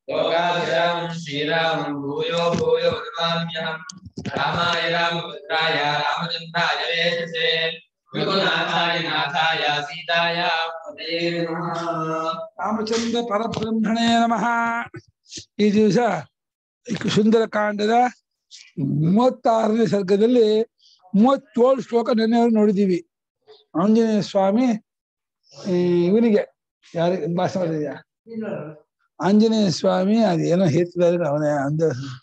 लोकाभिरामं श्रीरामं भूयो भूयो नमाम्यहम् रामाय रामभद्राय रामचन्द्राय वेधसे रघुनाथाय नाथाय सीताय पतये नमः ರಾಮಚಂದ್ರ ಪರಬ್ರಹ್ಮಣೇ ನಮಃ ಈ ದಿವಸ ಸುಂದರಕಾಂಡದ ಮೂವತ್ತಾರನೇ ಸರ್ಗದಲ್ಲಿ ಮೂವತ್ತೇಳು ಶ್ಲೋಕ ನೆನ್ನೆವರೆಗೆ ನೋಡಿದೀವಿ ಆಂಜನೇಯ ಸ್ವಾಮಿ ಈ ಇವನಿಗೆ ಯಾರಿಗೆ ಭಾಷಣ ಮಾಡಿದ್ಯಾ ಆಂಜನೇಯ ಸ್ವಾಮಿ ಅದೇನೋ ಹೇಳ್ತಿದ್ದಾರೆ ಅವನೇ ಅಂದ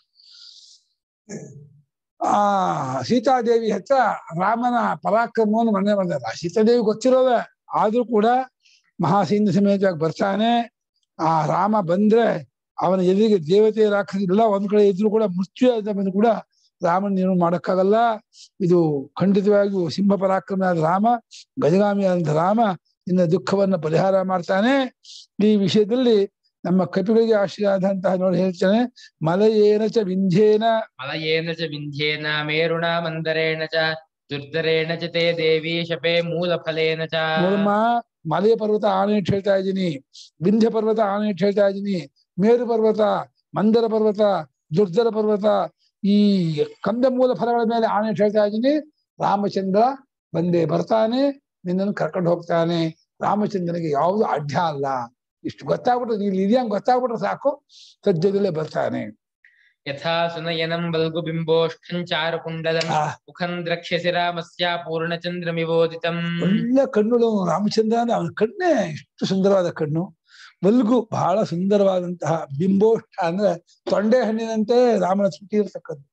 ಆ ಸೀತಾದೇವಿ ಹತ್ರ ರಾಮನ ಪರಾಕ್ರಮವನ್ನು ವರ್ಣನೆ ಮಾಡಿದ್ದಾರೆ ಸೀತಾದೇವಿ ಗೊತ್ತಿರೋವೆ ಆದ್ರೂ ಕೂಡ ಮಹಾಸೈನ್ಯ ಸಮೇತವಾಗಿ ಬರ್ತಾನೆ ಆ ರಾಮ ಬಂದ್ರೆ ಅವನ ಎದುರಿಗೆ ದೇವತೆ ರಾಕ್ಷಸರೆಲ್ಲ ಒಂದ್ ಕಡೆ ಇದ್ರು ಕೂಡ ಮೃತ್ಯು ಆದ ಬಂದು ಕೂಡ ರಾಮನ ಏನು ಮಾಡಕ್ಕಾಗಲ್ಲ ಇದು ಖಂಡಿತವಾಗಿಯೂ ಸಿಂಹ ಪರಾಕ್ರಮನಾದ ರಾಮ ಗಜಗಾಮಿಯಾದಂಥ ರಾಮ ಇನ್ನ ದುಃಖವನ್ನ ಪರಿಹಾರ ಮಾಡ್ತಾನೆ ಈ ವಿಷಯದಲ್ಲಿ ನಮ್ಮ ಕಪಿಗಳಿಗೆ ಆಶ್ರಯ ಆದಂತಹ ನೋಡಿ ಹೇಳ್ತಾನೆ ಮಲಯೇನ ಚ ವಿಂಧ್ಯೇನ मलयेन च विन्ध्येन मेरुणा मन्दरेण च दुर्धरेण च ते देवी शपे मूलफलेन च ನೋಡಮ್ಮ ಮಲೆಯ ಪರ್ವತ ಆನೆ ಇಟ್ಟು ಹೇಳ್ತಾ ಇದ್ದೀನಿ ವಿಂಧ್ಯ ಪರ್ವತ ಆನೆ ಇಟ್ಟು ಹೇಳ್ತಾ ಇದ್ದೀನಿ ಮೇರು ಪರ್ವತ ಮಂದರ ಪರ್ವತ ದುರ್ಧರ ಪರ್ವತ ಈ ಕಂದಮೂಲ ಫಲಗಳ ಮೇಲೆ ಆನೆ ಇಟ್ಟು ಹೇಳ್ತಾ ಇದ್ದೀನಿ ರಾಮಚಂದ್ರ ಬಂದೇ ಬರ್ತಾನೆ ನಿನ್ನನ್ನು ಕರ್ಕೊಂಡು ಹೋಗ್ತಾನೆ ರಾಮಚಂದ್ರನಿಗೆ ಯಾವುದು ಅಡ್ಡ ಅಲ್ಲ ಇಷ್ಟು ಗೊತ್ತಾಗ್ಬಿಟ್ರೆ ನೀನು ಇದೆಯಂಗ್ ಗೊತ್ತಾಗ್ಬಿಟ್ರೆ ಸಾಕು ಸದ್ಯದಲ್ಲೇ ಬರ್ತಾನೆ यथा सुनयनं बल्गुबिम्बोष्ठं चारुकुण्डलं ಆ मुखं द्रक्ष्यसि रामस्य पूर्णचन्द्रमिवोदितम् ಒಳ್ಳೆ ಕಣ್ಣುಗಳು ರಾಮಚಂದ್ರ ಅಂದ್ರೆ ಅವನ ಕಣ್ಣೇ ಇಷ್ಟು ಸುಂದರವಾದ ಕಣ್ಣು ಬಲ್ಗು ಬಹಳ ಸುಂದರವಾದಂತಹ ಬಿಂಬೋಷ್ಠ ಅಂದ್ರೆ ತೊಂಡೆ ಹಣ್ಣಿನಂತೆ ರಾಮನ ಸುಟ್ಟಿ ಇರತಕ್ಕದ್ದು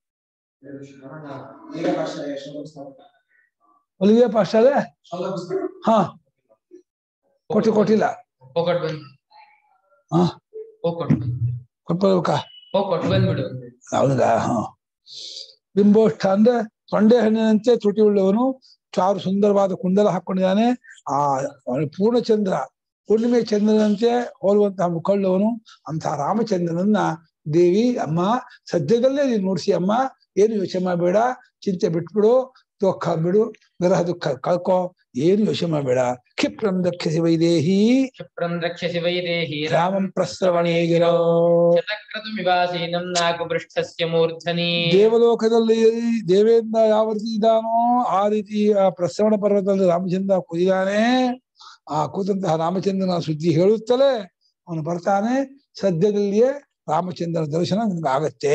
ಒಲಿಗೆ ಪಾಶ್ಚಾಲೆ ಹಾ ಕೊಟ್ಟು ಕೊಟ್ಟಿಲ್ಲ ಹೋಗೊಟ್ ಬಂದ್ ಹಾ ಹೋಗೊಟ್ ಬಂದ್ ಕೊಟ್ಬರ್ಬೇಕಾ ಹೋಗೊಟ್ ಬಂದ್ಬಿಡು ಹೌದಾ ಹಾ ಬಿಂಬೋಷ್ಠ ಅಂದ್ರೆ ತೊಂಡೆ ಹಣ್ಣಿನಂತೆ ತುಟಿ ಉಳ್ಳವನು ಚಾರು ಸುಂದರವಾದ ಕುಂಡಲ ಹಾಕೊಂಡಿದ್ದಾನೆ ಆ ಅವನು ಪೂರ್ಣಚಂದ್ರ ಹುಣ್ಣಿಮೆ ಚಂದ್ರನಂತೆ ಹೋಲುವಂತಹ ಮುಖಳ್ಳವನು ಅಂತಹ ರಾಮಚಂದ್ರನನ್ನ ದೇವಿ ಅಮ್ಮ ಸದ್ಯದಲ್ಲೇ ನೀನು ನೋಡ್ಸಿ ಅಮ್ಮ ಏನು ಯೋಚನೆ ಮಾಡಬೇಡ ಚಿಂತೆ ಬಿಟ್ಬಿಡು ದುಃಖ ಬಿಡು ವಿರಹ ದುಃಖ ಕಳ್ಕೊ ಏನು ಯೋಚನೆ ಮಾಡಬೇಡ ಕ್ಷಿಪ್ರಂ ದಕ್ಷಸಿ ವೈದೇಹಿ क्षिप्रं द्रक्ष्यसि वै देहि ರಾಮಂ ಪ್ರಸ್ರವಣೇ ಗಿರೋ शतक्रतुमिवासीनं नागपृष्ठस्य मूर्धनि ದೇವಲೋಕದಲ್ಲಿ ದೇವೇಂದ್ರ ಯಾವ ರೀತಿ ಇದ್ದಾನೋ ಆ ರೀತಿ ಆ ಪ್ರಸವಣ ಪರ್ವತದಲ್ಲಿ ರಾಮಚಂದ್ರ ಕೂದಿದ್ದಾನೆ ಆ ಕೂತಂತಹ ರಾಮಚಂದ್ರನ ಸುದ್ದಿ ಹೇಳುತ್ತಲೇ ಅವನು ಬರ್ತಾನೆ ಸದ್ಯದಲ್ಲಿಯೇ ರಾಮಚಂದ್ರನ ದರ್ಶನ ನಿಮ್ಗೆ ಆಗತ್ತೆ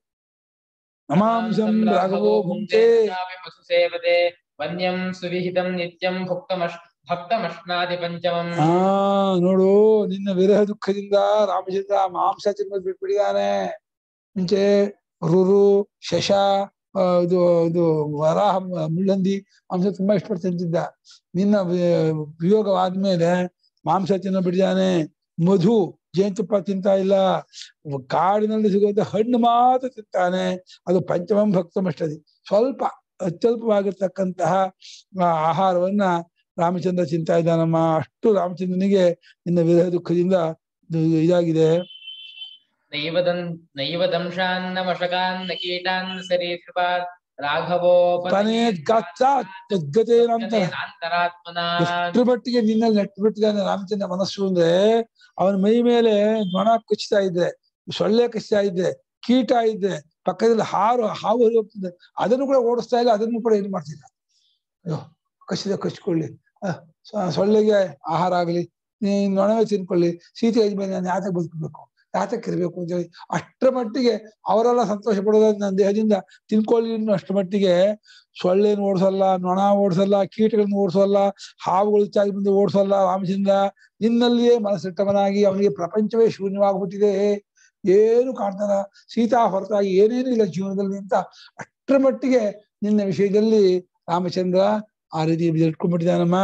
ನಮಾಂಸಂ ರಾಘವೋ ಭುಂಕ್ತೆ ಸೇವತೆ ವನ್ಯಂ ಸುವಿಹಿತಂ ನಿತ್ಯಂ ಭುಕ್ತಮಶ್ ಭಕ್ತಮಶ್ನಾದಿ ಪಂಚಮಂ ಆ ನೋಡು ನಿನ್ನ ವಿರಹ ದುಃಖದಿಂದ ರಾಮಚಂದ್ರ ಮಾಂಸ ತಿನ್ನೋದು ಬಿಟ್ಬಿಟ್ಟಿದ್ದಾನೆ ಮುಂಚೆ ರುರು ಶಶ ಆ, ಇದು ಇದು ವರಾಹ ಮ- ಮುಳ್ಳಂದಿ ಮಾಂಸ ತುಂಬಾ ಇಷ್ಟಪಟ್ಟು ತಿಂತಿದ್ದ ನಿನ್ನ ವಿ- ವಿಯೋಗವಾದ್ಮೇಲೆ ಮಾಂಸ ತಿನ್ನೋ ಬಿಟ್ಟಿದ್ದಾನೆ ಮಧು ಜೇನುತುಪ್ಪ ತಿಂತಾ ಇಲ್ಲ ಕಾಡಿನಲ್ಲಿ ಸಿಗುವಂತ ಹಣ್ಣು ಮಾತ್ರ ತಿಂತಾನೆ ಅದು ಪಂಚಮಂ ಭಕ್ತಮಷ್ಟದಿ ಸ್ವಲ್ಪ ಅತ್ಯಲ್ಪವಾಗಿರ್ತಕ್ಕಂತಹ ಆ ಆಹಾರವನ್ನ ರಾಮಚಂದ್ರ ಚಿಂತಾ ಇದ್ದಾನಮ್ಮ ಅಷ್ಟು ರಾಮಚಂದ್ರನಿಗೆ ನಿನ್ನ ವಿರಹ ದುಃಖದಿಂದ ಇದು ಇದಾಗಿದೆ ನೈವ ದಂ ನೈವ ದಂಶಾನ್ನ ಮಶಕಾನ್ನ ಕೀಟಾನ್ ಸರೀಸೃಪಾತ್ ರಾಘವೋ ತಾನೇ ಗಾತ್ರ ತದ್ಗತೇನಂತ ಅಂತರಾತ್ಮನ ಎಷ್ಟರ ಮಟ್ಟಿಗೆ ನಿನ್ನಲ್ಲಿ ನೆಟ್ಟು ಬಿಟ್ಟಿದ್ದಾನೆ ರಾಮಚಂದ್ರ ಮನಸ್ಸು ಅಂದ್ರೆ ಅವನ ಮೈ ಮೇಲೆ ನೊಣ ಕುಚ್ತಾ ಇದ್ರೆ ಸೊಳ್ಳೆ ಕಚ್ತಾ ಇದ್ರೆ ಕೀಟ ಇದ್ರೆ ಪಕ್ಕದಲ್ಲಿ ಹಾರು ಹಾವು ಹರಿ ಹೋಗ್ತಿದೆ ಅದನ್ನು ಕೂಡ ಓಡಿಸ್ತಾ ಇಲ್ಲ ಅದನ್ನು ಕೂಡ ಏನ್ ಮಾಡ್ತಿಲ್ಲ ಅಯ್ಯೋ ಕಚ್ಚಿದ ಕಚ್ಕೊಳ್ಳಿ ಅಹ್, ಸೊ- ಸೊಳ್ಳೆಗೆ ಆಹಾರ ಆಗಲಿ ನೀನ್ ನೊಣವೇ ತಿನ್ಕೊಳ್ಳಿ ಸೀತೆ ಮೇಲೆ ನಾನು ಯಾತಕ್ಕೆ ಬದುಕಬೇಕು ಯಾತಕ್ಕೆ ಇರ್ಬೇಕು ಅಂತ ಹೇಳಿ ಅಷ್ಟರ ಮಟ್ಟಿಗೆ ಅವರೆಲ್ಲ ಸಂತೋಷ ಪಡೋದು ನನ್ನ ದೇಹದಿಂದ ತಿನ್ಕೊಳ್ಳಿ ಅನ್ನೋ ಅಷ್ಟರ ಮಟ್ಟಿಗೆ ಸೊಳ್ಳೆನ ಓಡಿಸಲ್ಲ ನೊಣ ಓಡಿಸಲ್ಲ ಕೀಟಗಳನ್ನ ಓಡಿಸಲ್ಲ ಹಾವುಗಳು ಇತ್ಯಾದಿ ಮುಂದೆ ಓಡಿಸಲ್ಲ ರಾಮಚಂದ್ರ ನಿನ್ನಲ್ಲಿಯೇ ಮನಸ್ಸಿಟ್ಟವನಾಗಿ ಅವನಿಗೆ ಪ್ರಪಂಚವೇ ಶೂನ್ಯವಾಗ್ಬಿಟ್ಟಿದೆ ಏನು ಕಾಣ್ತಾನ ಸೀತಾ ಹೊರತಾಗಿ ಏನೇನು ಇಲ್ಲ ಜೀವನದಲ್ಲಿ ಅಂತ ಅಷ್ಟರ ಮಟ್ಟಿಗೆ ನಿನ್ನ ವಿಷಯದಲ್ಲಿ ರಾಮಚಂದ್ರ ಆ ರೀತಿ ಇಟ್ಕೊಂಡ್ಬಿಟ್ಟಿದ್ದಾನಮ್ಮ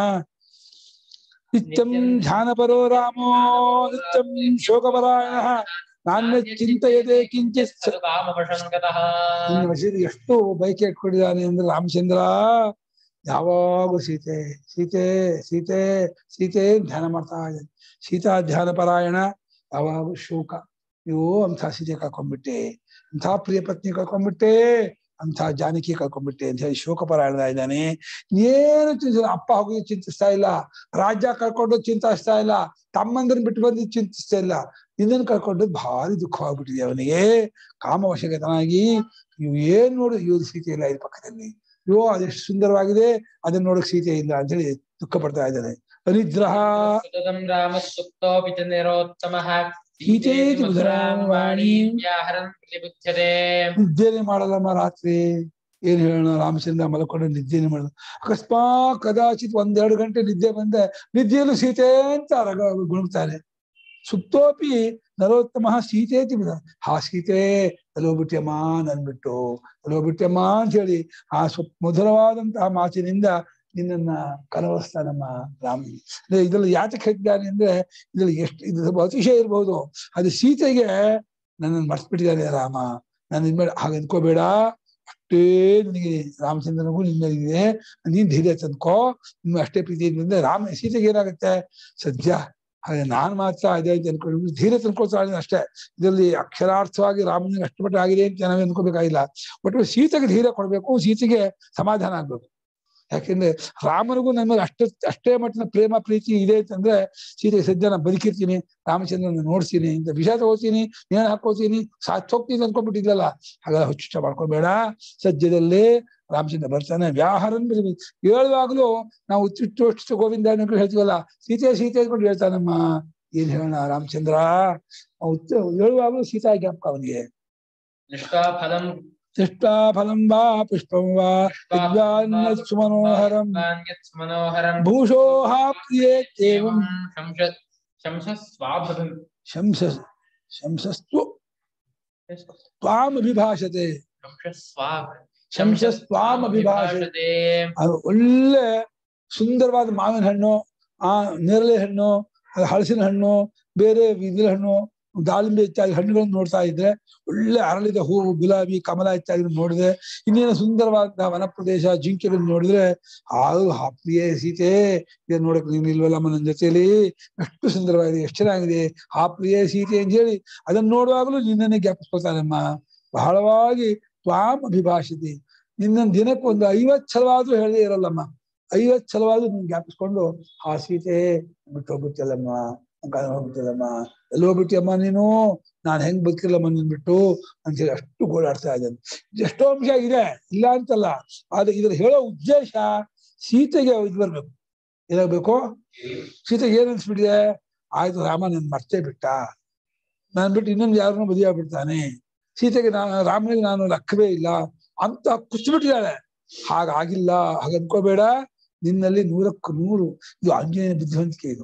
ನಿತ್ಯಂ ಧ್ಯಾನಪರೋ ರಾಮೋ ನಿತ್ಯಂ ಶೋಕಪರಾಯಣ ನಾಣ್ಯ ಚಿಂತೆಯದೆ ಕಿಂಚಿತ್ ಸ- ಕಾಮವಶಂಕತಃ ನಿನ್ನ ವಿಷಯದಲ್ಲಿ ಎಷ್ಟು ಬೈಕೆ ಇಟ್ಕೊಂಡಿದ್ದಾನೆ ಅಂದ್ರೆ ರಾಮಚಂದ್ರ ಯಾವಾಗೂ ಸೀತೆ ಸೀತೆ ಸೀತೆ ಸೀತೆ ಅಂತ ಧ್ಯಾನ ಮಾಡ್ತಾ ಇದ್ದಾನೆ ಸೀತಾ ಧ್ಯಾನ ಪರಾಯಣ ಯಾವಾಗೂ ಶೋಕ ಅಯ್ಯೋ ಅಂಥ ಸೀತೆ ಕಳ್ಕೊಂಡ್ಬಿಟ್ಟೆ ಅಂಥ ಪ್ರಿಯ ಪತ್ನಿ ಕಳ್ಕೊಂಡ್ಬಿಟ್ಟೆ ಅಂತ ಜಾನಕಿ ಕಳ್ಕೊಂಡ್ಬಿಟ್ಟೆ ಅಂತ ಹೇಳಿ ಶೋಕಪರಾಯಣ ಇದ್ದಾನೆ ಏನು ಚಿಂತ ಅಪ್ಪ ಹೋಗಿ ಚಿಂತಿಸ್ತಾ ಇಲ್ಲ ರಾಜ್ಯ ಕಳ್ಕೊಂಡು ಚಿಂತಿಸ್ತಾ ಇಲ್ಲ ತಮ್ಮಂದ್ರನ್ನ ಬಿಟ್ಟು ಬಂದು ಚಿಂತಿಸ್ತಾ ಇಲ್ಲ ಇದನ್ನ ಕಳ್ಕೊಂಡು ಭಾರಿ ದುಃಖವಾಗ್ಬಿಟ್ಟಿದೆ ಅವನಿಗೆ ಕಾಮವಶಗತನಾಗಿ ಇವ್ ಏನ್ ನೋಡು ಇವ್ರು ಸೀತೆ ಇಲ್ಲ ಈ ಪಕ್ಕದಲ್ಲಿ ಅಯ್ಯೋ ಅದೆಷ್ಟು ಸುಂದರವಾಗಿದೆ ಅದನ್ನ ನೋಡಕ್ ಸೀತೆ ಇಲ್ಲ ಅಂತ ಹೇಳಿ ದುಃಖ ಪಡ್ತಾ ಇದ್ದಾನೆ ಅನಿದ್ರಹ ಸುತತಂ ರಾಮಃ ಸುಪ್ತೋಪಿ ಚ ನಿರೋತ್ತಮಃ ಗೀತೇತಿ ಮಧುರಾಂ ವಾಣೀಂ ವ್ಯಾಹರನ್ ಪ್ರತಿಬುಧ್ಯತೆ ನಿದ್ದೆನೆ ಮಾಡಲ್ಲಮ್ಮ ರಾತ್ರಿ ಏನ್ ಹೇಳೋಣ ರಾಮಚಂದ್ರ ಮಲ್ಕೊಂಡು ನಿದ್ದೆನೆ ಮಾಡಲ್ಲ ಅಕಸ್ಮಾತ್ ಕದಾಚಿತ್ ಒಂದೆರಡು ಗಂಟೆ ನಿದ್ದೆ ಬಂದೆ ನಿದ್ದೆಯಲ್ಲೂ ಸೀತೆ ಅಂತ ರಗ ಗುಣಗ್ತಾನೆ ಸುಪ್ತೋಪಿ ನರೋತ್ತಮ ಸೀತೇತಿ ಬಿಡ ಹಾ ಸೀತೆ ಅಲ್ಲೋಗ್ಬಿಟ್ಯಮ್ಮ ನನ್ಬಿಟ್ಟು ಅಲ್ಲೋಗ್ಬಿಟ್ಯಮ್ಮ ಅಂತ ಹೇಳಿ ಆ ಸು ಮಧುರವಾದಂತಹ ಮಾತಿನಿಂದ ನಿನ್ನನ್ನ ಕಲವಸ್ತಾನಮ್ಮ ರಾಮ ಅಂದ್ರೆ ಇದ್ರಲ್ಲಿ ಯಾತಕ್ಕೆ ಹೇಳಿದ್ದಾನೆ ಅಂದ್ರೆ ಇದ್ರಲ್ಲಿ ಎಷ್ಟು ಇದು ಸ್ವಲ್ಪ ಅತಿಶಯ ಇರಬಹುದು ಅದು ಸೀತೆಗೆ ನನ್ನನ್ನು ಮರ್ಸ್ಬಿಟ್ಟಿದ್ದಾನೆ ರಾಮ ನಾನು ಇನ್ಮೇಲೆ ಹಾಗೆ ಅನ್ಕೋಬೇಡ ಅಷ್ಟೇ ನಿನಗೆ ರಾಮಚಂದ್ರನಿಗೂ ನಿನ್ನ ಇದೆ ನೀನ್ ಧೈರ್ಯ ತಂದ್ಕೋ ನಿಮ್ಗೆ ಅಷ್ಟೇ ಪ್ರೀತಿ ಇದೆ ರಾಮ ಸೀತೆಗೆ ಏನಾಗುತ್ತೆ ಸದ್ಯ ಹಾಗೆ ನಾನ್ ಮಾತ್ರ ಅದೇ ಅಂತ ಅನ್ಕೊಂಡು ಧೈರ್ಯ ತಂದ್ಕೊಳ್ತಾ ಇದ್ದೀನಿ ಅಷ್ಟೇ ಇದರಲ್ಲಿ ಅಕ್ಷರಾರ್ಥವಾಗಿ ರಾಮನಿಗೆ ಅಷ್ಟು ಮಟ್ಟ ಆಗಿದೆ ಅಂತ ನಾವೇ ಅನ್ಕೋಬೇಕಾಗಿಲ್ಲ ಒಟ್ಟು ಸೀತೆಗೆ ಧೈರ್ಯ ಕೊಡ್ಬೇಕು ಸೀತೆಗೆ ಸಮಾಧಾನ ಆಗ್ಬೇಕು ಯಾಕೆಂದ್ರೆ ರಾಮನಿಗೂ ನಮಗೆ ಅಷ್ಟ ಅಷ್ಟೇ ಮಟ್ಟಿನ ಪ್ರೇಮ ಪ್ರೀತಿ ಇದೆ ಅಂತಂದ್ರೆ ಸೀತೆ ಸದ್ಯ ನಾನು ಬದುಕಿರ್ತೀನಿ ರಾಮಚಂದ್ರನ ನೋಡ್ತೀನಿ ಇಂತ ವಿಷ ತಗೋತೀನಿ ನೇಣು ಹಾಕೋತೀನಿ ಸಾತ್ ಹೋಗ್ತೀನಿ ಅನ್ಕೊಂಡ್ಬಿಟ್ಟಿದ್ಲಲ್ಲ ಹಾಗೆಲ್ಲ ಹುಚ್ಚುಚ್ಚ ಮಾಡ್ಕೋಬೇಡ ಸದ್ಯದಲ್ಲೇ ರಾಮಚಂದ್ರ ಬರ್ತಾನೆ ವ್ಯಾಹಾರನ್ ಬರೀ ಹೇಳುವಾಗ್ಲೂ ನಾವು ಉಚ್ಚಿಟ್ಟು ಗೋವಿಂದ ಅನ್ನೋ ಹೇಳ್ತೀವಲ್ಲ ಸೀತೆ ಸೀತೆ ಅಂದ್ಕೊಂಡು ಹೇಳ್ತಾನಮ್ಮ ಏನ್ ಹೇಳೋಣ ರಾಮಚಂದ್ರ ಉಚ್ಚ ಹೇಳುವಾಗ್ಲೂ ಸೀತಾ ಜ್ಞಾಪಕ ಅವನಿಗೆ ದೃಷ್ಟ್ವಾ ಫಲಂ ದೃಷ್ಟಾ ಫಲಂ ವಾ ಪುಷ್ಪಂ ವಾ ವಿದ್ವಾನ್ನತ್ ಸುಮನೋಹರಂ ಯತ್ ಮನೋಹರಂ ಭೂಷೋಹ ಪ್ರಿಯೇ ಏವಂ ಶಂಶ ಶಂಸಸ್ವಾಭವಂ ಶಂಸ ಶಂಸಸ್ತು ತ್ವಾಂ ಅಭಿಭಾಷತೆ ಶಂಸಸ್ವಾಭ ಶಂಸಸ್ವಾಂ ಅಭಿಭಾಷತೆ ಅಭಿಭಾಷತೆ ಅದು ಒಳ್ಳೆ ಸುಂದರವಾದ ಮಾವಿನ ಹಣ್ಣು ಆ ನೇರಳೆ ಹಣ್ಣು ಅದು ಹಲಸಿನ ಹಣ್ಣು ಬೇರೆ ಇದ್ರ ಹಣ್ಣು ದಾಳಿಂಬೆ ಇತ್ಯಾದಿ ಹಣ್ಣುಗಳನ್ನು ನೋಡ್ತಾ ಇದ್ರೆ ಒಳ್ಳೆ ಅರಳಿದ ಹೂವು ಗುಲಾಬಿ ಕಮಲ ಇತ್ಯಾದಿ ನೋಡಿದ್ರೆ ಇನ್ನೇನು ಸುಂದರವಾದ ವನ ಪ್ರದೇಶ ಜಿಂಕೆಗಳನ್ನು ನೋಡಿದ್ರೆ ಆಳು ಆ ಪ್ರಿಯೆ ಸೀತೆ ಇದನ್ನ ನೋಡಕ್ ನೀನು ಇಲ್ವಲ್ಲಮ್ಮ ನನ್ನ ಜೊತೆಲಿ ಎಷ್ಟು ಸುಂದರವಾಗಿದೆ ಎಷ್ಟು ಚೆನ್ನಾಗಿದೆ ಆ ಪ್ರಿಯೆ ಸೀತೆ ಅಂತ ಹೇಳಿ ಅದನ್ನ ನೋಡುವಾಗಲೂ ನಿನ್ನನ್ನೇ ಜ್ಞಾಪಿಸ್ಕೊಳ್ತಾನಮ್ಮ ಬಹಳವಾಗಿ ತ್ವಾಂ ಅಭಿಭಾಷಿತಿ ನಿನ್ನ ದಿನಕ್ಕೆ ಒಂದು ಐವತ್ ಸಲವಾದ್ರೂ ಹೇಳದೇ ಇರಲ್ಲಮ್ಮ ಐವತ್ ಸಲವಾದ್ರೂ ನೀನ್ ಜ್ಞಾಪಿಸ್ಕೊಂಡು ಆ ಸೀತೆ ಬಿಟ್ಟು ಹೋಗ್ಬಿಟ್ಟಲ್ಲಮ್ಮ ಹೋಗ್ಬಿಟ್ಟಲ್ಲಮ್ಮ ಎಲ್ಲಿ ಹೋಗ್ಬಿಟ್ಟಿಯಮ್ಮ ನೀನು ನಾನ್ ಹೆಂಗ್ ಬದುಕಿಲ್ಲಮ್ಮ ನಿನ್ ಬಿಟ್ಟು ಅಂತ ಹೇಳಿ ಅಷ್ಟು ಗೋಳಾಡ್ತಾ ಇದ್ದಾನೆ ಎಷ್ಟೋ ಅಂಶ ಇದೆ ಇಲ್ಲ ಅಂತಲ್ಲ ಆದ್ರೆ ಇದ್ರ ಹೇಳೋ ಉದ್ದೇಶ ಸೀತೆಗೆ ಇದು ಬರ್ಬೇಕು ಏನಾಗ್ಬೇಕು ಸೀತೆಗೆ ಏನ್ ಅನ್ಸ್ಬಿಟ್ಟಿದೆ ಆಯ್ತು ರಾಮ ನನ್ ಮರ್ತೇ ಬಿಟ್ಟ ನಾನ್ ಬಿಟ್ಟು ಇನ್ನೊಂದು ಯಾರನ್ನೂ ಮದುವೆ ಆಗ್ಬಿಡ್ತಾನೆ ಸೀತೆಗೆ ನಾನು ರಾಮನಿಗೆ ನಾನು ಲೆಕ್ಕವೇ ಇಲ್ಲ ಅಂತ ಕುಚ್ಚಿಬಿಟ್ಟಿದ್ದಾಳೆ ಹಾಗಾಗಿಲ್ಲ ಹಾಗ ಅನ್ಕೋಬೇಡ ನಿನ್ನಲ್ಲಿ ನೂರಕ್ಕೂ ನೂರು ಇದು ಆಂಜನೇಯ ಬುದ್ಧಿವಂತಿಕೆ ಇದು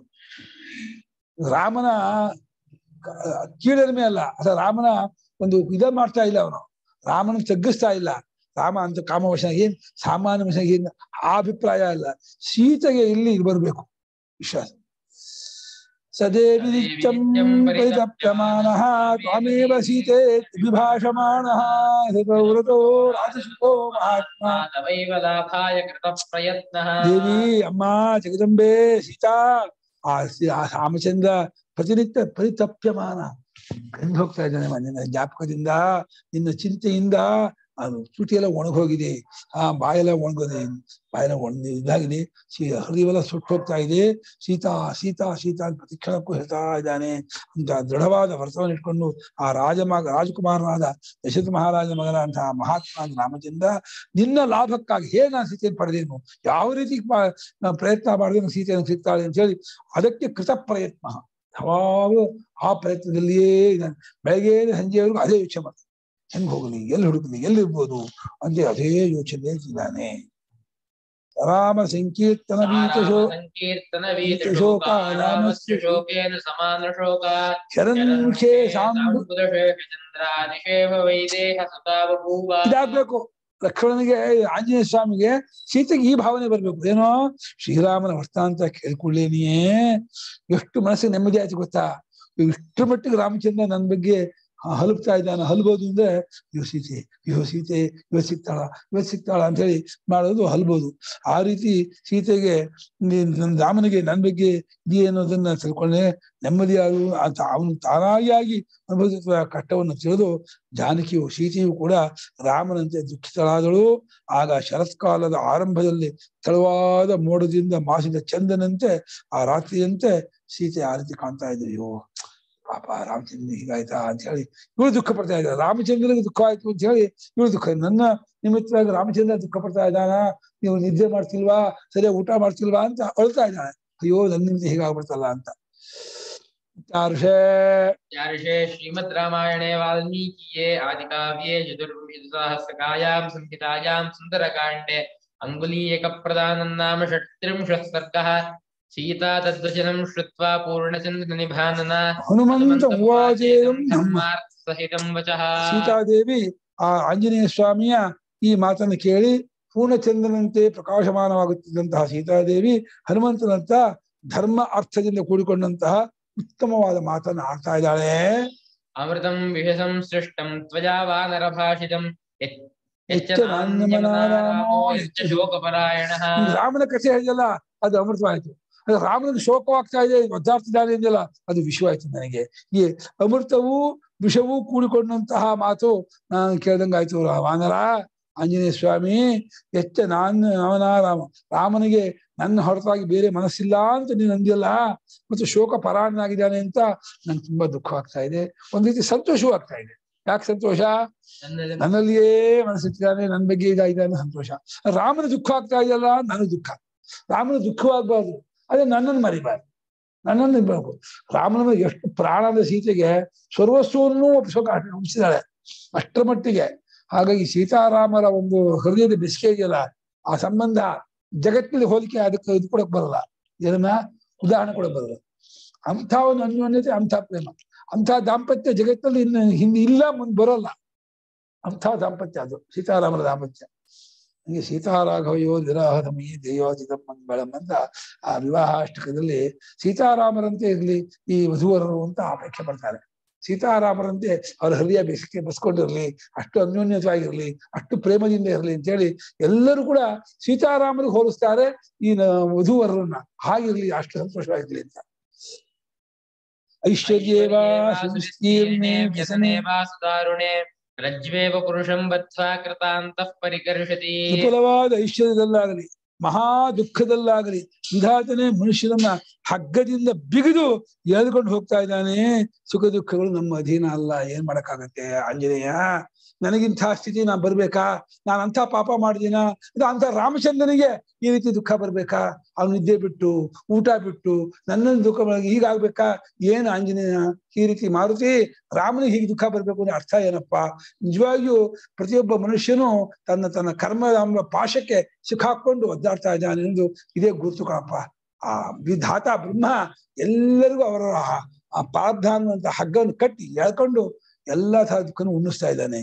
ರಾಮನ ಕೀಳರಿಮೆ ಅಲ್ಲ ಅದ ರಾಮನ ಒಂದು ಇದ ಮಾಡ್ತಾ ಇಲ್ಲ ಅವನು ರಾಮನ ತಗ್ಗಿಸ್ತಾ ಇಲ್ಲ ರಾಮ ಅಂತ ಕಾಮವಶ ಏನ್ ಸಾಮಾನ್ಯ ವಶ ಏನ್ ಆ ಅಭಿಪ್ರಾಯ ಅಲ್ಲ ಸೀತೆಗೆ ಇಲ್ಲಿ ಇದು ಬರ್ಬೇಕು ವಿಶ್ವಾಸ ಸದೇವಿ ನಿತ್ಯಂ ಪರಿತಪ್ಯಮಾನಃ ತ್ವಾಮೇವ ಸೀತೆ ವಿಭಾಷಮಾಣಃ ಸತವ್ರತೋ ರಾಜಸುತೋ ಮಹಾತ್ಮ ತವೈವ ಲಾಭಾಯ ಕೃತ ಪ್ರಯತ್ನಃ ದೇವಿ ಅಮ್ಮ ಜಗದಂಬೆ ಸೀತಾ ಆ ಸಿ- ಆ ರಾಮಚಂದ್ರ ಪ್ರತಿನಿತ್ಯ ಪರಿತಪ್ಯಮಾನ ಬೆಂದು ಹೋಗ್ತಾ ಇದ್ದಾನೆ ಮ- ನಿನ್ನ ಜ್ಞಾಪಕದಿಂದ ನಿನ್ನ ಚಿಂತೆಯಿಂದ ಅದು ತುಟಿ ಎಲ್ಲ ಒಣಗೋಗಿದೆ ಆ ಬಾಯೆಲ್ಲ ಒಣಗಿದೆ ಬಾಯೆಲ್ಲ ಒಣಗ ಇದಾಗಿದೆ ಸೀ ಹೃದಯವೆಲ್ಲ ಸುಟ್ಟು ಹೋಗ್ತಾ ಇದೆ ಸೀತಾ ಸೀತಾ ಸೀತಾ ಅಂತ ಪ್ರತಿಕ್ಷಣಕ್ಕೂ ಹೇಳ್ತಾ ಇದ್ದಾನೆ ಅಂತ ದೃಢವಾದ ವ್ರತವನ್ನು ಇಟ್ಕೊಂಡು ಆ ರಾಜಮಗ ರಾಜಕುಮಾರನಾದ ದಶರಥ ಮಹಾರಾಜ ಮಗನಾದಂತಹ ಮಹಾತ್ಮ ರಾಮಚಂದ್ರ ನಿನ್ನ ಲಾಭಕ್ಕಾಗಿ ಹೇಗೆ ನಾನು ಸೀತೆಯನ್ನು ಪಡೆದೇನು ಯಾವ ರೀತಿ ಪ- ನಾನು ಪ್ರಯತ್ನ ಮಾಡಿದ್ರೆ ನಂಗೆ ಸೀತೆಯನ್ನು ಸಿಗ್ತಾಳೆ ಅಂತ ಹೇಳಿ ಅದಕ್ಕೆ ಕೃತ ಪ್ರಯತ್ನ ಯಾವಾಗಲೂ ಆ ಪ್ರಯತ್ನದಲ್ಲಿಯೇ ಇದ್ದಾನೆ ಬೆಳಗ್ಗೆ ಸಂಜೆವರೆಗೂ ಅದೇ ಯೋಚನೆ ಮಾಡ್ತಾನೆ ಹೆಂಗ್ ಹೋಗಲಿ ಎಲ್ಲಿ ಹುಡುಕಲಿ ಎಲ್ಲಿರ್ಬೋದು ಅಂತ ಅದೇ ಯೋಚನೆ ಇದ್ದಾನೆ ರಾಮ ಸಂಕೀರ್ತನ ಬೀತಶೋ ಸಂಕೀರ್ತನ ವೀತ ವೀತ ಶೋಕ ಶೋಕ ರಾಮಸ್ಯ ರಾಮಸ್ಯ ಶೋಕೇನ ಸಮಾನ ಶೋಕ ಶರಣ್ಖೇ ಸಾಂಬು ಚಂದ್ರಾನಿಷೇವ ವೈದೇಹ ಸುತಾ ಬಭೂವ ಇದಾಗ್ಬೇಕು ಲಕ್ಷ್ಮಣನಿಗೆ ಆಂಜನೇಯ ಸ್ವಾಮಿಗೆ ಸೀತೆಗೆ ಈ ಭಾವನೆ ಬರ್ಬೇಕು ಏನೋ ಶ್ರೀರಾಮನ ವೃತ್ತಾಂತ ಕೇಳ್ಕೊಳ್ಳೇನಿಯೇ ಎಷ್ಟು ಮನಸ್ಸಿಗೆ ನೆಮ್ಮದಿ ಆಯ್ತು ಗೊತ್ತಾ ಇಷ್ಟರ ಮಟ್ಟಿಗೆ ರಾಮಚಂದ್ರ ನನ್ನ ಬಗ್ಗೆ ಹ- ಹಲುಬ್ತಾ ಇದ್ದಾನೆ ಹಲ್ಬೋದು ಅಂದ್ರೆ ಇವ ಸೀತೆ ಇವ ಸೀತೆ ಇವತ್ ಸಿಗ್ತಾಳ ಇವತ್ ಸಿಗ್ತಾಳ ಅಂತ ಹೇಳಿ ಮಾಡೋದು ಹಲ್ಬೋದು ಆ ರೀತಿ ಸೀತೆಗೆ ನೀನ್ ನನ್ ರಾಮನಿಗೆ ನನ್ ಬಗ್ಗೆ ಇದೆಯೇ ಅನ್ನೋದನ್ನ ತಿಳ್ಕೊಂಡೆ ನೆಮ್ಮದಿಯಾಗಿ ಅಂತ ಅವನು ತಾನಾಗಿ ಆಗಿ ಅನುಭವಿಸುವ ಕಷ್ಟವನ್ನು ತಿಳಿದು ಜಾನಕಿಯು ಸೀತೆಯು ಕೂಡ ರಾಮನಂತೆ ದುಃಖಿತಳಾದಳು ಆಗ ಶರತ್ಕಾಲದ ಆರಂಭದಲ್ಲಿ ತೆಳುವಾದ ಮೋಡದಿಂದ ಮಾಸಿದ ಚಂದನಂತೆ ಆ ರಾತ್ರಿಯಂತೆ ಸೀತೆ ಆ ರೀತಿ ಕಾಣ್ತಾ ಇದ್ರು ಅಯ್ಯೋ ಪಾಪ ರಾಮಚಂದ್ರ ಹೀಗಾಯ್ತಾ ಅಂತ ಹೇಳಿ ಇವಳು ದುಃಖ ಪಡ್ತಾ ಇದ್ದಾರೆ ರಾಮಚಂದ್ರನಿಗೆ ದುಃಖ ಆಯ್ತು ಅಂತ ಹೇಳಿ ಇವಳು ದುಃಖ ನನ್ನ ನಿಮಿತ್ತವಾಗಿ ರಾಮಚಂದ್ರ ದುಃಖ ಪಡ್ತಾ ಇದ್ದಾನ ನೀವು ನಿದ್ದೆ ಮಾಡ್ತಿಲ್ವಾ ಸರಿಯಾಗಿ ಊಟ ಮಾಡ್ತಿಲ್ವಾ ಅಂತ ಅಳ್ತಾ ಇದ್ದಾನೆ ಅಯ್ಯೋ ನನ್ನಿಂದ ಹೀಗಾಗ್ಬಿಡ್ತಲ್ಲ ಅಂತ ಚಾರುಷೇ चारुषे श्रीमद् रामायणे वाल्मीकिये आदिकाव्ये चतुर्विंशतिसहस्रकायां संहितायां सुन्दरकाण्डे अङ्गुलीयकप्रदानं नाम षट्त्रिंशः सर्गः सीता तद्वचनं श्रुत्वा पूर्णचन्द्रनिभानना ಹನುಮಂತ ಉವಾಚೇಯಂ ನಮ್ಮ धर्मार्थसहितं वचः ಸೀತಾದೇವಿ ಆ ಆಂಜನೇಯ ಸ್ವಾಮಿಯ ಈ ಮಾತನ್ನು ಕೇಳಿ ಪೂರ್ಣಚಂದ್ರನಂತೆ ಪ್ರಕಾಶಮಾನವಾಗುತ್ತಿದ್ದಂತಹ ಸೀತಾದೇವಿ ಹನುಮಂತನಂತ ಧರ್ಮ ಅರ್ಥದಿಂದ ಕೂಡಿಕೊಂಡಂತಹ ಉತ್ತಮವಾದ ಮಾತನ್ನು ಆಡ್ತಾ ಇದ್ದಾಳೆ अमृतं विषसं सृष्टं त्वया वानरभाषितं यच्- यच्च यच्च नान्यमनारामो यच्च शोकपरायणः ಈ ರಾಮನ ಕಥೆ ಹೇಳಿದಲ್ಲ ಅದು ಅಮೃತವಾಯ್ತು ಅದು ರಾಮನಿಗೆ ಶೋಕವಾಗ್ತಾ ಇದೆ ಒದ್ದಾಡ್ತಿದ್ದಾನೆ ಅಂದಲ್ಲ ಅದು ವಿಷವಾಯ್ತು ನನಗೆ ಈ ಅಮೃತವೂ ವಿಷವೂ ಕೂಡಿಕೊಂಡಂತಹ ಮಾತು ನಾನು ಕೇಳ್ದಂಗಾಯ್ತು ರಾ- ವಾನರ ಆಂಜನೇಯ ಸ್ವಾಮಿ ಎಚ್ಚ ನಾನು ಅವನ ರಾಮ ರಾಮನಿಗೆ ನನ್ನ ಹೊರತಾಗಿ ಬೇರೆ ಮನಸ್ಸಿಲ್ಲ ಅಂತ ನೀನು ಅಂದಿಯಲ್ಲ ಮತ್ತು ಶೋಕ ಪರಾಯಣನಾಗಿದ್ದಾನೆ ಅಂತ ನಂಗೆ ತುಂಬಾ ದುಃಖ ಆಗ್ತಾ ಇದೆ ಒಂದ್ ರೀತಿ ಸಂತೋಷವೂ ಆಗ್ತಾ ಇದೆ ಯಾಕೆ ಸಂತೋಷ ನನ್ನಲ್ಲಿ ನನ್ನಲ್ಲಿಯೇ ಮನಸ್ಸಿಟ್ಟಿದ್ದಾನೆ ನನ್ನ ಬಗ್ಗೆ ಇದಾಗಿದ್ದಾನೆ ಸಂತೋಷ ರಾಮನ ದುಃಖ ಆಗ್ತಾ ಇದೆಯಲ್ಲ ನನಗೆ ದುಃಖ ರಾಮನ ದುಃಖವಾಗಬಾರ್ದು ಅದೇ ನನ್ನನ್ನು ಮರಿಬಾರ್ದು ನನ್ನನ್ನು ಇರ್ಬೇಕು ರಾಮನ ಮೇಲೆ ಎಷ್ಟು ಪ್ರಾಣದ ಸೀತೆಗೆ ಸರ್ವಸ್ವವನ್ನು ಒಪ್ಪಿಸೋಕೆ ಒಪ್ಪಿಸಿದಾಳೆ ಅಷ್ಟರ ಮಟ್ಟಿಗೆ ಹಾಗಾಗಿ ಸೀತಾರಾಮರ ಒಂದು ಹೃದಯದ ಬೆಸಿಗೆ ಇದೆಯಲ್ಲ ಆ ಸಂಬಂಧ ಜಗತ್ತಿನಲ್ಲಿ ಹೋಲಿಕೆ ಅದಕ್ಕೆ ಇದು ಕೊಡಕ್ ಬರಲ್ಲ ಇದನ್ನ ಉದಾಹರಣೆ ಕೊಡಕ್ ಬರಲ್ಲ ಅಂಥ ಒಂದು ಅನ್ಯೋನ್ಯತೆ ಅಂಥ ಪ್ರೇಮ ಅಂಥ ದಾಂಪತ್ಯ ಜಗತ್ತಲ್ಲಿ ಇನ್ನು ಹಿಂದೆ ಇಲ್ಲ ಮುಂದೆ ಬರೋಲ್ಲ ಅಂಥ ದಾಂಪತ್ಯ ಅದು ಸೀತಾರಾಮರ ದಾಂಪತ್ಯ ಹಂಗೆ ಸೀತಾರಾಘವಯೋ ವಿರಾಹತಮಿ ದೇಯೋಜಿತ ಮಂಗಳಂ ಅಂತ ಆ ವಿವಾಹ ಅಷ್ಟಕದಲ್ಲಿ ಸೀತಾರಾಮರಂತೆ ಇರ್ಲಿ ಈ ವಧುವರರು ಅಂತ ಅಪೇಕ್ಷೆ ಪಡ್ತಾರೆ ಸೀತಾರಾಮರಂತೆ ಅವರ ಹೃದಯ ಬೆಸಕ್ಕೆ ಬಸ್ಕೊಂಡಿರ್ಲಿ ಅಷ್ಟು ಅನ್ಯೋನ್ಯತವಾಗಿರ್ಲಿ ಅಷ್ಟು ಪ್ರೇಮದಿಂದ ಇರಲಿ ಅಂತೇಳಿ ಎಲ್ಲರೂ ಕೂಡ ಸೀತಾರಾಮರಿಗೆ ಹೋಲಿಸ್ತಾರೆ ಈ ನ- ವಧುವರರನ್ನ ಹಾಗಿರ್ಲಿ ಅಷ್ಟು ಸಂತೋಷವಾಗಿರ್ಲಿ ಅಂತ ಐಶ್ವರ್ಯೇವ ಸುವಿಸ್ತೀರ್ಣೆ ವ್ಯಸನೆ ವ್ಯಸನೆ ವಾ ಸುದಾರುಣೆ ರಜ್ವೇವ ಪುರುಷಂ ಬದ್ಧ್ವಾ ಕೃತಾಂತಃ ಪರಿಕರ್ಷತಿ ವಿಪುಲವಾದ ಐಶ್ವರ್ಯದಲ್ಲಾಗಲಿ ಮಹಾ ದುಃಖದಲ್ಲಾಗಲಿ ವಿಧಾತನೇ ಮನುಷ್ಯನನ್ನ ಹಗ್ಗದಿಂದ ಬಿಗಿದು ಎಳೆದುಕೊಂಡು ಹೋಗ್ತಾ ಇದ್ದಾನೆ ಸುಖ ದುಃಖಗಳು ನಮ್ಮ ಅಧೀನ ಅಲ್ಲ ಏನ್ ಮಾಡಕ್ಕಾಗತ್ತೆ ಆಂಜನೇಯ ನನಗಿಂಥ ಸ್ಥಿತಿ ನಾ ಬರ್ಬೇಕಾ ನಾನು ಅಂಥ ಪಾಪ ಮಾಡಿದಿನ ಇದು ಅಂತ ರಾಮಚಂದ್ರನಿಗೆ ಈ ರೀತಿ ದುಃಖ ಬರ್ಬೇಕಾ ಅವ್ನು ನಿದ್ದೆ ಬಿಟ್ಟು ಊಟ ಬಿಟ್ಟು ನನ್ನನ್ನು ದುಃಖ ಮಾಡಿ ಹೀಗಾಗ್ಬೇಕಾ ಏನು ಆಂಜನೇಯ ಈ ರೀತಿ ಮಾರುತಿ ರಾಮನಿಗೆ ಹೀಗೆ ದುಃಖ ಬರ್ಬೇಕು ಅನ್ನೋ ಅರ್ಥ ಏನಪ್ಪಾ ನಿಜವಾಗಿಯೂ ಪ್ರತಿಯೊಬ್ಬ ಮನುಷ್ಯನು ತನ್ನ ತನ್ನ ಕರ್ಮದ ಎಂಬ ಪಾಶಕ್ಕೆ ಸಿಕ್ಕಾಕೊಂಡು ಒದ್ದಾಡ್ತಾ ಇದ್ದಾನೆ ಎಂದು ಇದೇ ಗುರುತು ಕಣಪ್ಪ ಆ ವಿಧಾತ ಬ್ರಹ್ಮ ಎಲ್ಲರಿಗೂ ಅವರ ಆ- ಆ ಪ್ರಾರಬ್ಧ ಅನ್ನುವಂತ ಹಗ್ಗವನ್ನು ಕಟ್ಟಿ ಎಳ್ಕೊಂಡು ಎಲ್ಲಾ ತರ ದುಃಖನು ಉಣ್ಣಿಸ್ತಾ ಇದ್ದಾನೆ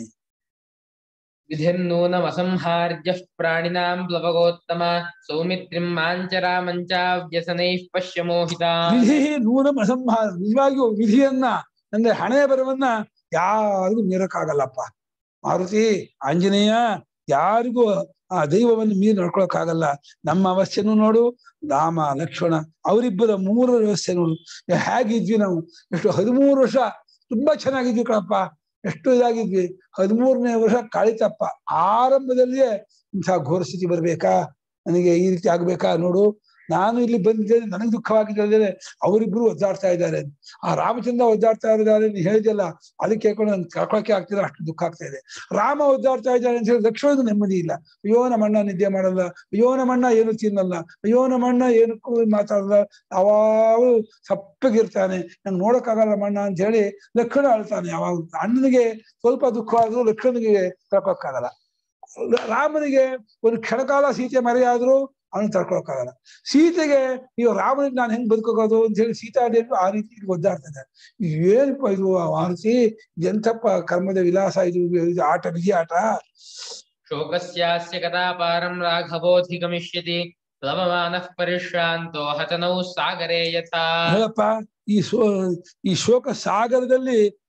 ವಿಧಿರ್ನೂನಮಸಂಹಾರ್ಯಃ ಪ್ರಾಣಿನಾಂ ಪ್ಲವಗೋತ್ತಮ ಸೌಮಿತ್ರಿಂ ಮಾಂಚರಾಮಂಚ ವ್ಯಸನೈಃ ಪಶ್ಯ ಮೋಹಿತಾ ವಿಧಿ ನೂನ ಅಸಂಹಾರ ನಿಜವಾಗಿಯೂ ವಿಧಿಯನ್ನ ಅಂದ್ರೆ ಹಣೆ ಬರವನ್ನ ಯಾರಿಗೂ ಮೀರಕ್ಕಾಗಲ್ಲಪ್ಪ ಮಾರುತಿ ಆಂಜನೇಯ ಯಾರಿಗೂ ಆ ದೈವವನ್ನು ಮೀರಿ ನಡ್ಕೊಳಕ್ಕಾಗಲ್ಲ ನಮ್ಮ ಅವಸ್ಥೆನೂ ನೋಡು ರಾಮ ಲಕ್ಷ್ಮಣ ಅವರಿಬ್ಬರ ಮೂರರ ವ್ಯವಸ್ಥೆ ನೋಡು ಹೇಗಿದ್ವಿ ನಾವು ಎಷ್ಟು ಹದಿಮೂರು ವರ್ಷ ತುಂಬಾ ಚೆನ್ನಾಗಿದ್ವಿ ಕಣಪ್ಪ ಎಷ್ಟು ಇದಾಗಿದ್ವಿ ಹದಿಮೂರನೇ ವರ್ಷ ಕಾಳಿತಪ್ಪ ಆರಂಭದಲ್ಲಿಯೇ ಇಂಥ ಘೋರ ಸ್ಥಿತಿ ಬರ್ಬೇಕಾ ನನಗೆ ಈ ರೀತಿ ಆಗ್ಬೇಕಾ ನೋಡು ನಾನು ಇಲ್ಲಿ ಬಂದಿದ್ದೇನೆ ನನಗೆ ದುಃಖವಾಗಿದ್ದರೆ ಅವರಿಬ್ರು ಒದ್ದಾಡ್ತಾ ಇದ್ದಾರೆ ಆ ರಾಮಚಂದ್ರ ಒದ್ದಾಡ್ತಾ ಇದ್ದಾರೆ ನೀನು ಹೇಳಿದೆಲ್ಲ ಅದಕ್ಕೆ ಕೇಳ್ಕೊಂಡು ನನ್ಗೆ ಕಳ್ಕೊಳಕ್ಕೆ ಆಗ್ತಿಲ್ಲ ಅಷ್ಟು ದುಃಖ ಆಗ್ತಾ ಇದೆ ರಾಮ ಒದ್ದಾಡ್ತಾ ಇದ್ದಾನೆ ಅಂತ ಹೇಳಿ ಲಕ್ಷ್ಮಣದ ನೆಮ್ಮದಿ ಇಲ್ಲ ಅಯ್ಯೋ ನಮ್ಮಣ್ಣ ನಿದ್ದೆ ಮಾಡಲ್ಲ ಅಯ್ಯೋ ನಮ್ಮಣ್ಣ ಏನು ತಿನ್ನಲ್ಲ ಅಯ್ಯೋ ನಮ್ಮಣ್ಣ ಏನಕ್ಕೂ ಮಾತಾಡಲ್ಲ ಅವಾಗೂ ಸಪ್ಪಗಿರ್ತಾನೆ ನಂಗೆ ನೋಡಕ್ಕಾಗಲ್ಲ ನಮ್ಮಣ್ಣ ಅಂತ ಹೇಳಿ ಲಕ್ಷ್ಮಣ ಅಳ್ತಾನೆ ಯಾವಾಗ ಅಣ್ಣನಿಗೆ ಸ್ವಲ್ಪ ದುಃಖವಾದ್ರೂ ಲಕ್ಷ್ಮಣನಿಗೆ ತಡ್ಕೊಕ್ಕಾಗಲ್ಲ ರಾಮನಿಗೆ ಒಂದು ಕ್ಷಣಕಾಲ ಸೀತೆ ಮರೆಯಾದ್ರೂ ಅವನು ತಡ್ಕೊಳಕ್ಕಾಗಲ್ಲ ಸೀತೆಗೆ ಈಗ ರಾಮನಿಗೆ ನಾನು ಹೆಂಗ್ ಬದುಕೋದು ಅಂತ ಹೇಳಿ ಸೀತಾದೇವಿ ಆ ರೀತಿ ಒದ್ದಾಡ್ತಾನೆ ಏನಪ್ಪ ಇದು ಮಾರುತಿ ಎಂತಪ್ಪ ಕರ್ಮದ ವಿಲಾಸ ಇದು ಇದು ಆಟ ವಿಧಿ ಆಟ ಶೋಕಸ್ಯಾಸ್ಯ ಕಥಾಪಾರಂ ರಾಘವೋಧಿಗಮಿಷ್ಯತಿ ಪ್ಲವಮಾನಃ ಪರಿಶ್ರಾಂತೋ ಹತನೌ ಸಾಗರೇ ಯಥಾ ಹೇಳಪ್ಪ ಈ ಶೋ ಈ ಶೋಕ ಸಾಗರದಲ್ಲಿ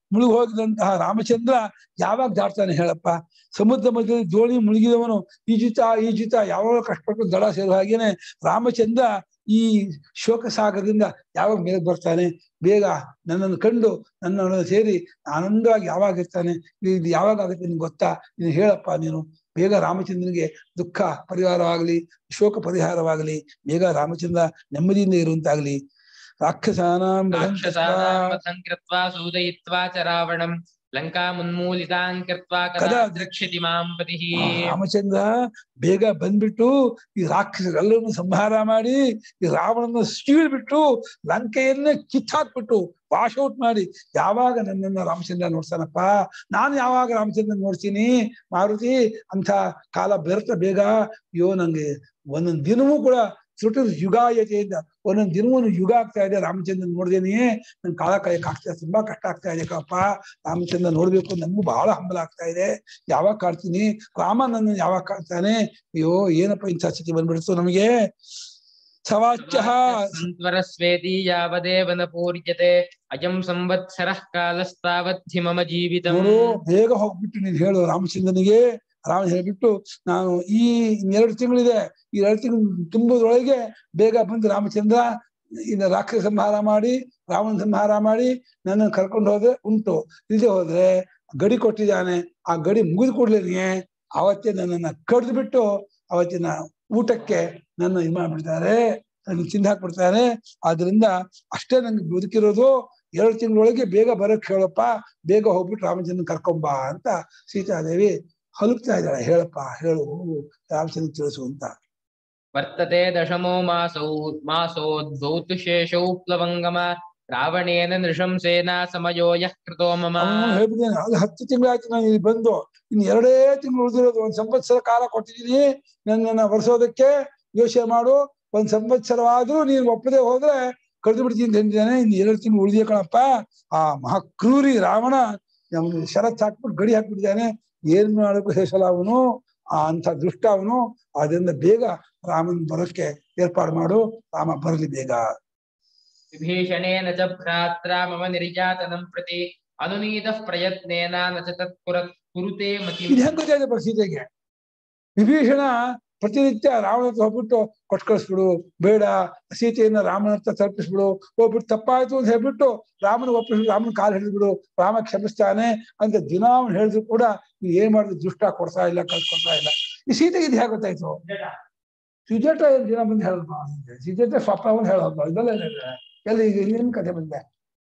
ಮುಳುಗಿ ಹೋಗಿದಂತಹ ರಾಮಚಂದ್ರ ಯಾವಾಗ ದಾಟ್ತಾನೆ ಹೇಳಪ್ಪ ಸಮುದ್ರ ಮಧ್ಯದಲ್ಲಿ ದೋಣಿ ಮುಳುಗಿದವನು ಈಜುತ್ತಾ ಈಜುತ್ತಾ ಯಾವಾಗ ಕಷ್ಟಪಟ್ಟು ದಡ ಸೇರುವ ಹಾಗೇನೆ ರಾಮಚಂದ್ರ ಈ ಶೋಕ ಸಾಗರದಿಂದ ಯಾವಾಗ ಮೇಲೆ ಬರ್ತಾನೆ ಬೇಗ ನನ್ನನ್ನು ಕಂಡು ನನ್ನನ್ನು ಸೇರಿ ಆನಂದವಾಗಿ ಯಾವಾಗ ಇರ್ತಾನೆ ಇದು ಯಾವಾಗ ಆಗುತ್ತೆ ನಿನ್ಗೆ ಗೊತ್ತಾ ನೀನು ಹೇಳಪ್ಪ ನೀನು ಬೇಗ ರಾಮಚಂದ್ರನಿಗೆ ದುಃಖ ಪರಿಹಾರವಾಗಲಿ ಶೋಕ ಪರಿಹಾರವಾಗಲಿ ಬೇಗ ರಾಮಚಂದ್ರ ನೆಮ್ಮದಿಯಿಂದ ಇರುವಂತಾಗ್ಲಿ ರಾಕ್ಷಸಾನಾಂ ರಾಕ್ಷಸಾನಾಂ ವಧಂ ಕೃತ್ವಾ ಸೂದಯಿತ್ವಾ ಚ ರಾವಣಂ ಲಂಕಾಮುನ್ಮೂಲಿತಾಂ ಕೃತ್ವಾ ಕದಾ ಕದಾ ದ್ರಕ್ಷ್ಯತಿ ಮಾಂ ಪತಿಃ ಆ, ರಾಮಚಂದ್ರ ಬೇಗ ಬಂದ್ಬಿಟ್ಟು ಈ ರಾಕ್ಷಸರೆಲ್ಲರನ್ನು ಸಂಹಾರ ಮಾಡಿ ಈ ರಾವಣನ ಸೀಳ್ಬಿಟ್ಟು ಲಂಕೆಯನ್ನೇ ಕಿತ್ತಾಕ್ಬಿಟ್ಟು ವಾಶ್ ಔಟ್ ಮಾಡಿ ಯಾವಾಗ ನನ್ನನ್ನ ರಾಮಚಂದ್ರ ನೋಡ್ತಾನಪ್ಪ ನಾನು ಯಾವಾಗ ರಾಮಚಂದ್ರ ನೋಡ್ತೀನಿ ಮಾರುತಿ ಅಂತ ಕಾಲ ಬೆರ್ತ ಬೇಗ ಅಯ್ಯೋ ನಂಗೆ ಒಂದೊಂದ್ ದಿನವೂ ಕೂಡ ಸುಟ್ಟು ಯುಗಾಯತೆಯಿಂದ ಒಂದೊಂದ್ ದಿನವೂ ಯುಗ ಆಗ್ತಾ ಇದೆ ರಾಮಚಂದ್ರ ನೋಡ್ದೇನೆ ನನ್ ಕಾಲ ಕಾಯಕ್ ಆಗ್ತಾ ಇದೆ ತುಂಬಾ ಕಷ್ಟ ಆಗ್ತಾ ಇದೆ ಕಪ್ಪ ರಾಮಚಂದ್ರ ನೋಡ್ಬೇಕು ನನ್ಗೂ ಬಹಳ ಹಂಬಲ ಆಗ್ತಾ ಇದೆ ಯಾವಾಗ ಕಾಡ್ತೀನಿ ರಾಮ ನನ್ನ ಯಾವಾಗ ಕಾಡ್ತಾನೆ ಅಯ್ಯೋ ಏನಪ್ಪ ಇಂಥ ಸ್ಥಿತಿ ಬಂದ್ಬಿಡ್ತು ನಮಗೆ ಸವಾಚ್ಯ ಸಂತ್ವರಸ್ವೇತಿ ಯಾವದೇವ ನ ಪೂರ್ಯತೆ ಅಯಂ ಸಂವತ್ಸರಃ ಕಾಲಸ್ತಾವತ್ತಿ ಮಮ ಜೀವಿತಂ ನೋಡು ಬೇಗ ಹೋಗ್ಬಿಟ್ಟು ನೀನ್ ಹೇಳು ರಾಮಚಂದ್ರನಿಗೆ ರಾಮ ಹೇಳ್ಬಿಟ್ಟು ನಾನು ಈ ಎರಡು ತಿಂಗಳಿದೆ ಈ ಎರಡು ತಿಂಗಳು ತುಂಬುವುದರೊಳಗೆ ಬೇಗ ಬಂದು ರಾಮಚಂದ್ರ ಇನ್ನು ರಾಕ್ಷಸ ಸಂಹಾರ ಮಾಡಿ ರಾವಣ ಸಂಹಾರ ಮಾಡಿ ನನ್ನನ್ನು ಕರ್ಕೊಂಡು ಹೋದ್ರೆ ಉಂಟು ಇಲ್ಲದೆ ಹೋದ್ರೆ ಗಡಿ ಕೊಟ್ಟಿದ್ದಾನೆ ಆ ಗಡಿ ಮುಗಿದು ಕೂಡ್ಲೇನೆ ಅವತ್ತೇ ನನ್ನನ್ನ ಕಡ್ದು ಬಿಟ್ಟು ಅವತ್ತಿನ ಊಟಕ್ಕೆ ನನ್ನ ಇದು ಮಾಡ್ಬಿಡ್ತಾರೆ ನನ್ನ ತಿಂದು ಹಾಕ್ಬಿಡ್ತಾರೆ ಆದ್ರಿಂದ ಅಷ್ಟೇ ನಂಗೆ ಬದುಕಿರೋದು ಎರಡು ತಿಂಗಳೊಳಗೆ ಬೇಗ ಬರಕ್ ಹೇಳಪ್ಪ ಬೇಗ ಹೋಗ್ಬಿಟ್ಟು ರಾಮಚಂದ್ರನ್ ಕರ್ಕೊಂಬಾ ಅಂತ ಸೀತಾದೇವಿ ಹಲುಕ್ತಾ ಇದ್ದಾಳೆ ಹೇಳಪ್ಪ ಹೇಳು ಹೋಗು ರಾಮಚಂದ್ರ ತಿಳಿಸು ಅಂತ ವರ್ತತೆ ದಶಮೋ ಮಾಸೌ ಮಾಸೋದ್ಭೌತು ಶೇಷೌ ಪ್ಲವಂಗಮ ರಾವಣೇನ ನೃಶಂಸೇನ ಸಮಯೋ ಯಃ ಕೃತೋ ಮಮ ಅವನು ಹೇಳ್ಬಿದ್ದೇನೆ ಅದು ಹತ್ತು ತಿಂಗಳಾಯ್ತು ನಾನು ಇಲ್ಲಿ ಬಂದು ಇನ್ನು ಎರಡೇ ತಿಂಗಳು ಉಳಿದಿರೋದು ಒಂದ್ ಸಂವತ್ಸರ ಕಾಲ ಕೊಟ್ಟಿದ್ದೀನಿ ನನ್ನನ್ನ ವರ್ಷೋದಕ್ಕೆ ಯೋಚನೆ ಮಾಡು ಒಂದ್ ಸಂವತ್ಸರವಾದ್ರೂ ನೀನು ಒಪ್ಪದೆ ಹೋದ್ರೆ ಕಳೆದು ಬಿಡ್ತೀನಿ ಅಂತ ಹೇಳಿದ್ದಾನೆ ಇನ್ನು ಎರಡು ತಿಂಗಳು ಉಳಿದಿದೆ ಕಣಪ್ಪ ಆ ಮಹಾಕ್ರೂರಿ ರಾವಣ ನಮ್ಗೆ ಶರತ್ ಹಾಕ್ಬಿಟ್ಟು ಗಡಿ ಹಾಕ್ಬಿಟ್ಟಿದ್ದಾನೆ ಏನ್ ಮಾಡೋಕ್ಕೂ ಹೇಸಲ ಅವನು ಆ ಅಂತ ದುಷ್ಟ ಅವನು ಅದರಿಂದ ಬೇಗ ರಾಮನ್ ಬರೋಕ್ಕೆ ಏರ್ಪಾಡು ಮಾಡು ರಾಮ ಬರಲಿ ಬೇಗ ವಿಭೀಷಣೇನ ಚ ಭ್ರಾತ್ರಾ ಮಮ ನಿರ್ಯಾತನಂ ಪ್ರತಿ ಅನುನೀತಃ ಪ್ರಯತ್ನೇನ ನ ಚ ತತ್ ಕುರ- ಕುರುತೆ ಮತಿಂ ಇದು ಹೆಂಗ್ ಗೊತ್ತಾಯ್ತು ಬಾ ಸೀತೆಗೆ ವಿಭೀಷಣ ಪ್ರತಿನಿತ್ಯ ರಾವಣ ಹತ್ರ ಹೋಗ್ಬಿಟ್ಟು ಕೊಟ್ಟು ಕಳಿಸ್ಬಿಡು ಬೇಡ ಸೀತೆಯನ್ನ ರಾಮನ ಹತ್ರ ತಲುಪಿಸ್ಬಿಡು ಹೋಗ್ಬಿಟ್ಟು ತಪ್ಪಾಯ್ತು ಅಂತ ಹೇಳ್ಬಿಟ್ಟು ರಾಮನ ಒಪ್ಪಿಸ್ಬಿಡು ರಾಮನ ಕಾಲು ಹಿಡಿದ್ಬಿಡು ರಾಮ ಕ್ಷಮಿಸ್ತಾನೆ ಅಂತ ದಿನ ಅವ್ನು ಹೇಳಿದ್ರು ಕೂಡ ಇವ್ ಏನ್ ಮಾಡಿದ್ರು ದುಷ್ಟ ಕೊಡ್ತಾ ಇಲ್ಲ ಕಳ್ಸ್ಕೊಡ್ತಾ ಇಲ್ಲ ಈ ಸೀತೆಗೆ ಇದು ಹೇಗೆ ಗೊತ್ತಾಯ್ತು ಸುಜಾಟ ಏನ್ ದಿನ ಬಂದು ಹೇಳೋದು ಸುಜಾಟ ಸ್ವಪ್ನ ಬಂದು ಹೇಳೋದು ಇದೆಲ್ಲ ಏನಿದೆ? ಎಲ್ಲಿ ಈಗ ಏನ್ ಕಥೆ ಬಂದೆ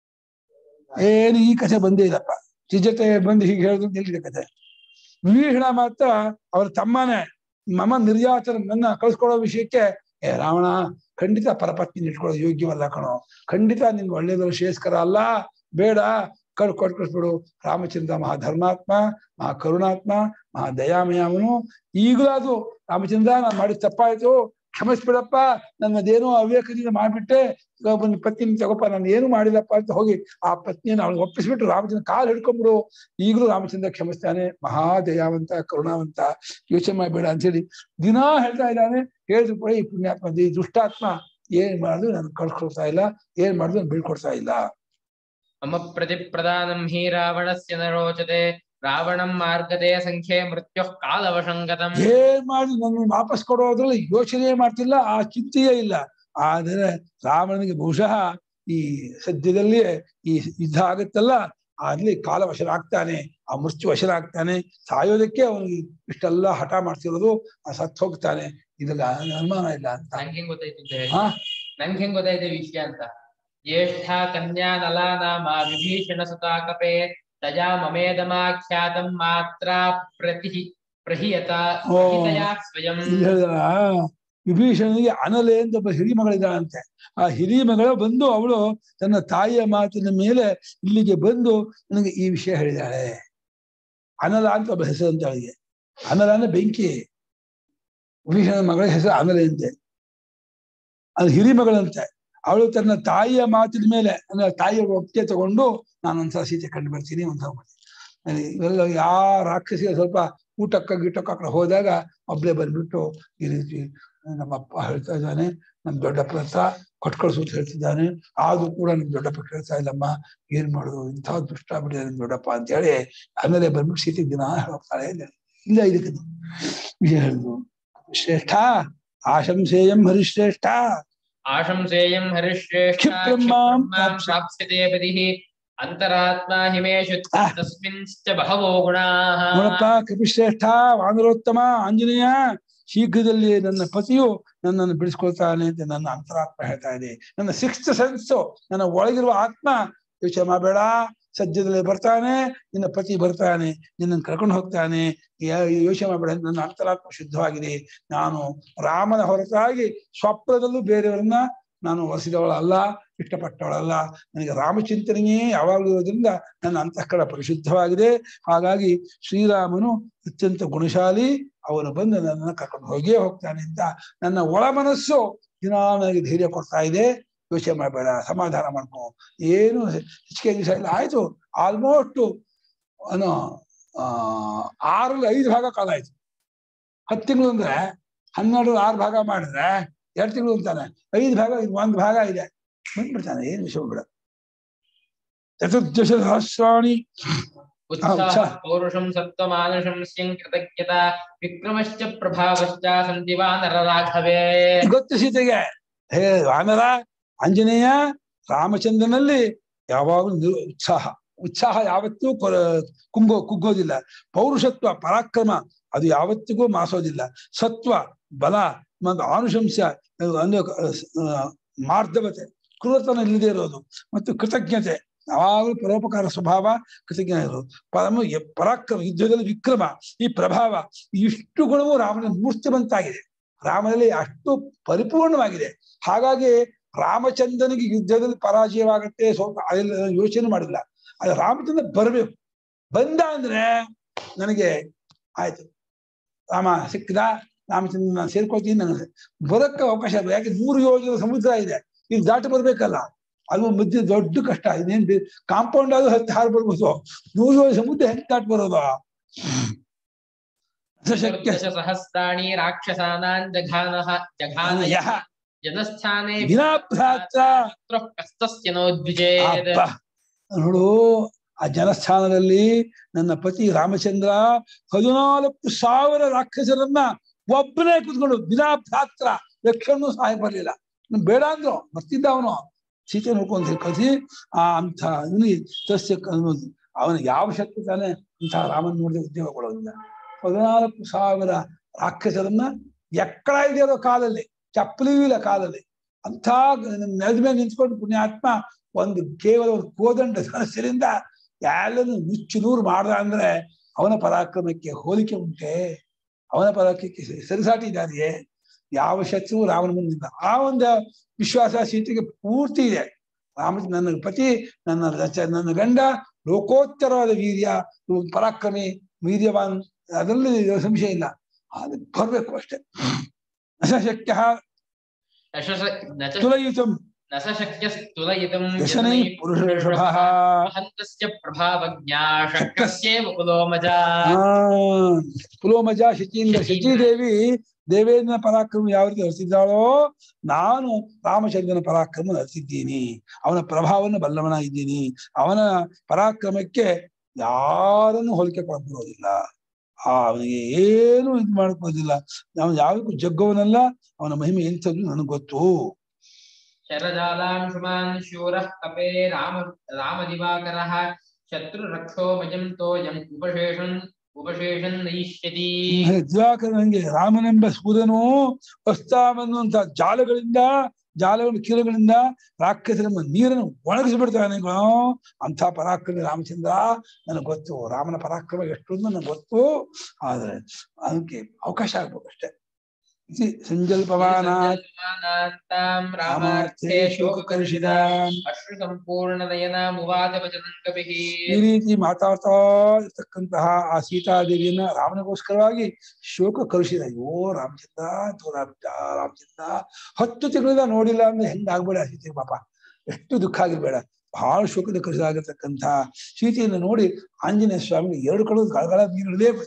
ಏನು ಈ ಕಥೆ ಬಂದೇ ಇಲ್ಲಪ್ಪ ಸುಜಾತ ಬಂದು ಹೀಗೆ ಹೇಳಿದ್ರು ಎಲ್ಲಿದೆ ಕಥೆ ವಿಭೀಷಣ ಮಾತ್ರ ಅವರ ತಮ್ಮನೇ ಮಮ ನಿರ್ಯಾತನ ನನ್ನ ಕಳ್ಸ್ಕೊಡೋ ವಿಷಯಕ್ಕೆ ಏ ರಾವಣ ಖಂಡಿತ ಪರಪತ್ನಿ ಇಟ್ಕೊಳ್ಳೋ ಯೋಗ್ಯವಲ್ಲ ಕಣೋ ಖಂಡಿತ ನಿನ್ಗೆ ಒಳ್ಳೇದಲ್ಲ ಶ್ರೇಯಸ್ಕರ ಅಲ್ಲ ಬೇಡ ಕಳ್ ಕೊಟ್ಟು ಕಳಿಸ್ಬಿಡು ರಾಮಚಂದ್ರ ಮಹಾ ಧರ್ಮಾತ್ಮ ಮಹಾ ಕರುಣಾತ್ಮ ಮಹಾ ದಯಾಮಯ ಅವನು ಈಗಲೂ ಅದು ರಾಮಚಂದ್ರ ನಾನು ಮಾಡಿದ ತಪ್ಪಾಯ್ತು ಕ್ಷಮಿಸ್ಬಿಡಪ್ಪ ನನ್ನದೇನೋ ಅವಿವೇಕದಿಂದ ಮಾಡ್ಬಿಟ್ಟೆ ಒಬ್ಬನ ಪತ್ನಿ ತಗೋಪ್ಪ ನಾನು ಏನು ಮಾಡಿಲ್ಲಪ್ಪ ಅಂತ ಹೋಗಿ ಆ ಪತ್ನಿಯನ್ನು ಅವಳು ಒಪ್ಪಿಸ್ಬಿಟ್ಟು ರಾಮಚಂದ್ರ ಕಾಲು ಹಿಡ್ಕೊಂಡ್ಬಿಡು ಈಗಲೂ ರಾಮಚಂದ್ರ ಕ್ಷಮಿಸ್ತಾನೆ ಮಹಾ ದಯಾವಂತ ಕರುಣಾವಂತ ಯೋಚನೆ ಮಾಡಬೇಡ ಅಂತೇಳಿ ದಿನಾ ಹೇಳ್ತಾ ಇದ್ದಾನೆ ಹೇಳಿದ್ರು ಕೂಡ ಈ ಪುಣ್ಯಾತ್ಮ ಈ ದುಷ್ಟಾತ್ಮ ಏನ್ ಮಾಡಿದ್ರು ನನ್ ಕಳ್ಸ್ಕೊಡ್ತಾ ಇಲ್ಲ ಏನ್ ಮಾಡಿದ್ರು ನನ್ ಬೀಳ್ಕೊಡ್ತಾ ಇಲ್ಲ ಮಮ ಪ್ರತಿ ಪ್ರದಾನಂ ಹಿ ರಾವಣಸ್ಯ ನ ರೋಚತೆ ರಾವಣಂ ಮಾರ್ಗದೆ ಸಂಖ್ಯೆ ಮೃತ್ಯು ಕಾಲವಶಂಗತಂ ಏನ್ ಮಾಡಿದ್ರು ನನ್ನ ವಾಪಸ್ ಕೊಡೋದ್ರಲ್ಲಿ ಯೋಚನೆ ಮಾಡ್ತಿಲ್ಲ ಆ ಚಿಂತೆಯೇ ಇಲ್ಲ ಆದ್ರೆ ರಾವಣನಿಗೆ ಬಹುಶಃ ಈ ಸದ್ಯದಲ್ಲಿಯೇ ಈ ಯುದ್ಧ ಆಗುತ್ತಲ್ಲ ಅಲ್ಲಿ ಕಾಲವಶನಾಗ್ತಾನೆ ಆ ಮೃತ್ಯು ವಶನಾಗ್ತಾನೆ ಸಾಯೋದಕ್ಕೆ ಅವನಿಗೆ ಇಷ್ಟೆಲ್ಲ ಹಠ ಮಾಡ್ತಿರೋದು ಆ ಸತ್ ಹೋಗ್ತಾನೆ ಇದ್ರಲ್ಲಿ ಅನುಮಾನ ಇಲ್ಲ ಅಂತ ನಂಗೆ ಹೆಂಗ್ ಗೊತ್ತಾಯ್ತು ಅಂತ ಹೇಳಿ ಹಾ ನಂಗೆ ಹೆಂಗ್ ಗೊತ್ತಾಯ್ತು ಈ ವಿಷಯ ಅಂತ ಜ್ಯೇಷ್ಠ ಕನ್ಯಾ ನಲಾ ನಾಮ ವಿಭೀಷಣ ಸುತಾಕಪೆ ತಜಾ ಮಮೇದಮಾಖ್ಯಾತಂ ಮಾತ್ರ ಪ್ರತಿ ಪ್ರಹಿಯತ ಓ. ಪ್ರಹಿತಯಾ ಸ್ವಯಂ ಇಲ್ಲಿ ಹೇಳಿದ್ರ ವಿಭೀಷಣನಿಗೆ ಅನಲೆ ಅಂತ ಒಬ್ಬ ಹಿರಿ ಮಗಳಿದ್ದಾಳಂತೆ ಆ ಹಿರಿ ಮಗಳ ಬಂದು ಅವಳು ತನ್ನ ತಾಯಿಯ ಮಾತಿನ ಮೇಲೆ ಇಲ್ಲಿಗೆ ಬಂದು ನನಗೆ ಈ ವಿಷಯ ಹೇಳಿದಾಳೆ ಅನಲ ಅಂತ ಒಬ್ಬ ಹೆಸರು ಅಂತ ಅವಳಿಗೆ ಅನಲ ಅಂದ್ರೆ ಬೆಂಕಿ ವಿಭೀಷಣ ಮಗಳ ಹೆಸರು ಅನಲೆ ಅಂತೆ ಅದು ಹಿರಿ ಮಗಳಂತೆ ಅವಳು ತನ್ನ ತಾಯಿಯ ಮಾತಿನ ಮೇಲೆ ಅಂದ್ರೆ ತಾಯಿಯ ಒಪ್ಪಿಗೆ ತಗೊಂಡು ನಾನು ಒಂದ್ಸಲ ಸೀತೆ ಕಂಡು ಬರ್ತೀನಿ ಒಂದ್ಸಲ ಬರ್ತೀನಿ ಇವೆಲ್ಲ ಯಾವ ರಾಕ್ಷಸಿಗೆ ಸ್ವಲ್ಪ ಊಟಕ್ಕ ಗೀಟಕ್ಕ ಆ ಕಡೆ ಹೋದಾಗ ಒಬ್ಳೆ ಬಂದ್ಬಿಟ್ಟು ಈ ರೀತಿ ನಮ್ಮಪ್ಪ ಹೇಳ್ತಾ ಇದ್ದಾನೆ ನಮ್ ದೊಡ್ಡಪ್ಪನ ಹತ್ರ ಕೊಟ್ ಕಳ್ಸು ಅಂತ ಹೇಳ್ತಿದ್ದಾನೆ ಆದ್ರೂ ಕೂಡ ನಿಮ್ ದೊಡ್ಡಪ್ಪ ಕೇಳ್ತಾ ಇಲ್ಲಮ್ಮ ಏನ್ ಮಾಡೋದು ಇಂಥ ದುಷ್ಟ ಬಿಡಿದ ನಿಮ್ ದೊಡ್ಡಪ್ಪ ಅಂತ ಹೇಳಿ ಆಮೇಲೆ ಬಂದ್ಬಿಟ್ಟು ಸೀತೆ ದಿನ ಹೋಗ್ತಾಳೆ ಇಲ್ಲ ಇದಕ್ಕೆ ವಿಜಯ ಹೇಳಿದ್ರು ಶ್ರೇಷ್ಠ ಆಶಂಸೇಯಂ ಹರಿಶ್ರೇಷ್ಠ आशंसेयं हरिश्रेष्ठ क्षिप्रमां क्षिप्रमां प्राप्स्यते पतिः अन्तरात्मा हिमेषु Ah. तस्मिंश्च बहवो गुणाः ನೋಡಪ್ಪ ಕಪಿಶ್ರೇಷ್ಠ ವಾನರೋತ್ತಮ ಆಂಜನೇಯ ಶೀಘ್ರದಲ್ಲಿ ನನ್ನ ಪತಿಯು ನನ್ನನ್ನು ಬಿಡಿಸ್ಕೊಳ್ತಾನೆ ಅಂತ ನನ್ನ ಅಂತರಾತ್ಮ ಹೇಳ್ತಾ ಇದೆ ನನ್ನ ಸಿಕ್ಸ್ತ್ ಸೆನ್ಸು ನನ್ನ ಒಳಗಿರುವ ಆತ್ಮ ಯೋಚನೆ ಮಾಡಬೇಡ ಸದ್ಯದಲ್ಲಿ ಬರ್ತಾನೆ ನಿನ್ನ ಪತಿ ಬರ್ತಾನೆ ನಿನ್ನನ್ನು ಕರ್ಕೊಂಡು ಹೋಗ್ತಾನೆ ಯಾ- ಯೋಚನೆ ಮಾಡಬೇಡ ನನ್ನ ಅಂತರಾತ್ಮ ಶುದ್ಧವಾಗಿದೆ ನಾನು ರಾಮನ ಹೊರತಾಗಿ ಸ್ವಪ್ನದಲ್ಲೂ ಬೇರೆಯವರನ್ನ ನಾನು ಒರೆಸಿದವಳಲ್ಲ ಇಷ್ಟಪಟ್ಟವಳಲ್ಲ ನನಗೆ ರಾಮಚಿಂತನೆಯೇ ಯಾವಾಗಲೂ ಇರೋದ್ರಿಂದ ನನ್ನ ಅಂತಃಕರಣ ಪರಿಶುದ್ಧವಾಗಿದೆ ಹಾಗಾಗಿ ಶ್ರೀರಾಮನು ಅತ್ಯಂತ ಗುಣಶಾಲಿ ಅವನು ಬಂದು ನನ್ನನ್ನು ಕರ್ಕೊಂಡು ಹೋಗಿಯೇ ಹೋಗ್ತಾನೆ ಅಂತ ನನ್ನ ಒಳ ಮನಸ್ಸು ದಿನಾ ನನಗೆ ಧೈರ್ಯ ಕೊಡ್ತಾ ಇದೆ ಯೋಚನೆ ಮಾಡಬೇಡ ಸಮಾಧಾನ ಮಾಡ್ಕೊ ಏನು ಹೆಚ್ಚಿಗೆ ದಿವಸ ಇಲ್ಲ ಆಯ್ತು ಆಲ್ಮೋಸ್ಟ್ ಏನೋ ಆ ಆರಲ್ಲಿ ಐದು ಭಾಗ ಕಾಲ ಆಯ್ತು ಹತ್ತು ತಿಂಗಳು ಅಂದ್ರೆ ಹನ್ನೆರಡು ಆರು ಭಾಗ ಮಾಡಿದ್ರೆ ಎರಡು ತಿಂಗಳು ಅಂತಾನೆ ಐದು ಭಾಗ ಇದು ಒಂದು ಭಾಗ ಇದೆ ಬಂದ್ಬಿಡ್ತಾನೆ ಏನು ವಿಷಯ ಬಿಡ ಚತುರ್ದಶ ಸಹಸ್ರಾಣಿ उत्साहः उत्साह। पौरुषं सत्त्वमानुषं स्यं कृतज्ञता विक्रमश्च प्रभावश्च सन्ति वा नरराघवे ಗೊತ್ತು ಸೀತೆಗೆ ಹೇ ವಾನರ ಆಂಜನೇಯ ರಾಮಚಂದ್ರನಲ್ಲಿ ಯಾವಾಗಲೂ ನಿರು- ಉತ್ಸಾಹ ಉತ್ಸಾಹ ಯಾವತ್ತೂ ಕೊರ- ಕುಂಗೋ ಕುಗ್ಗೋದಿಲ್ಲ ಪೌರುಷತ್ವ ಪರಾಕ್ರಮ ಅದು ಯಾವತ್ತಿಗೂ ಮಾಸೋದಿಲ್ಲ ಸತ್ವ ಬಲ ಮತ್ತು ಆನುಶಂಸ ಅದು ಅಂದ್ರೆ ಆ, ಮಾರ್ಧವತೆ ಕ್ರೂರತನ ಇಲ್ಲದೆ ಇರೋದು ಮತ್ತು ಕೃತಜ್ಞತೆ ಯಾವಾಗಲೂ ಪರೋಪಕಾರ ಸ್ವಭಾವ ಕೃತಜ್ಞ ಇರೋದು ಪರಮ ಯ- ಪರಾಕ್ರಮ ಯುದ್ಧದಲ್ಲಿ ವಿಕ್ರಮ ಈ ಪ್ರಭಾವ ಇಷ್ಟು ಗುಣವು ರಾಮನ ಮೂರ್ತಿಮಂತಾಗಿದೆ ರಾಮನಲ್ಲಿ ಅಷ್ಟು ಪರಿಪೂರ್ಣವಾಗಿದೆ ಹಾಗಾಗಿ ರಾಮಚಂದ್ರನಿಗೆ ಯುದ್ಧದಲ್ಲಿ ಪರಾಜಯವಾಗತ್ತೆ ಸ್ವಲ್ಪ ಅದೆಲ್ಲ ಯೋಚನೆ ಮಾಡಿಲ್ಲ ಅದು ರಾಮಚಂದ್ರ ಬರಬೇಕು ಬಂದ ಅಂದ್ರೆ ನನಗೆ ಆಯ್ತು ರಾಮ ಸಿಕ್ಕದ ರಾಮಚಂದ್ರ ನಾನು ಸೇರ್ಕೊಳ್ತೀನಿ ನನಗೆ ಬರಕ್ಕೆ ಅವಕಾಶ ಇಲ್ಲ ಯಾಕೆ ನೂರು ಯೋಜನೆ ಸಮುದ್ರ ಇದೆ ಇಲ್ಲಿ ದಾಟಿ ಬರ್ಬೇಕಲ್ಲ ಅದು ಮಧ್ಯೆ ದೊಡ್ಡ ಕಷ್ಟ ಇದೇನ್ ಕಾಂಪೌಂಡ್ ಆದ್ರೂ ಹತ್ತಿ ಹಾರು ಬರ್ಬೋದು ನೂರು ಯೋಜನೆ ಸಮುದ್ರ ಹೆಂಗ್ ದಾಟಿ ಬರೋದು ಶಕ್ಯ सहस्राणि राक्षसानां जघानः जघानयः ಯಹ जनस्थाने ವಿನಾಭ್ರಾತ್ರ पुत्रः कस्तस्य नोद्विजेत् ಅಪ್ಪ ನೋಡು ಆ ಜನಸ್ಥಾನದಲ್ಲಿ ನನ್ನ ಪತಿ ರಾಮಚಂದ್ರ ಹದಿನಾಲ್ಕು ಸಾವಿರ ರಾಕ್ಷಸರನ್ನ ಒಬ್ಬನೇ ಕುತ್ಕೊಂಡು ಬಿನಾ ಭ್ರಾತ್ರ ಲಕ್ಷಣೂ ಸಹಾಯ ಬರಲಿಲ್ಲ ಬೇಡ ಅಂದ್ರು ಬರ್ತಿದ್ದ ಅವನು ಸೀತೆ ನೋಡ್ಕೊಂಡು ಕಸಿ ಆ ಅಂತ ಇವನಿಗೆ ತಸ್ಯ ಅನ್ನೋದು ಅವನಿಗೆ ಯಾವ ಶಕ್ತಿ ತಾನೆ ಇಂತಹ ರಾಮನ್ ನೋಡಿದ ಉದ್ಯೋಗ ಕೊಡೋದಿಲ್ಲ ಹದಿನಾಲ್ಕು ಸಾವಿರ ರಾಕ್ಷಸರನ್ನ ಎಕ್ಕಡ ಇದೆಯೋ ಕಾಲಲ್ಲಿ ಚಪ್ಪಲಿ ಇಲ್ಲ ಕಾಲಲ್ಲಿ ಅಂಥ ನೆಲದ ಮೇಲೆ ನಿಂತ್ಕೊಂಡು ಪುಣ್ಯಾತ್ಮ ಒಂದು ಕೇವಲ ಒಂದು ಕೋದಂಡ ಧನಸ್ಸಿನಿಂದ ಎಲ್ಲನೂ ನುಚ್ಚು ನೂರು ಮಾಡ್ದ ಅಂದ್ರೆ ಅವನ ಪರಾಕ್ರಮಕ್ಕೆ ಹೋಲಿಕೆ ಉಂಟೆ ಅವನ ಪರಾಕ್ರಮಕ್ಕೆ ಸರಿಸಾಟಿ ಇದ್ದಾರೆಯೇ ಯಾವ ಶತ್ರು ರಾಮನ ಮುಂದಿಲ್ಲ ಆ ಒಂದು ವಿಶ್ವಾಸ ಸೀತೆಗೆ ಪೂರ್ತಿ ಇದೆ ರಾಮ ನನ್ನ ಪತಿ ನನ್ನ ರಚ- ನನ್ನ ಗಂಡ ಲೋಕೋತ್ತರವಾದ ವೀರ್ಯ ಪರಾಕ್ರಮಿ ವೀರ್ಯವಾನ್ ಅದರಲ್ಲಿ ಸಂಶಯ ಇಲ್ಲ ಅದು ಬರ್ಬೇಕು ಅಷ್ಟೇ ಅಶಕ್ಯ न श- न च ತುಲಯಿತಂ न स शक्यस्तुलयितुं ಯಶನೈ यतनैः ಪುರುಷಭಃ महन्तस्य प्रभावज्ञा शक्रस्येव कुलोमजा ಆ ಪುಲೋಮಜ ಶಚೀಂದ್ರ ಶಚೀದೇವಿ ದೇವೇಂದ್ರನ ಪರಾಕ್ರಮ ಯಾವ ರೀತಿ ಹರಿಸಿದ್ದಾಳೋ ನಾನು ರಾಮಚಂದ್ರನ ಪರಾಕ್ರಮ ಹರಿಸಿದ್ದೀನಿ ಅವನ ಪ್ರಭಾವವನ್ನು ಬಲ್ಲವನ ಇದ್ದೀನಿ ಅವನ ಪರಾಕ್ರಮಕ್ಕೆ ಯಾರನ್ನು ಹೋಲಿಕೆ ಕೊಡಬರೋದಿಲ್ಲ ಆ ಅವನಿಗೆ ಏನು ಇದು ಮಾಡ್ಕೋದಿಲ್ಲ ಅವನು ಯಾವುದಕ್ಕೂ ಜಗ್ಗವನಲ್ಲ ಅವನ ಮಹಿಮೆ ಎಂಥದ್ದು ನನಗೆ ಗೊತ್ತು शरजालांशुमान् शूरः कपे राम रामदिवाकरः शत्रुरक्षोमजं तोयम् उपशेषन् उपशेषन् नयिष्यति ಹಾಗೆ ದಿವಾಕರನಿಗೆ ರಾಮನೆಂಬ ಸೂರ್ಯನು ಅಸ್ತಾವನ್ನುವಂತ ಜಾಲಗಳಿಂದ ಜಾಲಗಳ ಕೀಲಗಳಿಂದ ರಾಕ್ಷಸರ ನೀರನ್ನು ಒಣಗಿಸಿಬಿಡ್ತಾನೆ ಕಣೋ. ಅಂಥ ಪರಾಕ್ರಮಿ ರಾಮಚಂದ್ರ ನನಗೆ ಗೊತ್ತು ರಾಮನ ಪರಾಕ್ರಮ ಎಷ್ಟು ಅಂತ ನನಗೆ ಗೊತ್ತು ಆದ್ರೆ ಅದಕ್ಕೆ ಅವಕಾಶ ಆಗ್ಬೇಕು ಅಷ್ಟೇ ಇತಿ ಸಂಜಲ್ಪವಾನಾತ್ ಸಂಜಲ್ಪಮಾನಾತ್ತಾಂ ರಾಮಾರ್ಥೇ ರಾಮಾರ್ಥೇ ಶೋಕಕಲುಷಿತ ಶೋಕಕಲುಷಿತಾಂ ಅಶ್ರು ಸಂಪೂರ್ಣನಯನಾಮುವಾಚ ವಚನಂ ಕವಿಃ ಈ ರೀತಿ ಮಾತಾಡ್ತಾ ಇರ್ತಕ್ಕಂತಹ ಆ ಸೀತಾದೇವಿಯನ್ನ ರಾಮನಿಗೋಸ್ಕರವಾಗಿ ಶೋಕ ಕಲುಷಿತ ಅಯ್ಯೋ ರಾಮಚಂದ್ರ ತೋರಾಬಿಟ್ಟ ರಾಮಚಂದ್ರ ಹತ್ತು ತಿಂಗಳಿಂದ ನೋಡಿಲ್ಲ ಅಂದ್ರೆ ಹೆಂಗಾಗ್ಬೇಡ ಸೀತೆ ಪಾಪ ಎಷ್ಟು ದುಃಖ ಆಗಿರ್ಬೇಡ ಬಹಳ ಶೋಕದ ಕಲುಷಿತ ಆಗಿರ್ತಕ್ಕಂಥ ಸೀತೆಯನ್ನು ನೋಡಿ ಆಂಜನೇಯ ಸ್ವಾಮಿ ಎರಡು ಕಡೆ ಗಳಗಳ ನೀರು ಇಳಿಯೇ ಬಿಡ್ತು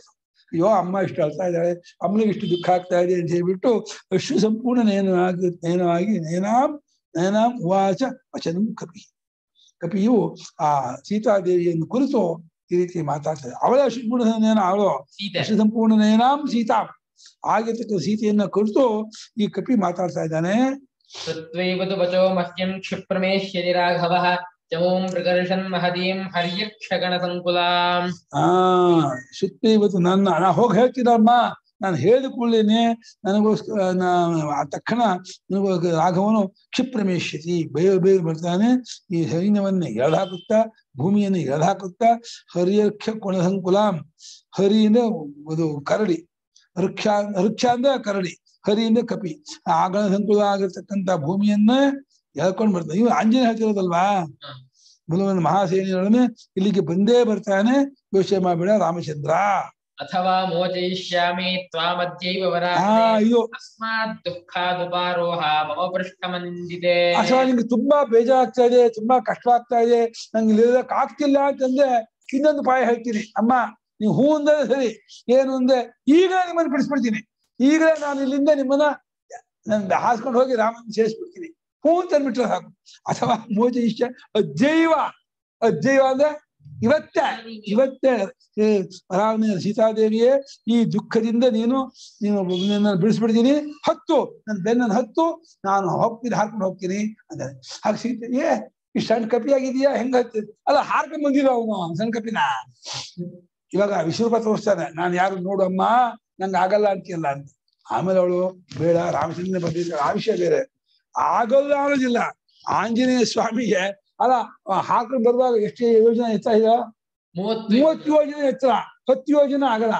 ಅಯ್ಯೋ ಅಮ್ಮ ಇಷ್ಟು ಅಳ್ತಾ ಇದ್ದಾಳೆ ಅಮ್ಮನಿಗೆ ಇಷ್ಟು ದುಃಖ ಆಗ್ತಾ ಇದೆ ಅಂತ ಹೇಳ್ಬಿಟ್ಟು ಅಶ್ರು ಸಂಪೂರ್ಣ ನಯನವಾಗಿ ನಯನವಾಗಿ ನಯನಾಂ ನಯನಾಂ ಉವಾಚ ವಚನಂ ಕಪಿ ಕಪಿಯು ಆ ಸೀತಾದೇವಿಯನ್ನು ಕುರಿತು ಈ ರೀತಿ ಮಾತಾಡ್ತಾರೆ ಅವಳೇ ಅಶ್ರುಪೂರ್ಣ ನಯನ ಅವಳು ಸೀತೆ ಅಶ್ರು ಸಂಪೂರ್ಣ ನಯನಾಂ ಸೀತಾ ಆಗಿರ್ತಕ್ಕ ಸೀತೆಯನ್ನ ಕುರಿತು ಈ ಕಪಿ ಮಾತಾಡ್ತಾ ಇದ್ದಾನೆ श्रुत्वैव तु वचो मह्यं क्षिप्रमेष्यति राघवः चमूं प्रकर्षन् महदीं हर्यक्षगणसङ्कुलाम् ಆ ಸುತ್ತಿ ಇವತ್ತು ನನ್ನ ನಾ ಹೋಗಿ ಹೇಳ್ತೀನಮ್ಮ ನಾನು ಹೇಳಿದ ಕೂಡಲೇನೆ ನನಗೋಸ್ಕರ ನಾ- ಆ ತಕ್ಷಣ ನನಗೋಸ್ಕರ ರಾಘವನು ಕ್ಷಿಪ್ರಮೇಶ್ಯತಿ ಬೇಗ ಬೇಗ ಬರ್ತಾನೆ ಈ ಸೈನ್ಯವನ್ನೇ ಎಳೆದಾಕುತ್ತಾ ಭೂಮಿಯನ್ನು ಎಳೆದಾಕುತ್ತಾ ಹರಿಯಕ್ಷ ಕೊಣಸಂಕುಲಾಂ ಹರಿಯಿಂದ ಅದು ಕರಡಿ ವೃಕ್ಷ ವೃಕ್ಷ ಅಂದ್ರೆ ಕರಡಿ ಹರಿಯಿಂದ ಕಪಿ ಆ ಗಣ ಸಂಕುಲ ಆಗಿರ್ತಕ್ಕಂಥ ಭೂಮಿಯನ್ನ ಎಳ್ಕೊಂಡು ಬರ್ತಾನೆ ಇವ್ ಆಂಜನೇಯ ಹೇಳ್ತಿರೋದಲ್ವಾ ಬಲವನ್ ಮಹಾಸೇನೆಯೊಡನೆ ಇಲ್ಲಿಗೆ ಬಂದೇ ಬರ್ತಾನೆ ಯೋಚನೆ ಮಾಡಬೇಡ ರಾಮಚಂದ್ರ अथवा मोचयिष्यामि त्वामद्यैव ಆ वराहे ಇದು अस्मात् दुःखादुपारोह मम पृष्ठमनिन्दिते ಅಥವಾ ನಿಂಗೆ ತುಂಬಾ ಬೇಜಾರಾಗ್ತಾ ಇದೆ ತುಂಬಾ ಕಷ್ಟವಾಗ್ತಾ ಇದೆ ನಂಗೆ ಇಲ್ಲಿರೋದಕ್ಕೆ ಆಗ್ತಿಲ್ಲ ಅಂತಂದ್ರೆ ಇನ್ನೊಂದು ಪಾಯ ಹೇಳ್ತೀನಿ ಅಮ್ಮ ನೀವು ಹೂ ಅಂದ್ರೆ ಸರಿ ಏನು ಅಂದ್ರೆ ಈಗಲೇ ನಿಮ್ಮನ್ನ ಬಿಡಿಸ್ಬಿಡ್ತೀನಿ ಈಗಲೇ ನಾನು ಇಲ್ಲಿಂದ ನಿಮ್ಮನ್ನ ನನ್ ಹಾಸ್ಕೊಂಡು ಹೋಗಿ ರಾಮನ್ ಸೇರಿಸ್ಬಿಡ್ತೀನಿ ಹೂ ಅಂತ ಅಂದ್ಬಿಟ್ರೆ ಸಾಕು ಅಥವಾ ಮೋಜ ಇಷ್ಟ ಅಜ್ಜೈವ ಅಜ್ಜೈವ ಅಂದ್ರೆ ಇವತ್ತೇ ಇವತ್ತೇ ಏ, ರಾಮನ ಸೀತಾದೇವಿಯೇ ಈ ದುಃಖದಿಂದ ನೀನು ನೀನು ನಿನ್ನ ಬಿಡಿಸ್ಬಿಡ್ತೀನಿ ಹತ್ತು ನನ್ನ ಬೆನ್ನನ್ನು ಹತ್ತು ನಾನು ಹೋಗ್ತೀನಿ ಹಾರ್ಕೊಂಡು ಹೋಗ್ತೀನಿ ಅಂತಾರೆ ಹಾಗೆ ಸೀತೆ ಏ ಈ ಸಣ್ಣ ಕಪಿ ಆಗಿದೆಯಾ ಹೆಂಗ ಹತ್ತಿ ಅಲ್ಲ ಹಾರ್ಕೊಂಡ್ ಬಂದಿಲ್ಲ ಅವನು ಸಣ್ಣ ಕಪಿನ ಇವಾಗ ವಿಶ್ವರೂಪ ತೋರಿಸ್ತಾನೆ ನಾನು ಯಾರು ನೋಡಮ್ಮ ನಂಗೆ ಆಗಲ್ಲ ಅಂತೀಯಲ್ಲ ಅಂತ ಆಮೇಲೆ ಅವಳು ಬೇಡ ರಾಮಚಂದ್ರ ಬಂದಿದ್ದ ಆ ವಿಷಯ ಬೇರೆ ಆಗಲ್ಲ ಅನ್ನೋದಿಲ್ಲ ಆಂಜನೇಯ ಸ್ವಾಮಿಗೆ ಅಲ್ಲ ಹಾಕೊಂಡು ಬರುವಾಗ ಎಷ್ಟು ಯೋಜನೆ ಎತ್ತರ ಇದೆ ಮೂವತ್ತು ಮೂವತ್ತು ಯೋಜನೆ ಎತ್ತರ ಹತ್ತು ಯೋಜನೆ ಆಗಲ್ಲ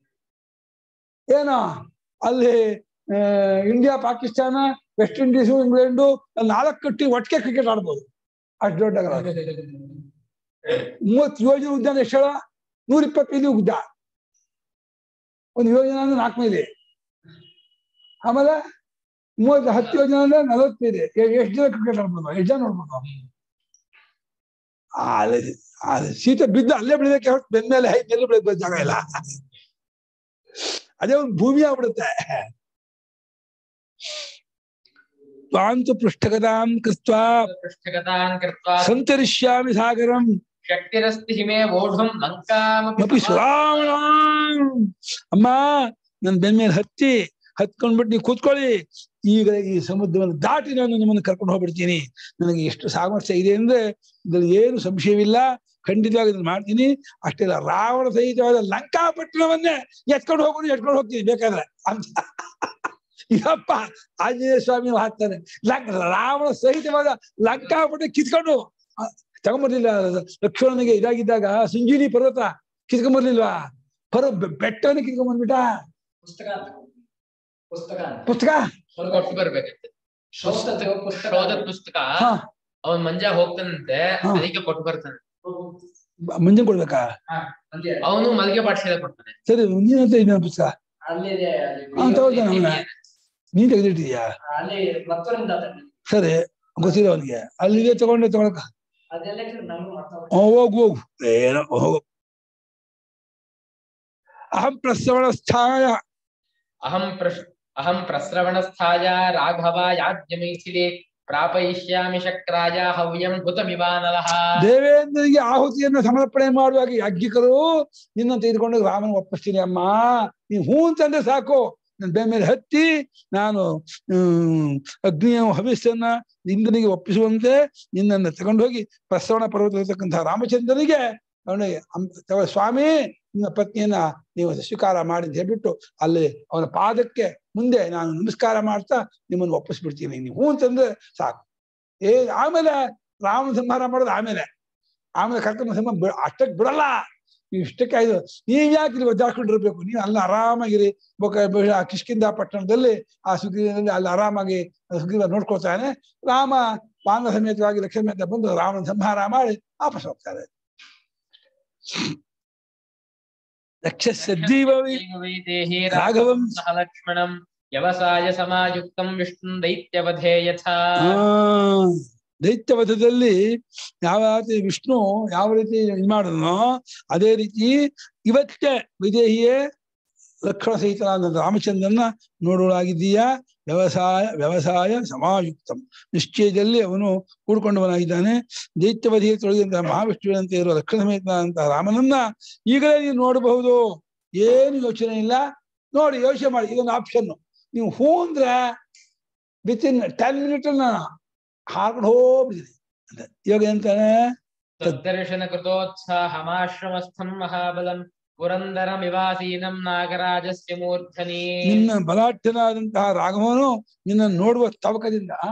ಏನೋ ಅಲ್ಲಿ ಆ, India Pakistan West Indies England ಅಲ್ಲಿ ನಾಲ್ಕು ಕಟ್ಟಿ ಒಟ್ಟಿಗೆ ಕ್ರಿಕೆಟ್ ಆಡ್ಬೋದು ಅಷ್ಟು ದೊಡ್ಡ ಆಗಲ್ಲ ಮೂವತ್ತು ಯೋಜನೆ ಉದ್ಯಾನ ಎಷ್ಟು ಹೇಳ ನೂರ ಇಪ್ಪತ್ತೈದು ಉದ್ದ ಒಂದು ಯೋಜನೆ ಅಂದ್ರೆ ನಾಲ್ಕು ಮೈಲಿ ಆಮೇಲೆ ಮೂವತ್ತು ಹತ್ತು ಯೋಜನೆ ಅಂದ್ರೆ ನಲವತ್ತೈದು ಎಷ್ಟು ಜನ ಕ್ರಿಕೆಟ್ ಆಡ್ಬೋದು ಎಷ್ಟು ಜನ ನೋಡ್ಬೋದು ಆ, ಅಲ್ಲಿ ಆ ಸೀತೆ ಬಿದ್ದು ಅಲ್ಲೇ ಬೆಳಿಬೇಕೆ ಹೊರತು ಬೆನ್ಮೇಲೆ ಹೈ ಮೇಲೆ ಬೆಳಕ್ ಜಾಗ ಇಲ್ಲ ಅದೇ ಒಂದು ಭೂಮಿ ಆಗ್ಬಿಡುತ್ತೆ ತ್ವಾಂತು ಪೃಷ್ಠಗತಾಂ ಕೃತ್ವಾ पृष्ठगतान् कृत्वा ಸಂತರಿಷ್ಯಾಮಿ ಸಾಗರಂ शक्तिरस्ति हिमे वोढुं लङ्कामपि ಮಪಿ ಸುರಾವಣ ಅಮ್ಮ ನನ್ ಬೆನ್ ಮೇಲೆ ಹತ್ತಿ ಹತ್ಕೊಂಡ್ಬಿಟ್ಟು ನೀವು ಕೂತ್ಕೊಳ್ಳಿ ಈಗ ಈ ಸಮುದ್ರವನ್ನು ದಾಟಿ ನಾನು ನಿಮ್ಮನ್ನು ಕರ್ಕೊಂಡು ಹೋಗ್ಬಿಡ್ತೀನಿ ನನಗೆ ಎಷ್ಟು ಸಾಮರ್ಥ್ಯ ಇದೆ ಅಂದ್ರೆ ಇದ್ರಲ್ಲಿ ಏನು ಸಂಶಯವಿಲ್ಲ ಖಂಡಿತವಾಗಿ ಇದನ್ನ ಮಾಡ್ತೀನಿ ಅಷ್ಟೆಲ್ಲ ರಾವಣ ಸಹಿತವಾದ ಲಂಕಾಪಟ್ಟಣವನ್ನೇ ಎತ್ಕೊಂಡು ಹೋಗೋದು ಎತ್ಕೊಂಡು ಹೋಗ್ತೀನಿ ಬೇಕಾದ್ರೆ ಅಂತ ಇದಪ್ಪ ಆಂಜನೇಯ ಸ್ವಾಮಿ ಹಾಕ್ತಾನೆ ಲಂಕ ರಾವಣ ಸಹಿತವಾದ ಲಂಕಾಪಟ್ಟಣ ಕಿತ್ಕೊಂಡು ಆ, ತಗೊಂಬರ್ಲಿಲ್ಲ ಲಕ್ಷ್ಮಣನಿಗೆ ಇದಾಗಿದ್ದಾಗ ಸಂಜೀನಿ ಪರ್ವತ ಕಿತ್ಕೊಂಬರ್ಲಿಲ್ವಾ ಪರ ಬೆಟ್ಟವನ್ನ ಕಿತ್ಕೊಂಬಂದ್ಬಿಟ್ಟ ಪುಸ್ತಕ ಅಂತ ಪುಸ್ತಕ ಅಂತ ಪುಸ್ತಕ ಕೊಟ್ಟು ಬರ್ಬೇಕಂತೆ ಶೋಧದ ಪುಸ್ತಕ ಶೋಧದ ಪುಸ್ತಕ ಹಾ ಅವನ್ ಮಂಜ ಹೋಗ್ತಾನಂತೆ ಹಾ. ಅದಕ್ಕೆ ಕೊಟ್ಟು ಬರ್ತಾನೆ ಮುಂಜಾನೆ ಕೊಡ್ಬೇಕಾ ಅಲ್ಲಿ ಅವನು ಮಲ್ಗೆ ಪಾಠಶಾಲೆ ಕೊಡ್ತಾನೆ ಸರಿ ನೀನಂತ ಇದನ್ನ ಪುಸ್ತಕ ಅಲ್ಲಿದೆ ಹಾ, ತಗೊಳ್ತಾನೆ ಅವನ ನೀನ್ ತೆಗೆದಿಟ್ಟಿದ್ಯಾ ಅಲ್ಲಿ ಮತ್ತೊಂದು ದಾತ ಸರಿ ಗೊತ್ತಿಲ್ಲ ಅವನಿಗೆ ಅಲ್ಲಿದೆ ತಗೊಂಡೆ ತಗೊಳಕ ಅದೆಲ್ಲ ನಮ್ಗೆ ಮಾತಾಡ ಹ್ಮ್, ಹೋಗು ಹೋಗು ಏನೋ ಹೋಗು ಅಹಂ ಪ್ರಸವಣಸ್ಥಾಯ ಅಹಂ ಪ್ರಶ್ ಅಹಂ ಪ್ರಸ್ರವಣಸ್ಥಾಯ ರಾಘವ ಯಾಜ್ಞಮೈಥಿಲಿ ಪ್ರಾಪಯಿಷ್ಯಾಮಿ ಶಕ್ರಾಯ ಹವ್ಯಂ ಹುತಮಿವಾನಲಃ ದೇವೇಂದ್ರನಿಗೆ ಆಹುತಿಯನ್ನು ಸಮರ್ಪಣೆ ಮಾಡುವಾಗ ಯಾಜ್ಞಿಕರು ನಿನ್ನ ತೆಗೆದುಕೊಂಡು ರಾಮನ ಒಪ್ಪಿಸ್ತೀನಿ ಅಮ್ಮ ನೀನ್ ಹೂ ಅಂತಂದ್ರೆ ಸಾಕು ನನ್ನ ಬೇ ಮೇಲೆ ಹತ್ತಿ ನಾನು ಹ್ಮ್ ಅಗ್ನಿಯ ಹವಿಸ್ಸನ್ನ ಇಂದ್ರನಿಗೆ ಒಪ್ಪಿಸುವಂತೆ ನಿನ್ನನ್ನು ತಗೊಂಡು ಹೋಗಿ ಪ್ರಸವಣ ಪರ್ವತ ಇರತಕ್ಕಂತಹ ರಾಮಚಂದ್ರನಿಗೆ ಅವನಿಗೆ ಅಂ- ತಗೋ ಸ್ವಾಮಿ ನಿನ್ನ ಪತ್ನಿಯನ್ನ ನೀವು ಸ್ವೀಕಾರ ಮಾಡಿ ಅಂತ ಹೇಳ್ಬಿಟ್ಟು ಅಲ್ಲಿ ಅವನ ಪಾದಕ್ಕೆ ಮುಂದೆ ನಾನು ನಮಸ್ಕಾರ ಮಾಡ್ತಾ ನಿಮ್ಮನ್ನು ಒಪ್ಪಿಸ್ಬಿಡ್ತೀನಿ ನೀವು ಹೂ ಅಂತಂದ್ರೆ ಸಾಕು ಏ ಆಮೇಲೆ ರಾಮ ಸಂಹಾರ ಮಾಡೋದು ಆಮೇಲೆ ಆಮೇಲೆ ಕರ್ಕೊಂಡ್ ಸಂಹಾರ ಬಿ- ಅಷ್ಟಕ್ಕೆ ಬಿಡಲ್ಲ ನೀವು ಇಷ್ಟಕ್ಕೆ ಆಯ್ತು ನೀವ್ ಯಾಕೆ ಇಲ್ಲಿ ಒದ್ದಾಡ್ಕೊಂಡಿರ್ಬೇಕು ನೀವು ಅಲ್ಲಿ ಆರಾಮಾಗಿರಿ ಬೊಕ ಬ- ಆ ಕಿಷ್ಕಿಂದ ಪಟ್ಟಣದಲ್ಲಿ ಆ ಸುಗ್ರೀವನಲ್ಲಿ ಅಲ್ಲಿ ಆರಾಮಾಗಿ ಸುಗ್ರೀವ ನೋಡ್ಕೊಳ್ತಾನೆ ರಾಮ ಪಾಂಡ ಸಮೇತವಾಗಿ ಲಕ್ಷ್ಮಣ ಸಮೇತ ಬಂದು ರಾಮನ ಸಂಹಾರ ಮಾಡಿ ವಾಪಸ್ ಹೋಗ್ತಾರೆ ರಕ್ಷಸ್ಯ ಜೀವವಿ ದೇಹಿ ರಾಘವಂ ಸಹ ಲಕ್ಷ್ಮಣಂ ವ್ಯವಸಾಯ ಸಮಾಯುಕ್ತಂ ವಿಷ್ಣು ದೈತ್ಯವಧೇ ಯಥಾ ಆ ದೈತ್ಯವಧದಲ್ಲಿ ಯಾವ ರೀತಿ ವಿಷ್ಣು ಯಾವ ರೀತಿ ಇದು ಮಾಡಿದ್ನೋ ಅದೇ ರೀತಿ ಇವತ್ತೇ ವಿದೇಹಿಯೇ ಲಕ್ಷಣ ಸಹಿತನಾದ ರಾಮಚಂದ್ರನ ನೋಡುವಳಾಗಿದ್ದೀಯಾ ವ್ಯವಸಾಯ ವ್ಯವಸಾಯ ಸಮಾಯುಕ್ತಂ ನಿಶ್ಚಯದಲ್ಲಿ ಅವನು ಕೂಡ್ಕೊಂಡವನಾಗಿದ್ದಾನೆ ದೈತ್ಯವಧಿಯ ತೊಳೆದಂತಹ ಮಹಾವಿಷ್ಣುವಿನಂತೆ ಇರುವ ಲಕ್ಷಣ ಸಮೇತನಾದಂತಹ ರಾಮನನ್ನ ಈಗಲೇ ನೀವು ನೋಡಬಹುದು ಏನು ಯೋಚನೆ ಇಲ್ಲ ನೋಡಿ ಯೋಚನೆ ಮಾಡಿ ಇದೊಂದು ಆಪ್ಷನ್ ನೀವು ಹೂ ಅಂದ್ರೆ ವಿತ್ ಇನ್ ಟೆನ್ ಮಿನಿಟ್ ಹಾರ್ಕೊಂಡು ಹೋಗ್ಬಿಟ್ಟಿದೆ ಅಂತ ಇವಾಗ ಎಂತಾನೆ ತದ್ದರ್ಶನ ಕೃತೋತ್ಸಾಹಮಾಶ್ರಮಸ್ಥಂ ಮಹಾಬಲಂ ಪುರಂದರಮಿವಾಸೀನಂ ನಾಗರಾಜಸ್ಯ ಮೂರ್ಧನಿ ನಿನ್ನ ಬಲಾಢ್ಯನಾದಂತಹ ರಾಘವನು ನಿನ್ನ ನೋಡುವ ತವಕದಿಂದ ಆ?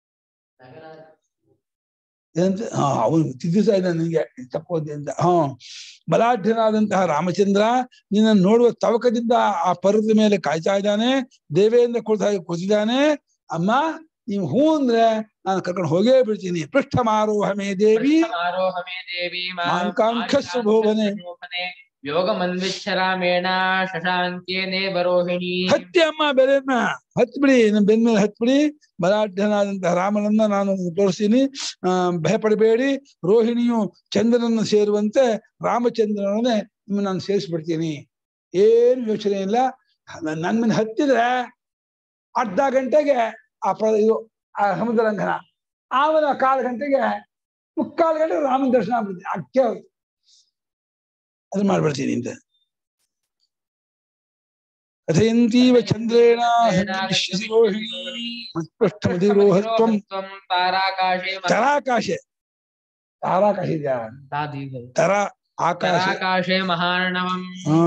ಏನಂತ ಹಾ ಅವನು ತಿದ್ದಿಸ್ತಾ ಇದ್ದಾನೆ ನಿನಗೆ ತಪ್ಪೋದೆ ಅಂತ ಹಾ ಬಲಾಢ್ಯನಾದಂತಹ ರಾಮಚಂದ್ರ ನಿನ್ನ ನೋಡುವ ತವಕದಿಂದ ಆ ಪರ್ವತದ ಮೇಲೆ ಕಾಯ್ತಾ ಇದ್ದಾನೆ ದೇವೇಂದ್ರ ಕೊಡ್ತಾ ಕೂತಿದ್ದಾನೆ ಅಮ್ಮ ನೀವು ಹೂ ಅಂದ್ರೆ ನಾನು ಕರ್ಕೊಂಡು ಹೋಗೇ ಬಿಡ್ತೀನಿ ಪೃಷ್ಠ ಮಾರೋಹಮೇ ದೇವಿ ಆರೋಹ ಮೇ ದೇವಿ ಮಾಂಕಾಂಕ್ಷಸ್ಸು ಭುವನೆ. ಯೋಗಮನ್ವಿಚ್ಛ ರಾಮೇಣ ಶಶಾಂಕೇನೇ ಬರೋಹಿಣಿ ಹತ್ತಿ ಅಮ್ಮ ಬೆಲೆಯನ್ನ ಹತ್ ಬಿಡಿ ನಮ್ಮ ಬೆನ್ನ ಮೇಲೆ ಹತ್ ಬಿಡಿ ಬಲಾಢ್ಯನಾದಂತಹ ರಾಮನನ್ನ ನಾನು ನಿಮ್ಗೆ ತೋರಿಸ್ತೀನಿ ಆ ಭಯಪಡಬೇಡಿ ರೋಹಿಣಿಯು ಚಂದ್ರನನ್ನು ಸೇರುವಂತೆ ರಾಮಚಂದ್ರನನ್ನೇ ನಿಮ್ಮ ನಾನು ಸೇರಿಸ್ಬಿಡ್ತೀನಿ ಏನು ಯೋಚನೆ ಇಲ್ಲ ನನ್- ನನ್ ಮೇಲೆ ಹತ್ತಿದ್ರೆ ಅರ್ಧ ಗಂಟೆಗೆ ಆ ಪ ಇದು ಆ ಸಮುದ್ರ ಲಂಘನ ಆಮೇಲೆ ಕಾಲು ಗಂಟೆಗೆ ಮುಕ್ಕಾಲು ಗಂಟೆ ರಾಮನ ದರ್ಶನ ಆಗ್ಬಿಡ್ತೀನಿ ಅಕ್ಕೆ ಹೋಯ್ತು ಅದನ್ನ ಮಾಡ್ಬಿಡ್ತೀನಿ ಅಂತ ಕಥಯಂತೀವ ಚಂದ್ರೇಣ ಹಂತಮಿಷ್ಯಸಿ ರೋಹಿಣಿ ಮತ್ಪೃಷ್ಠಮಧಿರೋಹತ್ವಂ ತ್ವಂ ತಾರಾಕಾಶೇ ತರಾಕಾಶೆ ತಾರಾಕಾಶ ಇದೆಯಾ ತರ ಆಕಾಶ ತಾರಾಕಾಶೇ ಮಹಾರ್ಣವಂ ಆ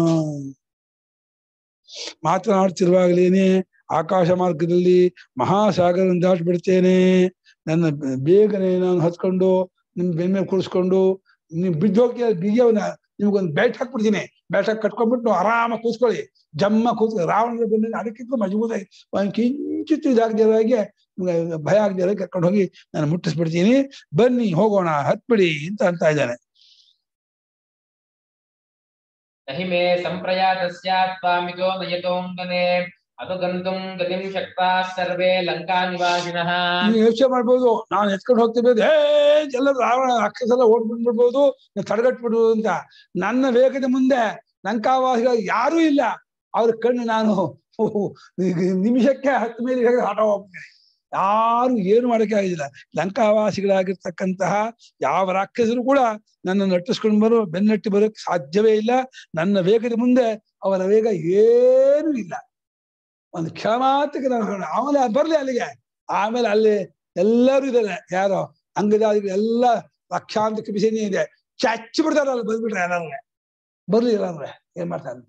ಮಾತನಾಡ್ತಿರುವಾಗಲೇನೆ ಆಕಾಶ ಮಾರ್ಗದಲ್ಲಿ ಮಹಾಸಾಗರವನ್ನು ದಾಟ್ಬಿಡ್ತೇನೆ ನನ್ನ ಬ- ಬೇಗನೆ ನಾನು ಹತ್ಕೊಂಡು ನಿಮ್ ಬೆನ್ನ ಮೇಲೆ ಕೂರಿಸ್ಕೊಂಡು ನೀವು ಬಿದ್ದು ಹೋಗ್ತೀಯ ಬಿಗಿಯವನ್ನ ನಿಮ್ಗೊಂದು ಬ್ಯಾಟ್ ಹಾಕ್ಬಿಡ್ತೀನಿ ಬ್ಯಾಟ್ ಹಾಕಿ ಕಟ್ಕೊಂಡ್ಬಿಟ್ಟು ಆರಾಮಾಗಿ ಕೂತ್ಕೊಳ್ಳಿ ಜಮ್ಮ ಕೂತ್ಕೊಳ್ಳಿ ರಾವಣನ ಬೆನ್ನ ಅದಕ್ಕಿಂತ ಮಜಬೂತಾಗಿ ಒಂದು ಕಿಂಚಿತ್ ಇದಾಗದಿರೋಗೆ ನಿಮ್ಗೆ ಭಯ ಆಗದಿರೋ ಕರ್ಕೊಂಡು ಹೋಗಿ ನಾನು ಮುಟ್ಟಿಸ್ಬಿಡ್ತೀನಿ ಬನ್ನಿ ಹೋಗೋಣ ಹತ್ಬಿಡಿ ಅಂತ ಅಂತ ಇದ್ದಾನೆ नहि मे सम्प्रयातस्यात् त्वामितो नयतोऽङ्गने अनुगन्तुं गतिं शक्ताः सर्वे लङ्कानिवासिनः ನೀವು ಯೋಚನೆ ಮಾಡ್ಬೋದು ನಾನು ಎತ್ಕೊಂಡು ಹೋಗ್ತಿರ್ಬೋದು ಹೇ ಎಲ್ಲ ರಾವಣ ರಾಕ್ಷಸ ಎಲ್ಲ ಓಡ್ ಬಂದ್ಬಿಡ್ಬೋದು ನೀವು ತಡೆಗಟ್ಬಿಡ್ಬೋದು ಅಂತ ನನ್ನ ವೇಗದ ಮುಂದೆ ಲಂಕಾವಾಸಿಗಳು ಯಾರೂ ಇಲ್ಲ ಅವ್ರ ಕಣ್ಣು ನಾನು ಈಗ ನಿಮಿಷಕ್ಕೆ ಹತ್ತು ಮೇಲೆ ಹೇಗೆ ಆಟ ಹೋಗ್ತೀನಿ ಯಾರು ಏನು ಮಾಡಕ್ಕೆ ಆಗಿಲ್ಲ ಲಂಕಾವಾಸಿಗಳಾಗಿರ್ತಕ್ಕಂತಹ ಯಾವ ರಾಕ್ಷಸರು ಕೂಡ ನನ್ನ ನಟ್ಟಿಸ್ಕೊಂಡು ಬರೋ ಬೆನ್ನಟ್ಟಿ ಬರೋಕ್ ಸಾಧ್ಯವೇ ಇಲ್ಲ ನನ್ನ ವೇಗದ ಮುಂದೆ ಅವರ ವೇಗ ಏನೂ ಇಲ್ಲ ಒಂದು ಕ್ಷಣ ಮಾತ್ರಕ್ಕೆ ನಾನು ಹೊರಡೆ. ಆಮೇಲೆ ಬರ್ಲಿ ಅಲ್ಲಿಗೆ ಆಮೇಲೆ ಅಲ್ಲಿ ಎಲ್ಲರೂ ಇದ್ದಾರೆ ಯಾರೋ ಅಂಗದಾದಿಗಳು ಎಲ್ಲ ಲಕ್ಷಾಂತರ ಕಿಬಿಸೇನೆ ಇದೆ ಚಚ್ಚಿ ಬಿಡ್ತಾರೆ ಅಲ್ಲಿ ಬಂದ್ಬಿಟ್ರೆ ಎಲ್ಲರೂ ಬರ್ಲಿ ಎಲ್ಲಾದ್ರೆ ಏನ್ ಮಾಡ್ತಾರೆ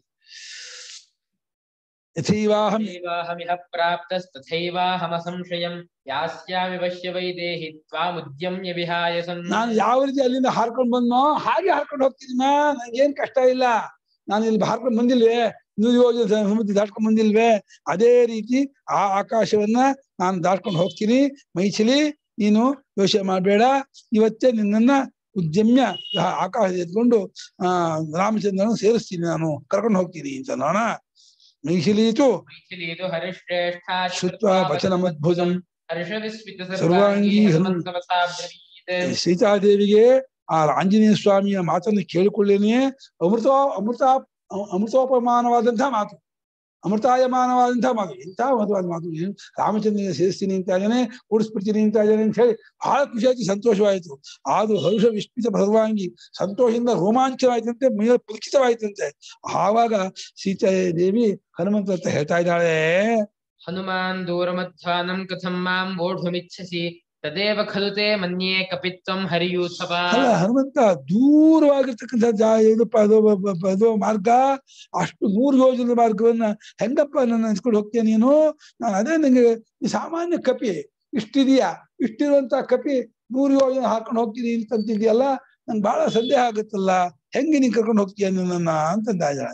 ಯಥೈವಾಹಂ तथैवाहमिह प्राप्तस्तथैवाहमसंशयं यास्यामि पश्य वैदेहि त्वामुद्यम्य विहाय सन् ನಾನು ಯಾವ ರೀತಿ ಅಲ್ಲಿಂದ ಹಾರ್ಕೊಂಡು ಬಂದ್ನೋ ಹಾಗೆ ಹಾರ್ಕೊಂಡು ಹೋಗ್ತೀನಿ ನಂಗೇನ್ ಕಷ್ಟ ಇಲ್ಲ ನಾನು ಇಲ್ಲಿ ಹಾರ್ಕೊಂಡು ಬಂದಿಲ್ವೇ ನೂರು ಯೋಜನೆ ಸಮುದ್ರ ದಾಟ್ಕೊಂಡು ಬಂದಿಲ್ವೇ ಅದೇ ರೀತಿ ಆ ಆಕಾಶವನ್ನ ನಾನು ದಾಟ್ಕೊಂಡು ಹೋಗ್ತೀನಿ ಮೈಥಿಲಿ ನೀನು ಯೋಚನೆ ಮಾಡಬೇಡ ಇವತ್ತೇ ನಿನ್ನನ್ನ ಉದ್ಯಮ್ಯ ಆ ಆಕಾಶ ಎತ್ಕೊಂಡು ಆ ರಾಮಚಂದ್ರನ ಸೇರಿಸ್ತೀನಿ ನಾನು ಕರ್ಕೊಂಡು ಹೋಗ್ತೀನಿ ಅಂತ ನೋಣ ಮೈಥಿಲೀತು मैथिलीतु हरिश्रेष्ठा ಶುತ್ವ ವಚನಮದ್ಭುತಂ हर्षविस्मित सर्वाङ्गी सर्वाङ्गी हनुम- हनुमन्तवसा ब्रवीत् ಸೀತಾದೇವಿಗೆ ಆ ಆಂಜನೇಯ ಸ್ವಾಮಿಯ ಮಾತನ್ನು ಕೇಳಿಕೊಳ್ಳೇನೆ ಅಮೃತ ಅಮೃತ ಅಮೃತೋಪಮಾನವಾದಂತಹ ಮಾತು ಅಮೃತಾಯಮಾನವಾದಂತಹ ಮಾತು ಇಂತಹ ಮಧುವಾದ ಮಾತು ಏನು ರಾಮಚಂದ್ರನಿಗೆ ಸೇರಿಸ್ತೀನಿ ಅಂತ ಇದ್ದಾನೆ ಕೂಡಿಸ್ಬಿಡ್ತೀನಿ ಅಂತ ಇದ್ದಾನೆ ಅಂತ ಹೇಳಿ ಬಹಳ ಖುಷಿಯಾಗಿ ಸಂತೋಷವಾಯಿತು ಆದ್ರೂ ಹರುಷ ವಿಸ್ಮಿತ ಸರ್ವಾಂಗಿ ಸಂತೋಷದಿಂದ ರೋಮಾಂಚನವಾಯ್ತಂತೆ ಮೈ ಪುಲಕಿತವಾಯ್ತಂತೆ ಆವಾಗ ಸೀತಾದೇವಿ ಹನುಮಂತ ಅಂತ ಹೇಳ್ತಾ ಇದ್ದಾಳೆ हनुमान् दूरमध्वानं कथं मां वोढुमिच्छसि तदेव खलु ते मन्ये कपित्वं हरियूथपा ಅಲ್ಲ ಹನುಮಂತ ದೂರವಾಗಿರ್ತಕ್ಕಂಥ ಜಾ ಇದಪ್ಪ ಅದು ಬ- ಬ- ಬ- ಅದು ಮಾರ್ಗ ಅಷ್ಟು ನೂರು ಯೋಜನೆ ಮಾರ್ಗವನ್ನ ಹೆಂಗಪ್ಪ ನನ್ನ ನೆನ್ಸ್ಕೊಂಡು ಹೋಗ್ತೀಯ ನೀನು ನಾನು ಅದೇ ನಂಗೆ ಈ ಸಾಮಾನ್ಯ ಕಪಿ ಇಷ್ಟಿದೆಯಾ ಇಷ್ಟಿರುವಂತ ಕಪಿ ನೂರು ಯೋಜನೆ ಹಾಕೊಂಡು ಹೋಗ್ತೀನಿ ಅಂತಂತಿದ್ಯಲ್ಲ ನಂಗೆ ಬಹಳ ಸಂದೇಹ ಆಗುತ್ತಲ್ಲ ಹೆಂಗೆ ನೀನ್ ಕರ್ಕೊಂಡು ಹೋಗ್ತೀಯ ನನ್ನ ಅಂತಂದ ಇದ್ದಾಳೆ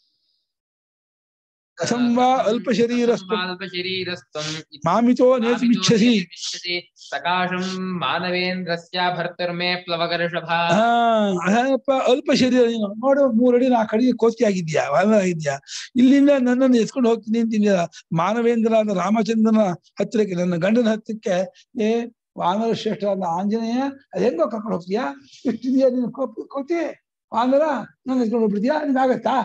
ಕಥಂ ವಾ ಅಲ್ಪ ಶರೀರಸ್ತು अल्पशरीरस्त्वम् ಮಾಮಿತೋ ನೇತುಮಿಚ್ಛಸಿ इच्छसि सकाशं मानवेन्द्रस्य भर्तुर्मे प्लवगर्षभा ಹಾ ಅದಪ್ಪ ಅಲ್ಪ ಶರೀರ ನೀನು ನೋಡು ಮೂರಡಿ ನಾಲ್ಕು ಅಡಿ ಕೋತಿ ಆಗಿದ್ಯಾ ವಾನರ ಆಗಿದ್ಯಾ ಇಲ್ಲಿಂದ ನನ್ನನ್ನು ಎತ್ಕೊಂಡು ಹೋಗ್ತೀನಿ ಅಂತಿದ್ಯಾ ಮಾನವೇಂದ್ರನಾದ ರಾಮಚಂದ್ರನ ಹತ್ತಿರಕ್ಕೆ ನನ್ನ ಗಂಡನ ಹತ್ತಿರಕ್ಕೆ ಏ ವಾನರ ಶ್ರೇಷ್ಠರಾದ ಆಂಜನೇಯ ಅದ್ ಹೆಂಗೋ ಕರ್ಕೊಂಡು ಹೋಗ್ತೀಯಾ ಇಷ್ಟಿದ್ಯಾ ನೀನು ಕೋಪಿ ಕೋತಿ ವಾನರ ನನ್ನ ಎತ್ಕೊಂಡು ಹೋಗ್ಬಿಡ್ತೀಯಾ ನಿನ್ಗಾಗತ್ತಾ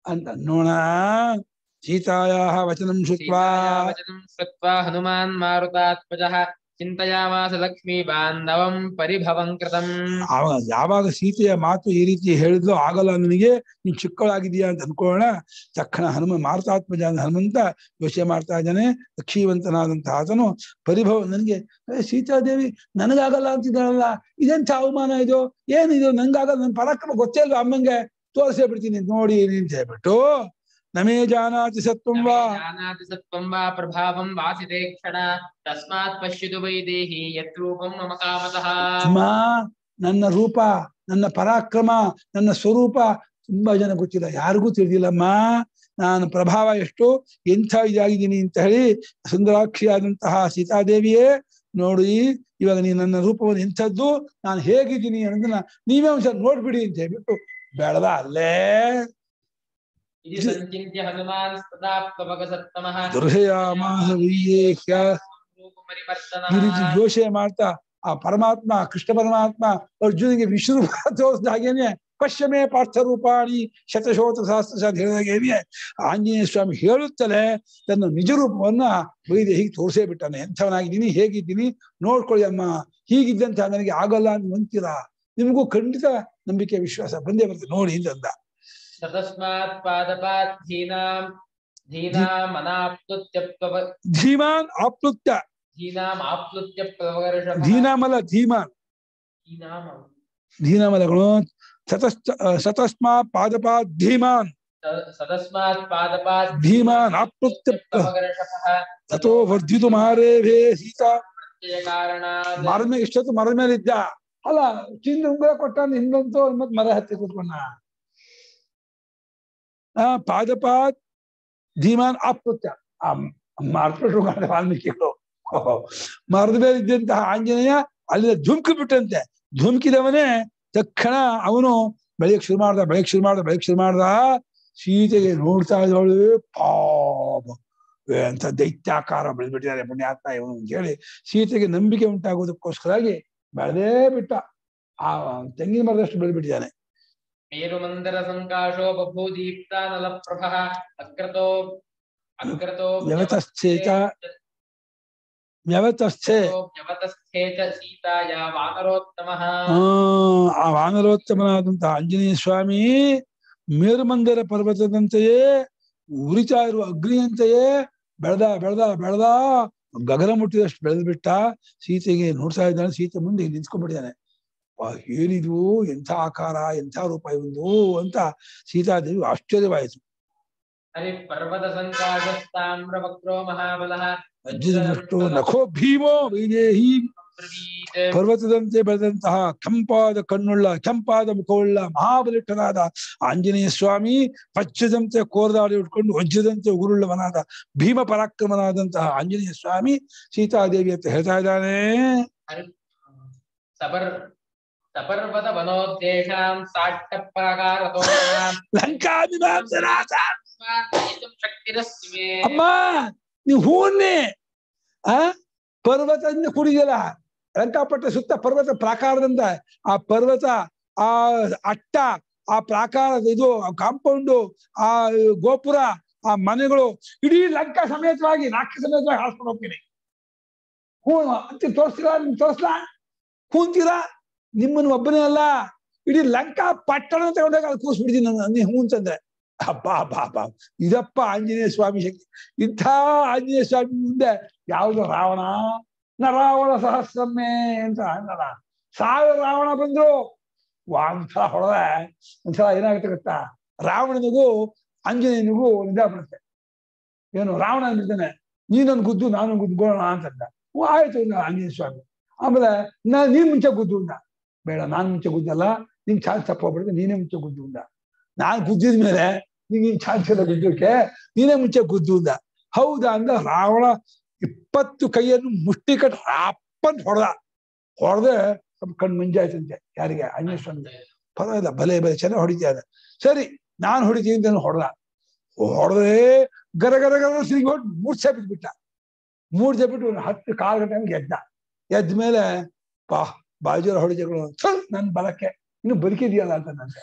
ಅಂತ ನೋಣ ಸೀತಾಯಾಹ ವಚನಂ ಶ್ರುತ್ವಾ सीताया वचनं श्रुत्वा हनुमान् मारुतात्मजः चिन्तयामास लक्ष्मी बान्धवं परिभवं कृतम् ಆವಾಗ ಯಾವಾಗ ಸೀತೆಯ ಮಾತು ಈ ರೀತಿ ಹೇಳಿದ್ಲು ಆಗಲ್ಲ ನನಗೆ ನೀನ್ ಚಿಕ್ಕವಳಾಗಿದೀಯಾ ಅಂತ ಅನ್ಕೊಳ್ಳೋಣ ತಕ್ಷಣ ಹನುಮ ಮಾರುತಾತ್ಮಜ ಅಂತ ಹನುಮಂತ ಯೋಚನೆ ಮಾಡ್ತಾ ಇದ್ದಾನೆ ಲಕ್ಷ್ಮೀವಂತನಾದಂತ ಆತನು ಪರಿಭವ ನನಗೆ ಏ, ಸೀತಾದೇವಿ ನನಗಾಗಲ್ಲ ಅಂತಿದ್ದಾಳಲ್ಲ ಇದೆಂಥ ಅವಮಾನ ಇದು ಏನಿದು ನಂಗಾಗಲ್ಲ ನನ್ ಪರಾಕ್ರಮ ಗೊತ್ತೇ ಇಲ್ವಾ ಅಮ್ಮಂಗೆ ತೋರಿಸೇ ಬಿಡ್ತೀನಿ ನೋಡಿ ಅಂತ ಹೇಳ್ಬಿಟ್ಟು ನಮೇ ಜಾನಾತಿ ಸತ್ವಂ ವಾ न मे जानाति सत्त्वं वा प्रभावं वासिते क्षण तस्मात् पश्यतु वैदेही यद्रूपं मम कामतः ಅಮ್ಮ ನನ್ನ ರೂಪ ನನ್ನ ಪರಾಕ್ರಮ ನನ್ನ ಸ್ವರೂಪ ತುಂಬಾ ಜನ ಗೊತ್ತಿಲ್ಲ ಯಾರಿಗೂ ತಿಳಿದಿಲ್ಲಮ್ಮ ನಾನು ಪ್ರಭಾವ ಎಷ್ಟು ಎಂಥ ಇದಾಗಿದ್ದೀನಿ ಅಂತ ಹೇಳಿ ಸುಂದರಾಕ್ಷಿಯಾದಂತಹ ಸೀತಾದೇವಿಯೇ ನೋಡಿ ಇವಾಗ ನೀನು ನನ್ನ ರೂಪವನ್ನು ಎಂಥದ್ದು ನಾನು ಹೇಗಿದ್ದೀನಿ ಅನ್ನೋದನ್ನ ನೀವೇ ಒಂದ್ಸಲ ನೋಡ್ಬಿಡಿ ಅಂತ ಹೇಳ್ಬಿಟ್ಟು ಬೇಡದ ಅಲ್ಲೇ इति सञ्चिन्त्य हनुमान् स्तदाप्तवगसत्तमः ದುರ್ಹಯಾಮಾಸ ವೀಯೇಹ್ಯ ಈ ರೀತಿ रूपपरिवर्तनः ಯೋಚನೆ ಮಾಡ್ತಾ ಆ ಪರಮಾತ್ಮ ಕೃಷ್ಣ ಪರಮಾತ್ಮ ಅರ್ಜುನಿಗೆ ವಿಶ್ವರೂಪ ತೋರಿಸಿದ ಹಾಗೇನೆ ಪಶ್ಚಿಮೇ ಪಾರ್ಥ ರೂಪಾಣಿ ಶತಶೋತ ಸಹಸ್ರ ಅಂತ ಹೇಳಿದಾಗೇನೆ ಆಂಜನೇಯ ಸ್ವಾಮಿ ಹೇಳುತ್ತಲೇ ತನ್ನ ನಿಜ ರೂಪವನ್ನ ವೈದೇಹಿಗೆ ತೋರಿಸೇ ಬಿಟ್ಟಾನೆ ಎಂಥವನಾಗಿದ್ದೀನಿ ಹೇಗಿದ್ದೀನಿ ನೋಡ್ಕೊಳ್ಳಿ ಅಮ್ಮ ಹೀಗಿದ್ದಂತ ನನಗೆ ಆಗಲ್ಲ ಅಂತ ಅಂತೀರಾ ನಿಮಗೂ ಖಂಡಿತ ನಂಬಿಕೆ ವಿಶ್ವಾಸ ಬಂದೇ ಬರ್ತದೆ ನೋಡಿ ಅಂತಂದ ततस्मात् पादपात् धीनां धीनाम् अनाप्लुत्य प्लव ಧೀಮಾನ್ ಆಪ್ಲುತ್ಯ धीनाम् आप्लुत्य प्लवगर्षभः ಧೀನಾಮಲ ಧೀಮಾನ್ धीनाम् ಧೀನಾಮಲಗಳು ಸತಸ್ತ ಸತಸ್ಮಾ ಪಾದಪಾತ್ ಧೀಮಾನ್ सतस्मात् पादपात् धीमान् आप्लुत्य प्लवगर्षभः ತಥೋ ವರ್ಧಿತು ಮಾರೇಭೇ ಸೀತಾ कारणात् ಮರದ ಮೇಲೆ ಇಷ್ಟೊತ್ತು ಮರದ ಮೇಲೆ ಇದ್ದ ಅಲ್ಲ ಚಿನ್ನ ಉಂಗುರ ಕೊಟ್ಟ ಹಿಂದಂತೂ ಮತ್ ಮರ ಹತ್ತಿ ಕೂತ್ಕೊಂಡ ಆ ಪಾದಪಾತ್ ಧೀಮಾನ್ ಆಪ್ಲುತ್ಯ ಆ ಮಾರ್ಪಟ್ರು ವಾಲ್ಮೀಕಿಗಳು ಮರದ ಮೇಲೆ ಇದ್ದಂತಹ ಆಂಜನೇಯ ಅಲ್ಲಿಂದ ಧುಮ್ಕಿ ಬಿಟ್ಟಂತೆ ಧುಮ್ಕಿದವನೇ ತಕ್ಷಣ ಅವನು ಬೆಳೆಯಕ್ ಶುರು ಮಾಡ್ದ ಬೆಳೆಯಕ್ ಶುರು ಮಾಡ್ದ ಬೆಳೆಯಕ್ ಶುರು ಮಾಡ್ದ ಸೀತೆಗೆ ನೋಡ್ತಾ ಇದ್ದವಳು ಪಾಪ ಅಂತ ದೈತ್ಯಾಕಾರ ಬೆಳೆದ್ಬಿಟ್ಟಿದ್ದಾರೆ ಪುಣ್ಯಾತ್ಮ ಇವನು ಅಂತ ಹೇಳಿ ಸೀತೆಗೆ ನಂಬಿಕೆ ಉಂಟಾಗೋದಕ್ಕೋಸ್ಕರಾಗಿ ಬೆಳೆದೇ ಬಿಟ್ಟ ಆ ತೆಂಗಿನ ಮರದಷ್ಟು ಬೆಳೆದ್ಬಿಟ್ಟಿದ್ದಾನೆ मेरुमन्दर सङ्काशो बभूदीप्तानलप्रभः अग्रतो अग्रतो व्यवतस्थे च ವ್ಯವತಸ್ಥೆ व्यवतस्थे च सीताया वानरोत्तमः ಆ ಆ ವಾನರೋತ್ತಮನಾದಂತಹ ಆಂಜನೇಯ ಸ್ವಾಮಿ ಮೇರುಮಂದಿರ ಪರ್ವತದಂತೆಯೇ ಉರಿತಾ ಇರುವ ಅಗ್ನಿಯಂತೆಯೇ ಬೆಳೆದ ಬೆಳೆದ ಬೆಳೆದ ಗಗನ ಮುಟ್ಟಿದಷ್ಟು ಬೆಳೆದು ಬಿಟ್ಟ ಸೀತೆಗೆ ನೋಡ್ತಾ ಇದ್ದಾನೆ ಸೀತೆ ಮುಂದೆ ನಿಂತ್ಕೊಂಡ್ಬಿಟ್ಟಿದ್ದಾನೆ ವಾ, ಏನಿದು ಎಂಥ ಆಕಾರ ಎಂಥ ರೂಪ ಇವಂದು ಅಂತ ಸೀತಾದೇವಿ ಆಶ್ಚರ್ಯವಾಯಿತು हरिपर्वतसङ्काशस्ताम्रवक्रो महाबलः ಅಜ್ಜಿದಷ್ಟು ನಖೋ ಭೀಮೋ ವೈದೇಹಿ ब्रवीत् ಪರ್ವತದಂತೆ ಬೆಳೆದಂತಹ ಕೆಂಪಾದ ಕಣ್ಣುಳ್ಳ ಕೆಂಪಾದ ಮುಖವುಳ್ಳ ಮಹಾಬಲಿಷ್ಠನಾದ ಆಂಜನೇಯ ಸ್ವಾಮಿ ಪಚ್ಚದಂತೆ ಕೋರದಾಡಿ ಉಟ್ಕೊಂಡು ವಜ್ರದಂತೆ ಉಗುರುಳ್ಳವನಾದ ಭೀಮ ಪರಾಕ್ರಮನಾದಂತಹ ಆಂಜನೇಯ ಸ್ವಾಮಿ ಸೀತಾದೇವಿ ಅಂತ ಹೇಳ್ತಾ ಇದ್ದಾನೆ सपर् सपर्वतवनोद्देशां साष्टप्राकारतो ಲಂಕಾಭಿಮಾಂಸನಾಥ शक्तिरस्ति मे ಅಮ್ಮ ನೀವು ಹೂವನ್ನೇ ಆ ಪರ್ವತದಿಂದ ಕುಡಿದಲ್ಲ ಲಂಕಾಪಟ್ಟ ಸುತ್ತ ಪರ್ವತ ಪ್ರಾಕಾರದಿಂದ ಆ ಪರ್ವತ ಆ ಅಟ್ಟ ಆ ಪ್ರಾಕಾರ ಇದು ಕಾಂಪೌಂಡು ಆ ಗೋಪುರ ಆ ಮನೆಗಳು ಇಡೀ ಲಂಕಾ ಸಮೇತವಾಗಿ ರಾಕ್ಷಸ ಸಮೇತವಾಗಿ ಹಾಸ್ಕೊಂಡು ಹೋಗ್ತೀನಿ ಹೂ ಅಂತ ತೋರಿಸ್ತೀರಾ ನಿಮ್ಗೆ ತೋರಿಸ್ಲಾ ಹೂಂತೀರಾ ನಿಮ್ಮನ್ನ ಒಬ್ಬನೇ ಅಲ್ಲ ಇಡೀ ಲಂಕಾ ಪಟ್ಟಣ ತಗೊಂಡಾಗ ಅಲ್ಲಿ ಕೂರಿಸ್ಬಿಡ್ತೀನಿ ನಾನು ನೀ ಹೂ ಅಂತಂದ್ರೆ ಅಬ್ಬಾ ಅಬ್ಬಾ ಅಬ್ಬಾ ಇದಪ್ಪ ಆಂಜನೇಯ ಸ್ವಾಮಿ ಶಕ್ತಿ ಇಂಥ ಆಂಜನೇಯ ಸ್ವಾಮಿ ಮುಂದೆ ಯಾವುದು ರಾವಣ ನ ರಾವಣ ಸಹಸ್ರಮ್ಮೆ ಅಂತ ಅನ್ನಲ್ಲ ಸಾವಿರ ರಾವಣ ಬಂದ್ರು ಒಂದ್ಸಲ ಹೊಡೆದ ಒಂದ್ಸಲ ಏನಾಗುತ್ತೆ ಗೊತ್ತಾ ರಾವಣನಿಗೂ ಆಂಜನೇಯನಿಗೂ ಇದಾಗ್ಬಿಡುತ್ತೆ ಏನು ರಾವಣ ಅಂದಿದ್ದಾನೆ ನೀನೊಂದು ಗುದ್ದು ನಾನು ಗುದ್ದುಗೋಣ ಅಂತಂದ ಓ ಆಯ್ತು ಅಂದ ಆಂಜನೇಯ ಸ್ವಾಮಿ ಆಮೇಲೆ ನಾ ನೀನ್ ಮುಂಚೆ ಗುದ್ದು ಅಂದ ಬೇಡ ನಾನ್ ಮುಂಚೆ ಗುದ್ದಲ್ಲ ನಿಂಗೆ ಚಾನ್ಸ್ ತಪ್ಪೋಗ್ಬಿಡುತ್ತೆ ನೀನೇ ಮುಂಚೆ ಗುದ್ದು ಅಂದ ನಾನ್ ಗುದ್ದಿದ ಮೇಲೆ ನಿಂಗೆ ಚಾನ್ಸ್ ಇಲ್ಲ ಗುದ್ದಕ್ಕೆ ನೀನೇ ಮುಂಚೆ ಗುದ್ದು ಅಂದ ಹೌದಾ ಅಂದ ರಾವಣ ಇಪ್ಪತ್ತು ಕೈಯನ್ನು ಮುಷ್ಟಿ ಕಟ್ ಅಪ್ಪನ್ ಹೊಡೆದ ಹೊಡೆದೆ ಸ್ವಲ್ಪ ಕಣ್ಣು ಮಂಜಾಯ್ತಂತೆ ಯಾರಿಗೆ ಆಂಜನೇಯ ಸ್ವಾಮಿಗೆ ಪರವಾಗಿಲ್ಲ ಬಲೆ ಬಲೆ ಚೆನ್ನಾಗಿ ಹೊಡಿತಾ ಇದ್ದ ಸರಿ ನಾನ್ ಹೊಡಿತೀನಿ ಅಂತ ಹೊಡೆದ ಹೊಡೆದ್ರೆ ಗರ ಗರ ಗರ ಸಿಗಿ ಹೊಟ್ಟು ಮೂರ್ಛೆ ಬಿಟ್ಬಿಟ್ಟ ಮೂರ್ಛೆ ಬಿಟ್ಟು ಒಂದು ಹತ್ತು ಕಾಲು ಗಂಟೆ ಎದ್ದ ಎದ್ದ ಮೇಲೆ ಪಾ ಬಾಜೂರ ಹೊಡಿಜಗಳು ನನ್ ಬಲಕ್ಕೆ ಇನ್ನು ಬದುಕಿದೆಯಲ್ಲ ಅಂತ ನಂತೆ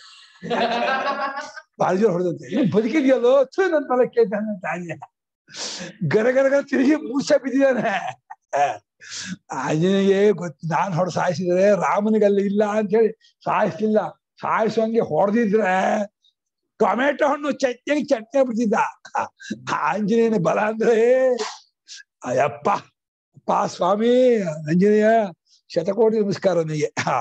ಭಾರಿ ಜೋರ್ ಹೊಡೆದಂತೆ ನೀನ್ ಬದುಕಿದ್ಯಲ್ಲೋ ಥು ನನ್ ತಲೆ ಕೇಳ್ತಾನೆ ಆಂಜನೇಯ ಗರ ಗರ ಗರ ತಿರುಗಿ ಮೂರ್ಛೆ ಬಿದ್ದಿದ್ದಾನೆ ಆ, ಆಂಜನೇಯ ಗೊತ್ತು ನಾನ್ ಹೊಡೆದು ಸಾಯಿಸಿದ್ರೆ ರಾಮನಿಗಲ್ಲಿ ಇಲ್ಲ ಅಂತ ಹೇಳಿ ಸಾಯಿಸ್ಲಿಲ್ಲ ಸಾಯಿಸೋಂಗೆ ಹೊಡೆದಿದ್ರೆ ಟೊಮೆಟೊ ಹಣ್ಣು ಚಟ್ನಿಗೆ ಚಟ್ನಿ ಬಿಡ್ತಿದ್ದ ಆಂಜನೇಯನ ಬಲ ಅಂದ್ರೆ ಅಯ್ಯಪ್ಪ ಅಪ್ಪ ಸ್ವಾಮಿ ಆಂಜನೇಯ ಶತಕೋಟಿ ನಮಸ್ಕಾರ ನಿನಗೆ ಹಾ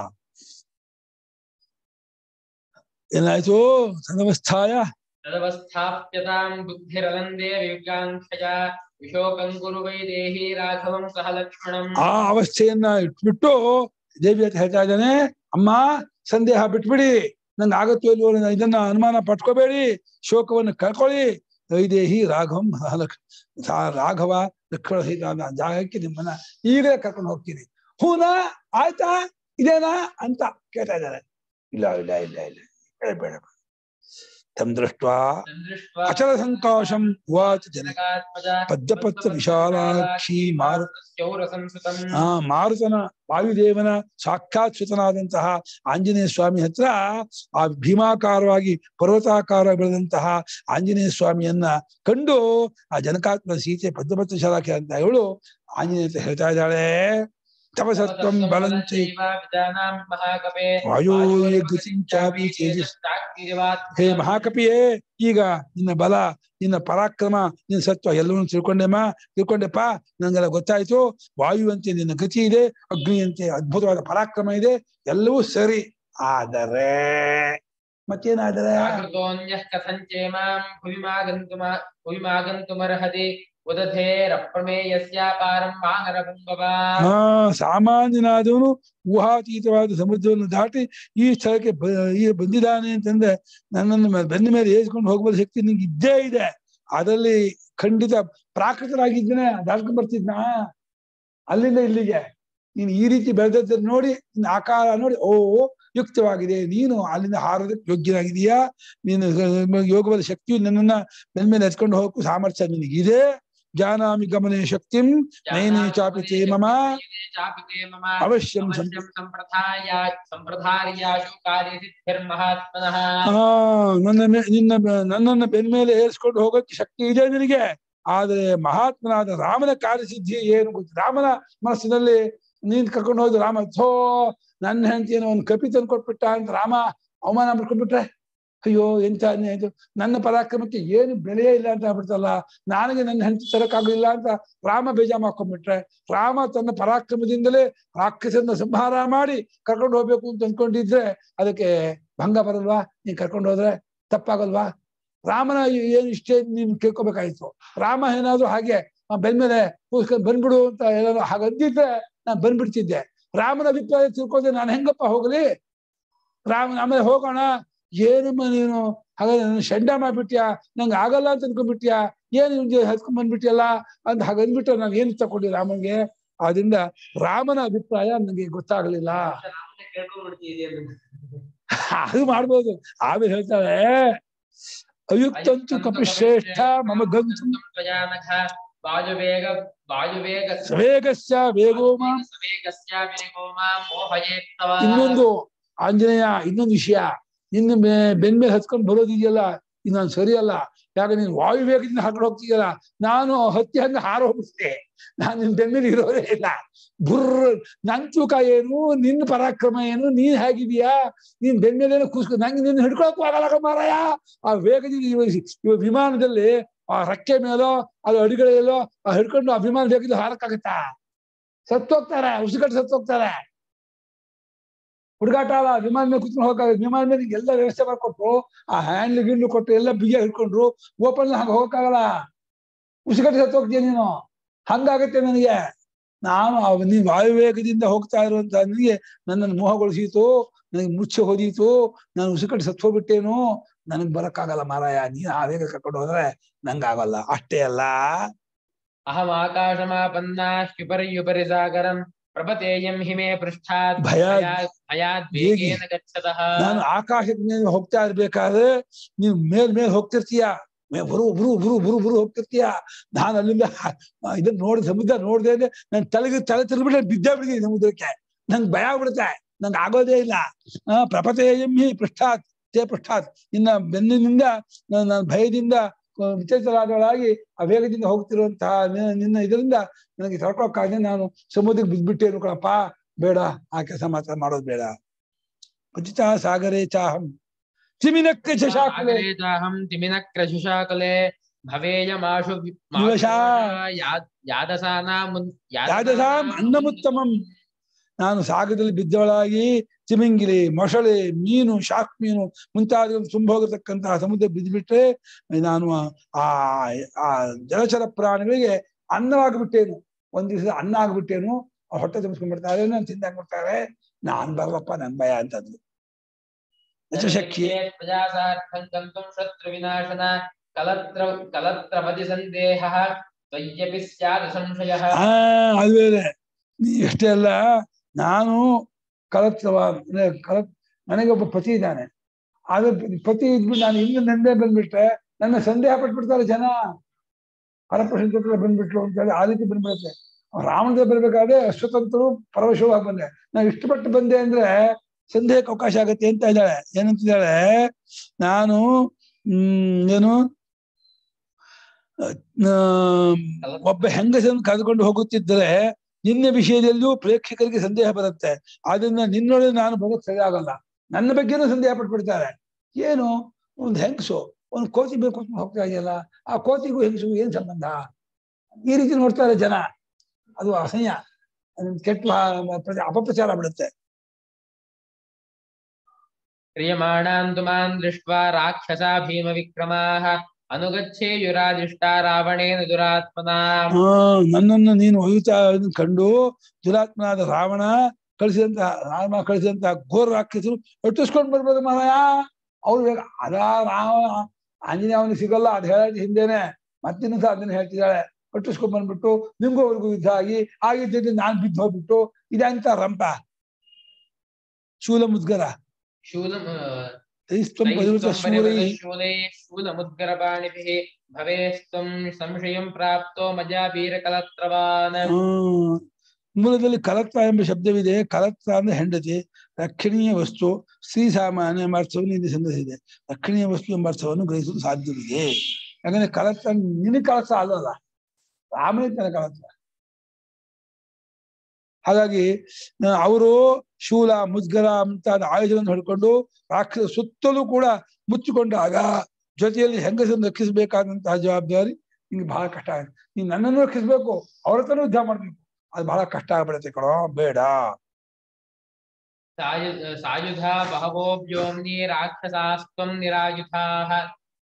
ಏನಾಯ್ತು ತದವಸ್ಥಾಯ तदवस्थाप्यतां बुद्धिरलन्दे विकाङ्क्षया विशोकं कुरु वै देहि राघवं सह लक्ष्मणम् ಆ ಅವಸ್ಥೆಯನ್ನ ಇಟ್ಬಿಟ್ಟು ದೇವಿ ಅಂತ ಹೇಳ್ತಾ ಇದ್ದಾನೆ ಅಮ್ಮ ಸಂದೇಹ ಬಿಟ್ಬಿಡಿ ನಂಗೆ ಆಗತ್ತೋ ಇಲ್ವೋ ಅನ್ನೋ ಇದನ್ನ ಅನುಮಾನ ಪಟ್ಕೋಬೇಡಿ ಶೋಕವನ್ನು ಕಳ್ಕೊಳ್ಳಿ ವೈದೇಹಿ ರಾಘವಂ ಲಕ್ಷ ರಾಘವ ಲಕ್ಷ್ಮಣ ಸಹಿತ ಆ ಜಾಗಕ್ಕೆ ನಿಮ್ಮನ್ನ ಈಗಲೇ ಕರ್ಕೊಂಡು ಹೋಗ್ತೀನಿ ಹೂನಾ ಆಯ್ತಾ ಇದೇನಾ ಅಂತ ಕೇಳ್ತಾ ಇದ್ದಾರೆ ಇಲ್ಲ ಇಲ್ಲ ಇಲ್ಲ ಇಲ್ಲ ಬೇಡ ಬೇಡ ಬೇಡ. ತಮ್ ದೃಷ್ಟ तद्दृष्ट्वा ಅಚಲ ಸಂಕಾಶಂ ಉವಾಚ ಜನ जनकात्मजा ಪದ್ಯಪತ್ರ ವಿಶಾಲಾಕ್ಷಿ ಮಾರು ಮಾರುತಸ್ಯೌರಸಂಸ್ಕೃತಂ ಆ ಮಾರುತನ ವಾಯುದೇವನ ಸಾಕ್ಷಾತ್ ಸುತನಾದಂತಹ ಆಂಜನೇಯ ಸ್ವಾಮಿ ಹತ್ರ ಆ ಭೀಮಾಕಾರವಾಗಿ ಪರ್ವತಾಕಾರ ಬೆಳೆದಂತಹ ಆಂಜನೇಯ ಸ್ವಾಮಿಯನ್ನ ಕಂಡು ಆ ಜನಕಾತ್ಮ ಸೀತೆ ಪದ್ಮಪತ್ರ ಶಾಲಾಖೆ ಅಂತ ಇವಳು ಆಂಜನೇಯ ಹತ್ರ ಹೇಳ್ತಾ ಇದ್ದಾಳೆ ತಪಸತ್ವಂ ಬಲಂಚೈ ವಿಜಾನಾಂ ಮಹಾಕಪೇ ವಾಯೋ ಗತಿಂಚಾಪಿ ತೇಜಸ್ ಹೇ ಮಹಾಕಪಿಯೇ ಈಗ ನಿನ್ನ ಬಲ ನಿನ್ನ ಪರಾಕ್ರಮ ನಿನ್ನ ಸತ್ವ ಎಲ್ಲವನ್ನೂ ತಿಳ್ಕೊಂಡೆಮ್ಮ ತಿಳ್ಕೊಂಡೆಪ್ಪ ನಂಗೆಲ್ಲ ಗೊತ್ತಾಯ್ತು ವಾಯುವಂತೆ ನಿನ್ನ ಗತಿ ಇದೆ ಅಗ್ನಿಯಂತೆ ಅದ್ಭುತವಾದ ಪರಾಕ್ರಮ ಇದೆ ಎಲ್ಲವೂ ಸರಿ ಆದರೆ ಮತ್ತೇನಾದರೆ ಜಾಗೃತೋನ್ಯಃ ಕಥಂಚೇಮಾಂ ಭುವಿಮಾಗಂತುಮ ಭುವಿಮಾಗಂತುಮರ್ಹತಿ ಉದಧೇರಪ್ರಮೇಯಸ್ಯ ಪಾರಂ ಮಾನರಪುಂಗವ ಆ ಸಾಮಾನ್ಯನಾದವನು ಊಹಾತೀತವಾದ ಸಮುದ್ರವನ್ನು ದಾಟಿ ಈ ಸ್ಥಳಕ್ಕೆ ಬ- ಈ ಬಂದಿದ್ದಾನೆ ಅಂತಂದ್ರೆ ನನ್ನನ್ನು ಮ- ಬೆನ್ನ ಮೇಲೆ ಏರಿಸ್ಕೊಂಡು ಹೋಗಬಲ್ಲ ಶಕ್ತಿ ನಿಂಗೆ ಇದ್ದೇ ಇದೆ ಅದರಲ್ಲಿ ಖಂಡಿತ ಪ್ರಾಕೃತರಾಗಿದ್ದೇನೆ ದಾಟ್ಕೊಂಡ್ ಬರ್ತಿದ್ನಾ ಅಲ್ಲಿಂದ ಇಲ್ಲಿಗೆ ನೀನು ಈ ರೀತಿ ಬೆಳೆದದ್ದನ್ನು ನೋಡಿ ನಿನ್ನ ಆಕಾರ ನೋಡಿ ಓ ಯುಕ್ತವಾಗಿದೆ ನೀನು ಅಲ್ಲಿಂದ ಹಾರೋದಕ್ಕೆ ಯೋಗ್ಯನಾಗಿದೀಯಾ ನೀನು ಗ- ಯೋಗವಾದ ಶಕ್ತಿಯು ನನ್ನನ್ನ ಬೆನ್ನ ಮೇಲೆ ಎತ್ಕೊಂಡು ಹೋಗಕ್ಕೂ ಸಾಮರ್ಥ್ಯ ನಿನಗಿದೆ ಜಾನಾಮಿ ಗಮನೆ ಶಕ್ತಿಂ ನಯನೇ ಚಾಪಿ ತೇ ಮಮ ಚಾಪಿ ತೇ ಮಮ ಅವಶ್ಯಂ ಸಂ- ಅವಶ್ಯಂ ಸಂಪ್ರದಾಯ ಸಂಪ್ರದಾರ್ಯಾಶು ಕಾರ್ಯಸಿದ್ಧಿರ್ಮಹಾತ್ಮನಃ ಆ ನನ್ನ ಮೇ- ನಿನ್ನ ಬೆ- ನನ್ನನ್ನ ಬೆನ್ನ ಮೇಲೆ ಏರಿಸ್ಕೊಂಡು ಹೋಗಕ್ಕೆ ಶಕ್ತಿ ಇದೆ ನಿನಗೆ ಆದ್ರೆ ಮಹಾತ್ಮನಾದ ರಾಮನ ಕಾರ್ಯಸಿದ್ಧಿ ಏನು ಗೊತ್ತು ರಾಮನ ಮನಸ್ಸಿನಲ್ಲಿ ನೀನ್ ಕರ್ಕೊಂಡು ಹೋದ ರಾಮ ಥೋ ನನ್ನ ಹೆಂಡತಿಯನ್ನು ಅವ್ನು ಕಪಿ ತಂದು ಕೊಟ್ಬಿಟ್ಟ ಅಂತ ರಾಮ ಅವಮಾನ ಮಾಡ್ಕೊಂಡ್ಬಿಟ್ರೆ ಅಯ್ಯೋ ಎಂತ ಅನ್ಯಾಯ ಇದು ನನ್ನ ಪರಾಕ್ರಮಕ್ಕೆ ಏನು ಬೆಲೆಯೇ ಇಲ್ಲ ಅಂತ ಆಗ್ಬಿಡ್ತಲ್ಲ ನನಗೆ ನನ್ನ ಹೆಂಡತಿ ತರಕ್ಕಾಗಲಿಲ್ಲ ಅಂತ ರಾಮ ಬೇಜಾರ್ ಮಾಡ್ಕೊಂಡ್ಬಿಟ್ರೆ ರಾಮ ತನ್ನ ಪರಾಕ್ರಮದಿಂದಲೇ ರಾಕ್ಷಸನ್ನ ಸಂಹಾರ ಮಾಡಿ ಕರ್ಕೊಂಡು ಹೋಗ್ಬೇಕು ಅಂತ ಅನ್ಕೊಂಡಿದ್ರೆ ಅದಕ್ಕೆ ಭಂಗ ಬರಲ್ವಾ ನೀನ್ ಕರ್ಕೊಂಡು ಹೋದ್ರೆ ತಪ್ಪಾಗಲ್ವಾ ರಾಮನ ಏನು ಇಷ್ಟೇ ನೀನ್ ಕೇಳ್ಕೊಬೇಕಾಯ್ತು ರಾಮ ಏನಾದ್ರು ಹಾಗೆ ಆ ಬೆನ್ಮೇಲೆ ಕೂಸ್ಕೊಂಡ್ ಬಂದ್ಬಿಡು ಅಂತ ಏನಾದ್ರು ಹಾಗೆ ಅಂದಿದ್ರೆ ನಾನ್ ಬಂದ್ಬಿಡ್ತಿದ್ದೆ ರಾಮನ ಅಭಿಪ್ರಾಯ ತಿಳ್ಕೊಂಡೆ ನಾನು ಹೆಂಗಪ್ಪ ಹೋಗ್ಲಿ ರಾಮ ಆಮೇಲೆ ಹೋಗೋಣ ಏನಮ್ಮ ನೀನು ಹಾಗಾದ್ರೆ ನನ್ನ ಶಂಡ ಮಾಡ್ಬಿಟ್ಯಾ ನಂಗೆ ಆಗಲ್ಲ ಅಂತ ಅನ್ಕೊಂಡ್ಬಿಟ್ಯಾ ಏನು ಇವ್ನಿಗೆ ಹತ್ಕೊಂಡ್ ಬಂದ್ಬಿಟ್ಯಲ್ಲ ಅಂತ ಹಾಗೆ ಅಂದ್ಬಿಟ್ಟು ನಾನು ಏನು ತಕೊಂಡೆ ರಾಮನ್ಗೆ ಆದ್ರಿಂದ ರಾಮನ ಅಭಿಪ್ರಾಯ ನನಗೆ ಗೊತ್ತಾಗ್ಲಿಲ್ಲ ಅದು ಮಾಡ್ಬೋದು ಆಮೇಲೆ ಹೇಳ್ತಾಳೆ ಅಯುಕ್ತಂತು ಕಪಿಶ್ರೇಷ್ಠ ಮಮ ಗಂತು ತ್ವಯಾನಘ ವಾಯುವೇಗ ವಾಯುವೇಗ ಸವೇಗಸ್ಯ ವೇಗೋ ಮಾಂ ಸವೇಗಸ್ಯ ವೇಗೋ ಮಾಂ ಮೋಹಯೇತ್ತವ ಇನ್ನೊಂದು ಆಂಜನೇಯ ಇನ್ನೊಂದು ವಿಷಯ ನಿನ್ನ ಬೆ- ಬೆನ್ ಮೇಲೆ ಹತ್ಕೊಂಡು ಬರೋದಿದೆಯಲ್ಲ ಇದು ನಾನು ಸರಿಯಲ್ಲ ಯಾಕೆ ನೀನು ವಾಯು ವೇಗದಿಂದ ಹಾಕೊಂಡು ಹೋಗ್ತೀಯಲ್ಲ ನಾನು ಹತ್ತಿ ಹಂಗ ಹಾರ ಹೋಗ್ಬಿಡ್ತೆ ನಾನು ನಿನ್ ಬೆನ್ ಮೇಲೆ ಇರೋದೇ ಇಲ್ಲ ಬುರ್ರ ನನ್ ತೂಕ ಏನು ನಿನ್ನ ಪರಾಕ್ರಮ ಏನು ನೀನ್ ಹೇಗಿದೀಯಾ ನೀನ್ ಬೆನ್ ಮೇಲೆ ಏನೋ ಕೂಸ್ಕೊ ನಂಗೆ ನಿನ್ನ ಹಿಡ್ಕೊಳಕ್ಕೂ ಆಗಲ್ಲ ಮಾರಾಯ ಆ ವೇಗದಿಂದ ಇವ ಇವ ವಿಮಾನದಲ್ಲಿ ಆ ರೆಕ್ಕೆ ಮೇಲೋ ಅದು ಅಡಿಗಳೆಲ್ಲೋ ಆ ಹಿಡ್ಕೊಂಡು ಆ ವಿಮಾನ ವೇಗದಿಂದ ಹಾರಕ್ಕಾಗತ್ತಾ ಸತ್ತೋಗ್ತಾರೆ ಉಸಿಗಟ್ಟು ಸತ್ತೋಗ್ತಾರೆ ಹುಡುಗಾಟ ಅಲ್ಲ ವಿಮಾನ ಮೇಲೆ ಕುತ್ಕೊಂಡು ಹೋಗಕ್ಕಾಗ ವಿಮಾನ ಮೇಲೆ ಎಲ್ಲ ವ್ಯವಸ್ಥೆ ಮಾಡ್ಕೊಟ್ರು ಆ ಹ್ಯಾಂಡ್ ಗಿಂಡ್ಲು ಕೊಟ್ಟು ಎಲ್ಲ ಬಿಗಿ ಹಿಡ್ಕೊಂಡ್ರು ಓಪನ್ ಹಂಗ ಹೋಗಕ್ಕಾಗಲ್ಲ ಉಸಿಗಟ್ಟು ಸತ್ತೋಗ್ತೀಯ ನೀನು ಹಂಗಾಗತ್ತೆ ನನಗೆ ನಾನು ಅವ್ ನೀನ್ ವಾಯುವೇಗದಿಂದ ಹೋಗ್ತಾ ಇರುವಂತ ನನಗೆ ನನ್ನನ್ನು ಮೋಹಗೊಳಿಸಿತು ನನಗೆ ಮುಚ್ಚೆ ಹೋದೀತು ನಾನು ಉಸಿಕಟ್ಟು ಸತ್ತು ಹೋಗ್ಬಿಟ್ಟೇನು ನನಗ್ ಬರಕ್ಕಾಗಲ್ಲ ಮಾರಾಯ ನೀನ್ ಆ ವೇಗ ಕರ್ಕೊಂಡು ಹೋದ್ರೆ ನಂಗಾಗಲ್ಲ ಅಷ್ಟೇ ಅಲ್ಲ ಅಹಮಾಕಾಶಮಾಪನ್ನ ಶ್ಯುಪರ್ಯುಪರಿ ಸಾಗರಂ ಪ್ರಪತೇಯಂ ಹಿಮೇ ಪೃಷ್ಠಾತ್ ಭಯಾದ್- ಭಯಾದ್- ಭಯಾದ್ ವೇಗೇನ ಗಚ್ಚತಃ ನಾನು ಆಕಾಶದ ಮೇಲೆ ಹೋಗ್ತಾ ಇರ್ಬೇಕಾದ್ರೆ ನೀವ್ ಮೇಲ್ ಮೇಲ್ ಹೋಗ್ತಿರ್ತೀಯ ಮೇ- ಬರು ಬರು ಬರು ಬರು ಬರು ಹೋಗ್ತಿರ್ತೀಯ ನಾನು ಅಲ್ಲಿಂದ ಇದನ್ನ ನೋಡಿ ಸಮುದ್ರ ನೋಡ್ದೆ ಅಂದ್ರೆ ನನ್ ತಲೆಗೆ ತಲೆ ತಿರ್ಬಿಟ್ಟೆ ಬಿದ್ದೇ ಬಿಡ್ತೀನಿ ಸಮುದ್ರಕ್ಕೆ ನಂಗೆ ಭಯ ಆಗ್ಬಿಡುತ್ತೆ ನಂಗೆ ಆಗೋದೇ ಇಲ್ಲ ಆ ಪ್ರಪತೇಯಂ ಹಿ ಪೃಷ್ಠಾತ್ ತೇ ಪೃಷ್ಠಾತ್ ನಿನ್ನ ಬೆನ್ನಿನಿಂದ ನಾನು ನಾನು ಭಯದಿಂದ ಆ, ವಿಚಲಿತರಾದವಳಾಗಿ ಆ ವೇಗದಿಂದ ಹೋಗ್ತಿರುವಂತಹ ನಿನ್ನ- ನಿನ್ನ ಇದರಿಂದ ನನಗೆ ತಡ್ಕೊಳಕ್ಕಾಗದೆ ನಾನು ಸಮುದ್ರಕ್ಕೆ ಬಿದ್ದ್ಬಿಟ್ಟೇನು ಕಣಪ್ಪ ಬೇಡ ಆ ಕೆಲಸ ಮಾತ್ರ ಮಾಡೋದು ಬೇಡ ಪತಿತ ಸಾಗರೇ ಚಾಹಂ ತಿಮಿನಕ್ಕೆ ಶಶಾಕಲೆ ಸಾಗರೇ ಚಾಹಂ ತಿಮಿನಕ್ರಶುಶಾಕಲೆ ಭವೇಯಮಾಶು ವಿ- ವಿವಶಾ. ಯಾ- ಯಾದಸಾನಾಂ ಯಾದಸಾಂ ಅನ್ನಮುತ್ತಮಂ ನಾನು ಸಾಗರದಲ್ಲಿ ಬಿದ್ದವಳಾಗಿ ಚಿಮಿಂಗಿಲಿ ಮೊಸಳೆ ಮೀನು ಶಾಕ್ ಮೀನು ಮುಂತಾದ ತುಂಬ ಹೋಗಿರ್ತಕ್ಕಂತಹ ಸಮುದ್ರ ಬಿದ್ದುಬಿಟ್ರೆ ನಾನು ಆ ಆ ಜಲಚರ ಪ್ರಾಣಿಗಳಿಗೆ ಅನ್ನವಾಗಿಬಿಟ್ಟೇನು ಒಂದ್ ದಿವಸ ಅನ್ನ ಆಗ್ಬಿಟ್ಟೇನು ಅವ್ರ್ ಹೊಟ್ಟೆ ತುಂಬಿಸ್ಕೊಂಡ್ಬಿಡ್ತಾರೆ ನಾನು ತಿಂದಾಕ್ಬಿಡ್ತಾರೆ ನಾನ್ ಬರಲ್ಲಪ್ಪ ನನ್ ಭಯ ಅಂತಂದ್ಲು ಶಕ್ತಿ ಪ್ರಜಾಸಾರ್ಥಂ ಗಂತುಂ ಶತ್ರು ವಿನಾಶನ ಕಲತ್ರ ಕಲತ್ರಮತಿ ಸಂದೇಹ ತ್ವಯ್ಯಪಿ ಸ್ಯಾದ ಸಂಶಯ ಆ ಅದು ಬೇರೆ ನೀ ಎಷ್ಟೇ ಅಲ್ಲ ನಾನು ಕಲತ್ವ ಅಂದ್ರೆ ಕಲತ್ ನನಗೆ ಒಬ್ಬ ಪತಿ ಇದ್ದಾನೆ ಆದ್ರೆ ಪತಿ ಇದ್ಬಿಟ್ಟು ನಾನು ಇನ್ನು ನಂದೇ ಬಂದ್ಬಿಟ್ರೆ ನನ್ನ ಸಂದೇಹ ಪಟ್ಬಿಡ್ತಾರೆ ಜನ ಪರಪ್ರಶಂತರ ಬಂದ್ಬಿಟ್ಲು ಅಂತ ಹೇಳಿ ಆ ರೀತಿ ಬಂದ್ಬಿಡುತ್ತೆ ರಾಮಣದ ಬರ್ಬೇಕಾದ್ರೆ ಅಶ್ವತಂತ್ರರು ಪರವಶವಾಗಿ ಬಂದೆ ನಾನು ಇಷ್ಟಪಟ್ಟು ಬಂದೆ ಅಂದ್ರೆ ಸಂದೇಹಕ್ಕೆ ಅವಕಾಶ ಆಗತ್ತೆ ಅಂತ ಇದ್ದಾಳೆ ಏನಂತಿದ್ದಾಳೆ ನಾನು ಹ್ಮ್ ಏನು ಆ, ಒಬ್ಬ ಹೆಂಗಸನ್ನು ಕರೆದುಕೊಂಡು ಹೋಗುತ್ತಿದ್ದರೆ ನಿನ್ನ ವಿಷಯದಲ್ಲಿಯೂ ಪ್ರೇಕ್ಷಕರಿಗೆ ಸಂದೇಹ ಬರುತ್ತೆ ಆದ್ರಿಂದ ನಿನ್ನೊಳಗೆ ನಾನು ಬರೋಕ್ ಸರಿ ಆಗಲ್ಲ ನನ್ನ ಬಗ್ಗೆನೂ ಸಂದೇಹ ಪಟ್ಬಿಡ್ತಾರೆ ಏನು ಒಂದು ಹೆಂಗಸು ಒಂದು ಕೋತಿ ಬೇಕು ಅಂತ ಹೋಗ್ತಾ ಇದೆಯಲ್ಲ ಆ ಕೋತಿಗೂ ಹೆಂಗಸಿಗೂ ಏನ್ ಸಂಬಂಧ ಈ ರೀತಿ ನೋಡ್ತಾರೆ ಜನ ಅದು ಅಸಹ್ಯ ಅದನ್ನ ಕೆಟ್ಟ ಆ, ಪ್ರಚ- ಅಪಪ್ರಚಾರ ಬಿಡುತ್ತೆ ಕ್ರಿಯಮಾಣಾನ್ ಮಾನ್ ದೃಷ್ಟ್ವಾ ರಾಕ್ಷಸಾ ಭೀಮ ವಿಕ್ರಮಾಃ ಅನುಗಚ್ಚೇಯುರಾದಿಷ್ಟಾ ರಾವಣೇನ ದುರಾತ್ಮನಾ ಆ ನನ್ನನ್ನು ನೀನು ಒಯ್ಯುತ್ತಾ ಇದನ್ನ ಕಂಡು ದುರಾತ್ಮನಾದ ರಾವಣ ಕಳಿಸಿದಂತ ರಾಮ ಕಳಿಸಿದಂತ ಘೋರ ರಾಕ್ಷಸರು ಒಟ್ಟಿಸ್ಕೊಂಡು ಬರ್ಬೋದು ಮಾರಾಯ ಅವ್ರು ಬೇಗ ಅದ ರಾಮ ಆಂಜನೇಯ ಅವನಿಗೆ ಸಿಗಲ್ಲ ಅದ್ ಹೇಳಿ ಹಿಂದೆನೆ ಮತ್ತಿನ್ನು ಸಹ ಅದನ್ನ ಹೇಳ್ತಿದ್ದಾಳೆ ಒಟ್ಟಿಸ್ಕೊಂಡ್ ಬಂದ್ಬಿಟ್ಟು ನಿಮ್ಗೂ ಅವ್ರಿಗೂ ಯುದ್ಧ ಆಗಿ ಆಗಿದ್ದಲ್ಲಿ ನಾನ್ ಬಿದ್ದು ಹೋಗ್ಬಿಟ್ಟು ಇದಂತ ರಂಪ ಶೂಲ ಮುದ್ಗರ ಶೂಲಂ ತೈಸ್ತ್ವಂ ಪರಿವೃತ ಶೂರೈ ಶೂಲೈ ಶೂಲಮುದ್ಗರಪಾಣಿಭಿಃ ಭವೇಸ್ತ್ವಂ ಸಂಶಯಂ ಪ್ರಾಪ್ತೋ ಮಜಾ ವೀರಕಲತ್ರವಾನ್ ಆ, ಮೂಲದಲ್ಲಿ ಕಲತ್ರ ಎಂಬ ಶಬ್ದವಿದೆ ಕಲತ್ರ ಅಂದ್ರೆ ಹೆಂಡತಿ ರಕ್ಷಣೀಯ ವಸ್ತು ಸ್ತ್ರೀ ಸಾಮಾನ್ಯ ಎಂಬ ಅರ್ಥವನ್ನು ಇಲ್ಲಿ ಸಂಗ್ರಹಿಸಿದೆ ರಕ್ಷಣೀಯ ವಸ್ತು ಎಂಬ ಅರ್ಥವನ್ನು ಗ್ರಹಿಸಲು ಸಾಧ್ಯವಿದೆ ಯಾಕಂದ್ರೆ ಕಲತ್ರ ನಿನ್ನ ಕಲತ್ರ ಅಲ್ಲಲ್ಲ ರಾಮನಿಗೆ ತನ್ನ ಕಲತ್ರ ಹಾಗಾಗಿ ಅವರು ಶೂಲ ಮುದ್ಗರ ಮುಂತಾದ ಆಯುಧವನ್ನು ಹಿಡ್ಕೊಂಡು ರಾಕ್ಷಸ ಸುತ್ತಲೂ ಕೂಡ ಮುಚ್ಚಿಕೊಂಡಾಗ ಜೊತೆಯಲ್ಲಿ ಹೆಂಗಸನ್ನು ರಕ್ಷಿಸಬೇಕಾದಂತಹ ಜವಾಬ್ದಾರಿ ನಿಂಗೆ ಬಹಳ ಕಷ್ಟ ಆಗುತ್ತೆ ನೀನ್ ನನ್ನನ್ನು ರಕ್ಷಿಸ್ಬೇಕು ಅವ್ರ ಹತ್ರನೂ ಯುದ್ಧ ಮಾಡ್ಬೇಕು ಅದು ಬಹಳ ಕಷ್ಟ ಆಗ್ಬಿಡತ್ತೆ ಕಣೋ ಬೇಡ ಸಾಯು ಸಾಯುಧಾ ಬಹವೋ ವ್ಯೋಮ್ನಿ ರಾಕ್ಷಸಾಸ್ತ್ವಂ ನಿರಾಯುಧಾಃ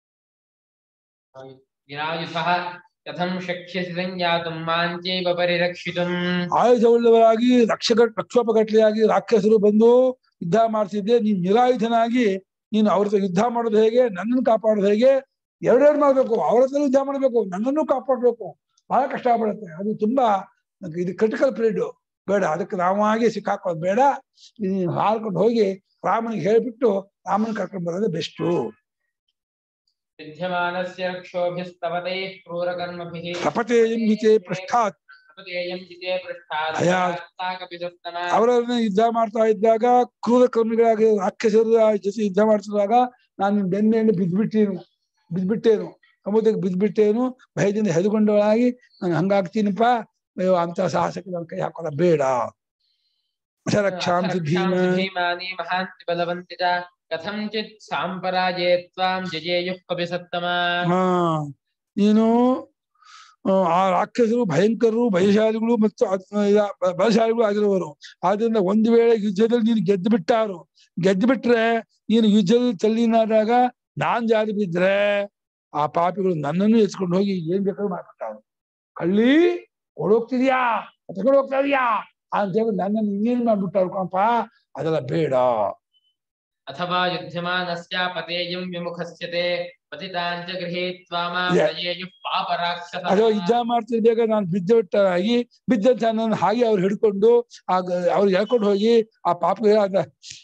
ನಿರಾಯುಧಃ ಕಥಂ ಶಕ್ಷ್ಯಸಿ ಸಂಜ್ಞಾತುಂ ಮಾಂಚೈವ ಪರಿರಕ್ಷಿತುಂ ಆಯುಧವುಳ್ಳವರಾಗಿ ರಕ್ಷಕ ರಕ್ಷೋಪಗಟ್ಲೆಯಾಗಿ ರಾಕ್ಷಸರು ಬಂದು ಯುದ್ಧ ಮಾಡ್ತಿದ್ದೆ ನೀನ್ ನಿರಾಯುಧನಾಗಿ ನೀನು ಅವ್ರ ಹತ್ರ ಯುದ್ಧ ಮಾಡೋದು ಹೇಗೆ ನನ್ನನ್ನು ಕಾಪಾಡೋದು ಹೇಗೆ ಎರಡೆರಡು ಮಾಡ್ಬೇಕು ಅವ್ರ ಹತ್ರ ಯುದ್ಧ ಮಾಡ್ಬೇಕು ನನ್ನನ್ನು ಕಾಪಾಡ್ಬೇಕು ಬಹಳ ಕಷ್ಟ ಆಗ್ಬಿಡುತ್ತೆ ಅದು ತುಂಬಾ ನಮ್ಗೆ ಇದು ಕ್ರಿಟಿಕಲ್ ಪೀರಿಯಡ್ ಬೇಡ ಅದಕ್ಕೆ ರಾಮಾಗಿ ಸಿಕ್ಕಾಕೋದು ಬೇಡ ನೀನು ಹಾರ್ಕೊಂಡು ಹೋಗಿ ರಾಮನಿಗೆ ಹೇಳ್ಬಿಟ್ಟು ರಾಮನ ಕರ್ಕೊಂಡು ಬರೋದೇ ಬೆಸ್ಟು ವಿದ್ಯಮಾನಸ್ಯ ರಕ್ಷೋಭಿಸ್ತವತೈಃ ಕ್ರೂರಕರ್ಮಭಿಃ ಕಪಟೇಯಂ ಹಿತೆ ಪೃಷ್ಠಾತ್ ಪ್ರಪತೇಯಂ ಜಿತೆ ಪೃಷ್ಠಾತ್ ಭಯಾ- ಹಸ್ತಾಕಪಿತಸ್ತನ ಅವರನ್ನ ಯುದ್ಧ ಮಾಡ್ತಾ ಇದ್ದಾಗ ಕ್ರೂರ ಕರ್ಮಿಗಳಾಗಿ ರಾಕ್ಷಸರ ಜೊತೆ ಯುದ್ಧ ಮಾಡ್ತಿರುವಾಗ ನಾನು ಬೆನ್ನೆಂಡು ಬಿದ್ದ್ಬಿಟ್ಟೇನು ಬಿದ್ದ್ಬಿಟ್ಟೇನು ಸಮುದ್ರಕ್ಕೆ ಬಿದ್ದ್ಬಿಟ್ಟೇನು ಭಯದಿಂದ ಹೆದಗೊಂಡವಳಾಗಿ ನಾನು ಹಂಗಾಗ್ತೀನಪ್ಪ ಅಯ್ಯೋ ಅಂತ ಸಾಹಸಕ್ಕೆ ನನ್ನ ಕೈ ಹಾಕೋಲ್ಲ ಬೇಡ ರಕ್ಷಾಂಸಿ ಭೀಮ ಭೀಮಾನಿ ಮಹಾಂತಿ ಬಲವಂತಿ ಚ ಕಥಂಚಿತ್ ಸಾಂಪರಾಜೇ ತ್ವಾಂ ಜಜೇಯುಃ ಕಪಿಸತ್ತಮ ಹಾ ನೀನು ಆ, ಆ ರಾಕ್ಷಸರು ಭಯಂಕರರು ಭಯಶಾಲಿಗಳು ಮತ್ತು ಅತ್- ಇದ- ಬ- ಬಲಶಾಲಿಗಳು ಆಗಿರುವರು ಆದ್ರಿಂದ ಒಂದು ವೇಳೆ ಯುದ್ಧದಲ್ಲಿ ನೀನು ಗೆದ್ದು ಬಿಟ್ಟಾರು ಗೆದ್ದು ಬಿಟ್ರೆ ನೀನು ಯುದ್ಧದಲ್ಲಿ ತಲ್ಲೀನಾದಾಗ ನಾನ್ ಜಾರಿ ಬಿದ್ರೆ ಆ ಪಾಪಿಗಳು ನನ್ನನ್ನು ಎತ್ಕೊಂಡು ಹೋಗಿ ಏನ್ ಬೇಕಾದ್ರೂ ಮಾಡ್ಬಿಟ್ಟಾರು ಕಳ್ಳಿ ಓಡೋಗ್ತಿದ್ಯಾ ತಗೊಂಡು ಹೋಗ್ತಾ ಇದೀಯಾ ಅಂತ ಹೇಳಿ ನನ್ನನ್ನು ಇನ್ನೇನ್ ಮಾಡ್ಬಿಟ್ಟಾರು ಕಣಪ್ಪ ಅದೆಲ್ಲ ಬೇಡ ಅಥವಾ ಯುಧ್ಯಮಾನಸ್ಯ ಪತೇಯಂ ವಿಮುಖಸ್ಯತೆ ಪತಿತಾಂಚ ಗೃಹೀತ್ವಾ ಮಾಂ Yeah. ಜಜೇಯುಃ ಪಾಪರಾಕ್ಷಸ ಅಥವಾ ಯುದ್ಧ ಮಾಡ್ತಿರ್ಬೇಕಾಗ ನಾನು ಬಿದ್ದು ಬಿಟ್ಟಾಗಿ ಬಿದ್ದಂತ ನನ್ನ ಹಾಗೆ ಅವ್ರು ಹಿಡ್ಕೊಂಡು ಆಗ ಅವ್ರಿಗೆ ಹೇಳ್ಕೊಂಡು ಹೋಗಿ ಆ ಪಾಪ ಆದ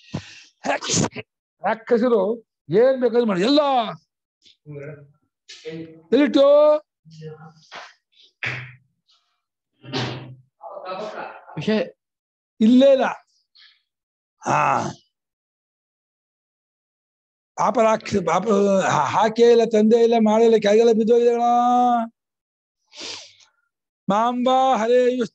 ರಾಕ್ಷಸರು ಏನ್ ಬೇಕಾದ್ರೂ ಮಾಡಿ ಎಲ್ಲ ಎಲ್ಲಿಟ್ಟು ವಿಷಯ ಇಲ್ಲೇ ಇಲ್ಲ ಹಾ ಪಾಪ ರಾಕ್ಷಸ ಪಾಪ ಹಾ- ಹಾಕೇ ಇಲ್ಲ ತಂದೆ ಇಲ್ಲ ಮಾಡಿಲ್ಲ ಕೆಳಗೆಲ್ಲ ಬಿದ್ದೋಗಿದಳ ಮಾಂಬಾ ಹರೇಯು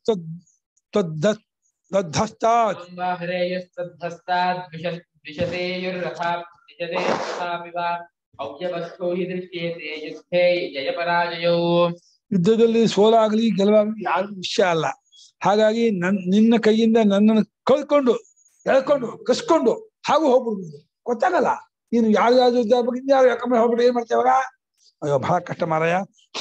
ತದ್ಧಸ್ತಾತ್ ಹರೇಯಸ್ತದ್ಧಸ್ತಾದ್ ದ್ವಿಷತೆಯುರ್ರಥಾ ದ್ವಿಷತೆ ತಥಾಪಿ ವಾ ಅವ್ಯವಸ್ಥೋ ಹಿ ದೃಶ್ಯೇತೆ ಯುದ್ಧೇ ಜಯಪರಾಜಯೋ ಯುದ್ಧದಲ್ಲಿ ಸೋಲಾಗ್ಲಿ ಗೆಲುವಾಗ್ಲಿ ಯಾರು ವಿಷಯ ಅಲ್ಲ ಹಾಗಾಗಿ ನನ್ ನಿನ್ನ ಕೈಯಿಂದ ನನ್ನನ್ನು ಕಳ್ಕೊಂಡು ಎಳ್ಕೊಂಡು ಕಸ್ಕೊಂಡು ಹಾಗೂ ಹೋಗ್ಬಿಡ್ಬೋದು ಗೊತ್ತಾಗಲ್ಲ ನೀನು ಯಾರು ಯಾರು ಯುದ್ಧ ಬಗ್ಗೆ ಯಾರು ಯಾಕಂದ್ರೆ ಹೋಗ್ಬಿಟ್ಟು ಏನ್ ಮಾಡ್ತೇವಾಗ ಅಯ್ಯೋ ಬಹಳ ಕಷ್ಟ ಮಾರಾಯ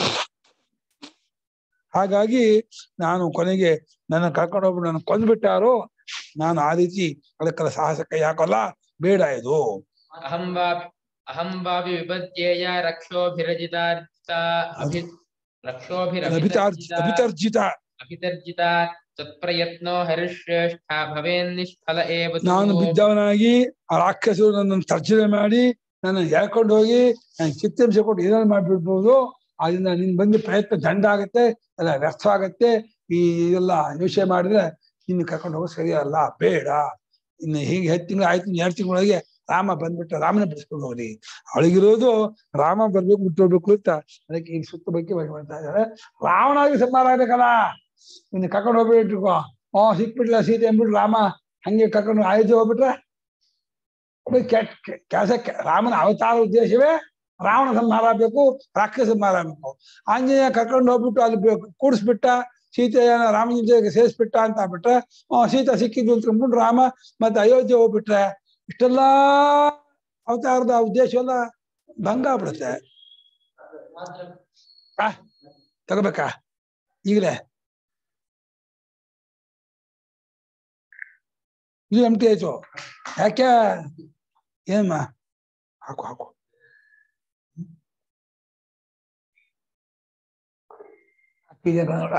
ಹಾಗಾಗಿ ನಾನು ಕೊನೆಗೆ ನನ್ನ ಕರ್ಕೊಂಡು ಹೋಗ್ಬಿಟ್ಟು ನನ್ನ ಕೊಂದ್ಬಿಟ್ಟಾರೋ ನಾನು ಆ ರೀತಿ ಅದಕ್ಕೆಲ್ಲ ಸಾಹಸ ಕೈ ಹಾಕೋಲ್ಲ ಬೇಡ ಇದು ಅಹಂ ವಾಪಿ ಅಹಂ ವಾಪಿ ವಿಪದ್ಯೇಯ ರಕ್ಷೋಭಿರಜಿತಾರ್ಜಿತ ಅಭಿ ರಕ್ಷೋಭಿರಭಿತರ್ಜಿತ ಅಭಿತಾರ್ಜಿ ಅಭಿತರ್ಜಿತ ಅಭಿತರ್ಜಿತ ತತ್ಪ್ರಯತ್ನೋ ಹರಿಶ್ರೇಷ್ಠ ಭವೇನ್ ನಿಷ್ಫಲ ಏವ ತು. ನಾನು ಬಿದ್ದವನಾಗಿ ಆ ರಾಕ್ಷಸರು ನನ್ನನ್ನು ತರ್ಜನೆ ಮಾಡಿ ನನ್ನ ಎಳ್ಕೊಂಡು ಹೋಗಿ ನನ್ನ ಚಿತ್ತಂಶ ಕೊಟ್ಟು ಏನಾದ್ರು ಮಾಡ್ಬಿಡ್ಬೋದು ಅದರಿಂದ ನಿನ್ ಬಂದು ಪ್ರಯತ್ನ ದಂಡ ಆಗತ್ತೆ ಎಲ್ಲ ವ್ಯರ್ಥ ಆಗತ್ತೆ ಈ ಇದೆಲ್ಲ ಯೋಚನೆ ಮಾಡಿದ್ರೆ ಇನ್ನು ಕರ್ಕೊಂಡು ಹೋಗೋ ಸರಿ ಅಲ್ಲ ಬೇಡ ಇನ್ನು ಹೀಗೆ ಹತ್ತು ತಿಂಗಳು ಆಯ್ತು ಎರಡು ತಿಂಗಳೊಳಗೆ ರಾಮ ಬಂದ್ಬಿಟ್ಟು ರಾಮನ ಬಿಡಿಸ್ಕೊಂಡು ಹೋಗ್ರಿ ಅವಳಿಗಿರೋದು ರಾಮ ಬರ್ಬೇಕು ಬಿಟ್ಟು ಹೋಗ್ಬೇಕು ಅಂತ ಅದಕ್ಕೆ ಈಗ ಸುತ್ತ ಬಗ್ಗೆ ಮಾಡ್ತಾ ಇದ್ದಾರೆ ರಾವಣಾಗಿ ಸಂಹಾರ ಆಗ್ಬೇಕಲ್ಲ ಇನ್ನು ಕರ್ಕೊಂಡು ಹೋಗ್ಬಿಟ್ಟಿರ್ಕೋ ಆ ಸಿಕ್ಬಿಟ್ಲ ಸೀತೆ ಅಂದ್ಬಿಟ್ಟು ರಾಮ ಹಂಗೆ ಕರ್ಕೊಂಡು ಆಯ್ತು ಹೋಗ್ಬಿಟ್ರೆ ಒಬ್ಬ ಕೆಟ್ಟ ಕೆಲಸ ರಾಮನ ಅವತಾರ ಉದ್ದೇಶವೇ ರಾವಣ ಸಂಹಾರ ಆಗ್ಬೇಕು ರಾಕ್ಷಸ ಸಂಹಾರ ಆಗ್ಬೇಕು ಆಂಜನೇಯ ಕರ್ಕೊಂಡು ಹೋಗ್ಬಿಟ್ಟು ಅಲ್ಲಿ ಬೆ- ಕೂಡಿಸ್ಬಿಟ್ಟ ಸೀತೆಯನ್ನ ರಾಮನ ಜೊತೆಗೆ ಸೇರಿಸ್ಬಿಟ್ಟ ಅಂತ ಆಗ್ಬಿಟ್ರೆ ಆ ಸೀತಾ ಸಿಕ್ಕಿದ್ದು ಅಂತ ಅಂದ್ಬಿಟ್ಟು ರಾಮ ಮತ್ತೆ ಅಯೋಧ್ಯೆ ಹೋಗ್ಬಿಟ್ರೆ ಇಷ್ಟೆಲ್ಲಾ ಅವತಾರದ ಉದ್ದೇಶ ಎಲ್ಲ ಭಂಗ ಆಗ್ಬಿಡುತ್ತೆ ಆ ತಗೋಬೇಕಾ ಈಗಲೇ ಇದು ಎಂಟಿ ಆಯ್ತು ಯಾಕೆ ಏನಮ್ಮ ಹಾಕು ಹಾಕು ಹಾಕಿದ್ಯಾ ನೋಡ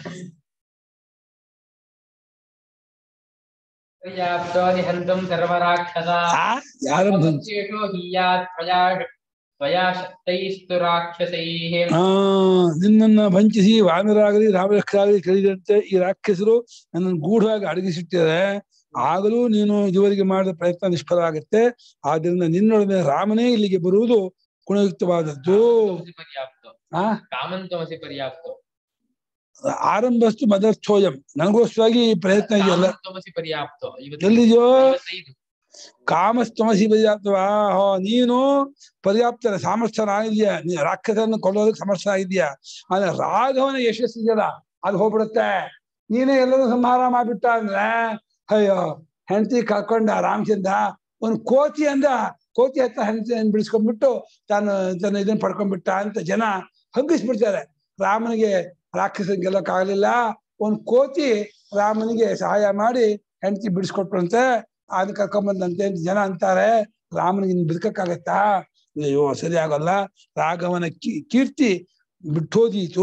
ಪರ್ಯಾಪ್ತೋ ನಿಹಂತಂ ಸರ್ವರಾಕ್ಷಸ ಆ ಯಾರು ಅವಶೇಷೋ ಹೀಯಾತ್ ತ್ವಯಾ ತ್ವಯಾ ಶಕ್ತೈಸ್ತು ರಾಕ್ಷಸೈಃ ಆ ನಿನ್ನನ್ನ ವಂಚಿಸಿ ವಾನರಾಗಲಿ ರಾಮಲಕ್ಷ್ಮರಾಗಲಿ ಕಲಿದಂತೆ ಈ ರಾಕ್ಷಸರು ನನ್ನನ್ನು ಗೂಢವಾಗಿ ಅಡಗಿಸಿಟ್ಟಿದ್ದಾರೆ ಆಗಲೂ ನೀನು ಇದುವರೆಗೆ ಮಾಡಿದ ಪ್ರಯತ್ನ ನಿಷ್ಫಲ ಆಗುತ್ತೆ ಆದ್ರಿಂದ ನಿನ್ನೊಡನೆ ರಾಮನೇ ಇಲ್ಲಿಗೆ ಬರುವುದು ಗುಣಯುಕ್ತವಾದದ್ದು ಕಾಮಂತಮಸಿ ಪರ್ಯಾಪ್ತೋ ಆ ಕಾಮಂತಮಸಿ ಪರ್ಯಾಪ್ತೋ ಆರಂಭಸ್ತು ಮದರ್ಥೋಯಂ ನನಗೋಸ್ಕರವಾಗಿ ಈ ಪ್ರಯತ್ನ ಇದೆಯಲ್ಲ ಕಾಮಂತಮಸಿ ಪರ್ಯಾಪ್ತೋ ಇವತ್ತು ಎಲ್ಲಿದೆಯೋ ಐವತ್ತೈದು. ಕಾಮಸ್ತಮಸಿ ಪರ್ಯಾಪ್ತವಾ ಹೋ ನೀನು ಪರ್ಯಾಪ್ತ ಸಾಮರ್ಥ್ಯನಾಗಿದ್ಯಾ ನೀ ರಾಕ್ಷಸನ್ನು ಕೊಲ್ಲೋದಕ್ಕೆ ಸಮರ್ಥ ಆಗಿದ್ಯಾ ಆದ್ರೆ ರಾಘವನ ಯಶಸ್ಸು ಇದೆಯಲ್ಲ ಅದು ಹೋಗ್ಬಿಡುತ್ತೆ ನೀನೇ ಎಲ್ಲರೂ ಸಂಹಾರ ಮಾಡ್ಬಿಟ್ಟ ಅಂದ್ರೆ ಅಯ್ಯೋ ಹೆಂಡತಿ ಕಳ್ಕೊಂಡ ರಾಮಚಂದ್ರ ಒಂದು ಕೋತಿ ಅಂದ ಕೋತಿ ಹತ್ರ ಹೆಂಡತಿ ಬಿಡಿಸ್ಕೊಂಡ್ಬಿಟ್ಟು ತಾನು ತನ್ನ ಇದನ್ನ ಪಡ್ಕೊಂಡ್ಬಿಟ್ಟ ಅಂತ ಜನ ಹಂಗಿಸ್ಬಿಡ್ತಾರೆ ರಾಮನಿಗೆ ರಾಕ್ಷಸನ್ ಗೆಲ್ಲಕ್ಕಾಗಲಿಲ್ಲ ಒಂದ್ ಕೋತಿ ರಾಮನಿಗೆ ಸಹಾಯ ಮಾಡಿ ಹೆಂಡತಿ ಬಿಡಿಸ್ಕೊಟ್ರಂತೆ ಅದನ್ನ ಕರ್ಕೊಂಬಂದಂತೆ ಅಂತ ಜನ ಅಂತಾರೆ ರಾಮನಿಗೆ ಇನ್ ಬದುಕಕ್ಕಾಗತ್ತಾ ಅಯ್ಯೋ ಸರಿ ಆಗಲ್ಲ ರಾಘವನ ಕೀ- ಕೀರ್ತಿ ಬಿಟ್ಟೋದೀತು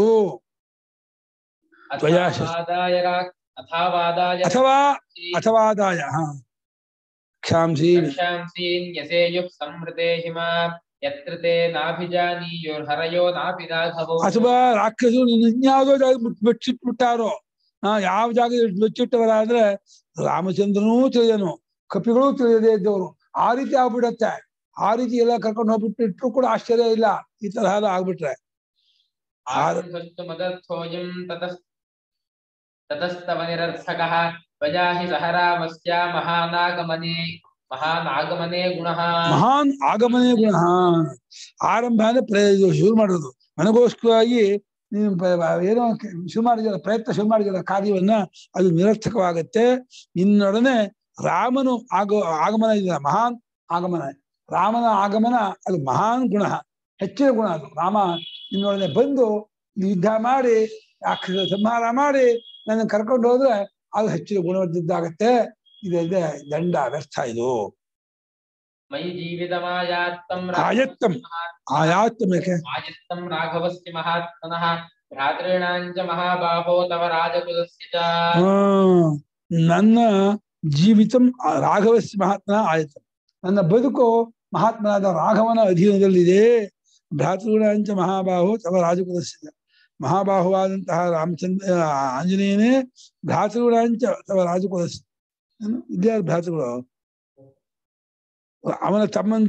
ತ್ವಯಾ ಶಸ್- ಅಥಾವಾದಾಯ ರಾ- ಅಥಾವಾದಾಯ ಅಥವಾ ಅಥವಾದಾಯ ಹಾ ಕ್ಷಾಂಸಿ ರಕ್ಷಾಂಸೀನ್ ಯಸೇಯುಃ ಸಂವೃತೆ ಹಿಮಾ ಯತ್ರ ತೇ ನಾಭಿಜಾನೀಯೋರ್ಹರಯೋ ನಾಪಿ ರಾಘವೋ ಅಥವಾ ರಾಕ್ಷಸರು ನಿನ್ನ ಇನ್ಯಾವುದೋ ಜಾಗ ಬಿಟ್ ಬಿಚ್ಚಿಟ್ಬಿಟ್ಟಾರೋ ಹಾ ಯಾವ ಜಾಗ ಬಿಚ್ಚಿಟ್ಟವರಾದ್ರೆ ರಾಮಚಂದ್ರನೂ ತಿಳಿದನು ಕಪಿಗಳೂ ತಿಳಿಯದೇ ಇದ್ದವರು ಆ ರೀತಿ ಆಗ್ಬಿಡತ್ತೆ ಆ ರೀತಿ ಎಲ್ಲ ಕರ್ಕೊಂಡು ಹೋಗ್ಬಿಟ್ಟು ಇಟ್ರು ಕೂಡ ಆಶ್ಚರ್ಯ ಇಲ್ಲ ಈ ತರಹ ಆಗ್ಬಿಟ್ರೆ ಆರ್- ಆರಂಭಸ್ತು ಮದರ್ಥೋಯಂ ತತಸ್ ತತಸ್ತವ ನಿರರ್ಥಕಃ ತ್ವಯಾ ಹಿ ಸಹ ರಾಮಸ್ಯ ಮಹಾನಾಗಮನೆ ಮಹಾನಾಗಮನೆ ಗುಣಃ ಮಹಾನ್ ಆಗಮನೇ ಗುಣ ಆರಂಭ ಅಂದ್ರೆ ಪ್ರಯ ಶುರು ಮಾಡೋದು ನನಗೋಸ್ಕರವಾಗಿ ನೀನು ಪ- ಪ- ಏನೋ ಕೆ- ಶುರು ಮಾಡಿದ ಪ್ರಯತ್ನ ಶುರು ಮಾಡಿದ ಕಾರ್ಯವನ್ನ ಅದು ನಿರರ್ಥಕವಾಗತ್ತೆ ನಿನ್ನೊಡನೆ ರಾಮನು ಆಗ ಆಗಮನ ಇದೆ ಮಹಾನ್ ಆಗಮನ ರಾಮನ ಆಗಮನ ಅದು ಮಹಾನ್ ಗುಣ ಹೆಚ್ಚಿನ ಗುಣ ಅದು ರಾಮ ನಿನ್ನೊಡನೆ ಬಂದು ಯುದ್ಧ ಮಾಡಿ ರಾಕ್ಷಸ ಸಂಹಾರ ಮಾಡಿ ನನ್ನ ಕರ್ಕೊಂಡು ಹೋದ್ರೆ ಅದು ಹೆಚ್ಚಿನ ಗುಣವದ್ದಾಗತ್ತೆ ಇದಲ್ಲದೆ ದಂಡ ವ್ಯರ್ಥ ಇದು ಮಯಿ ಜೀವಿತಮಾಯಾತ್ತಂ ಆಯತ್ತಂ. ಆಯಾತ್ಮಕ್ಕೆ ಆಯತ್ತಂ ರಾಘವಸ್ಯ ಮಹಾತ್ಮನಃ ಭ್ರಾತॄಣಾಂಚ ಮಹಾಬಾಹೋ ತವ ರಾಜಕುಲಸ್ಯ ಚ ಆ, ನನ್ನ ಜೀವಿತಂ ಆ ರಾಘವಸ್ಯ ಮಹಾತ್ಮನ ಆಯಿತು ನನ್ನ ಬದುಕು ಮಹಾತ್ಮನಾದ ರಾಘವನ ಅಧೀನದಲ್ಲಿದೆ ಭ್ರಾತೃಣಾಂಚ ಮಹಾಬಾಹು ತವ ರಾಜಕುಲಸ್ಯ ಮಹಾಬಾಹುವಾದಂತಹ ರಾಮಚಂದ್ರ ಆ, ಆಂಜನೇಯನೇ ಭ್ರಾತೃಣಾಂಚ ತವ ರಾಜಕುಲಸ್ಯ ಏನು? ಇದ್ಯಾರು ಭ್ರಾತೃಗಳು ಅವನ ತಮ್ಮಂದಿರು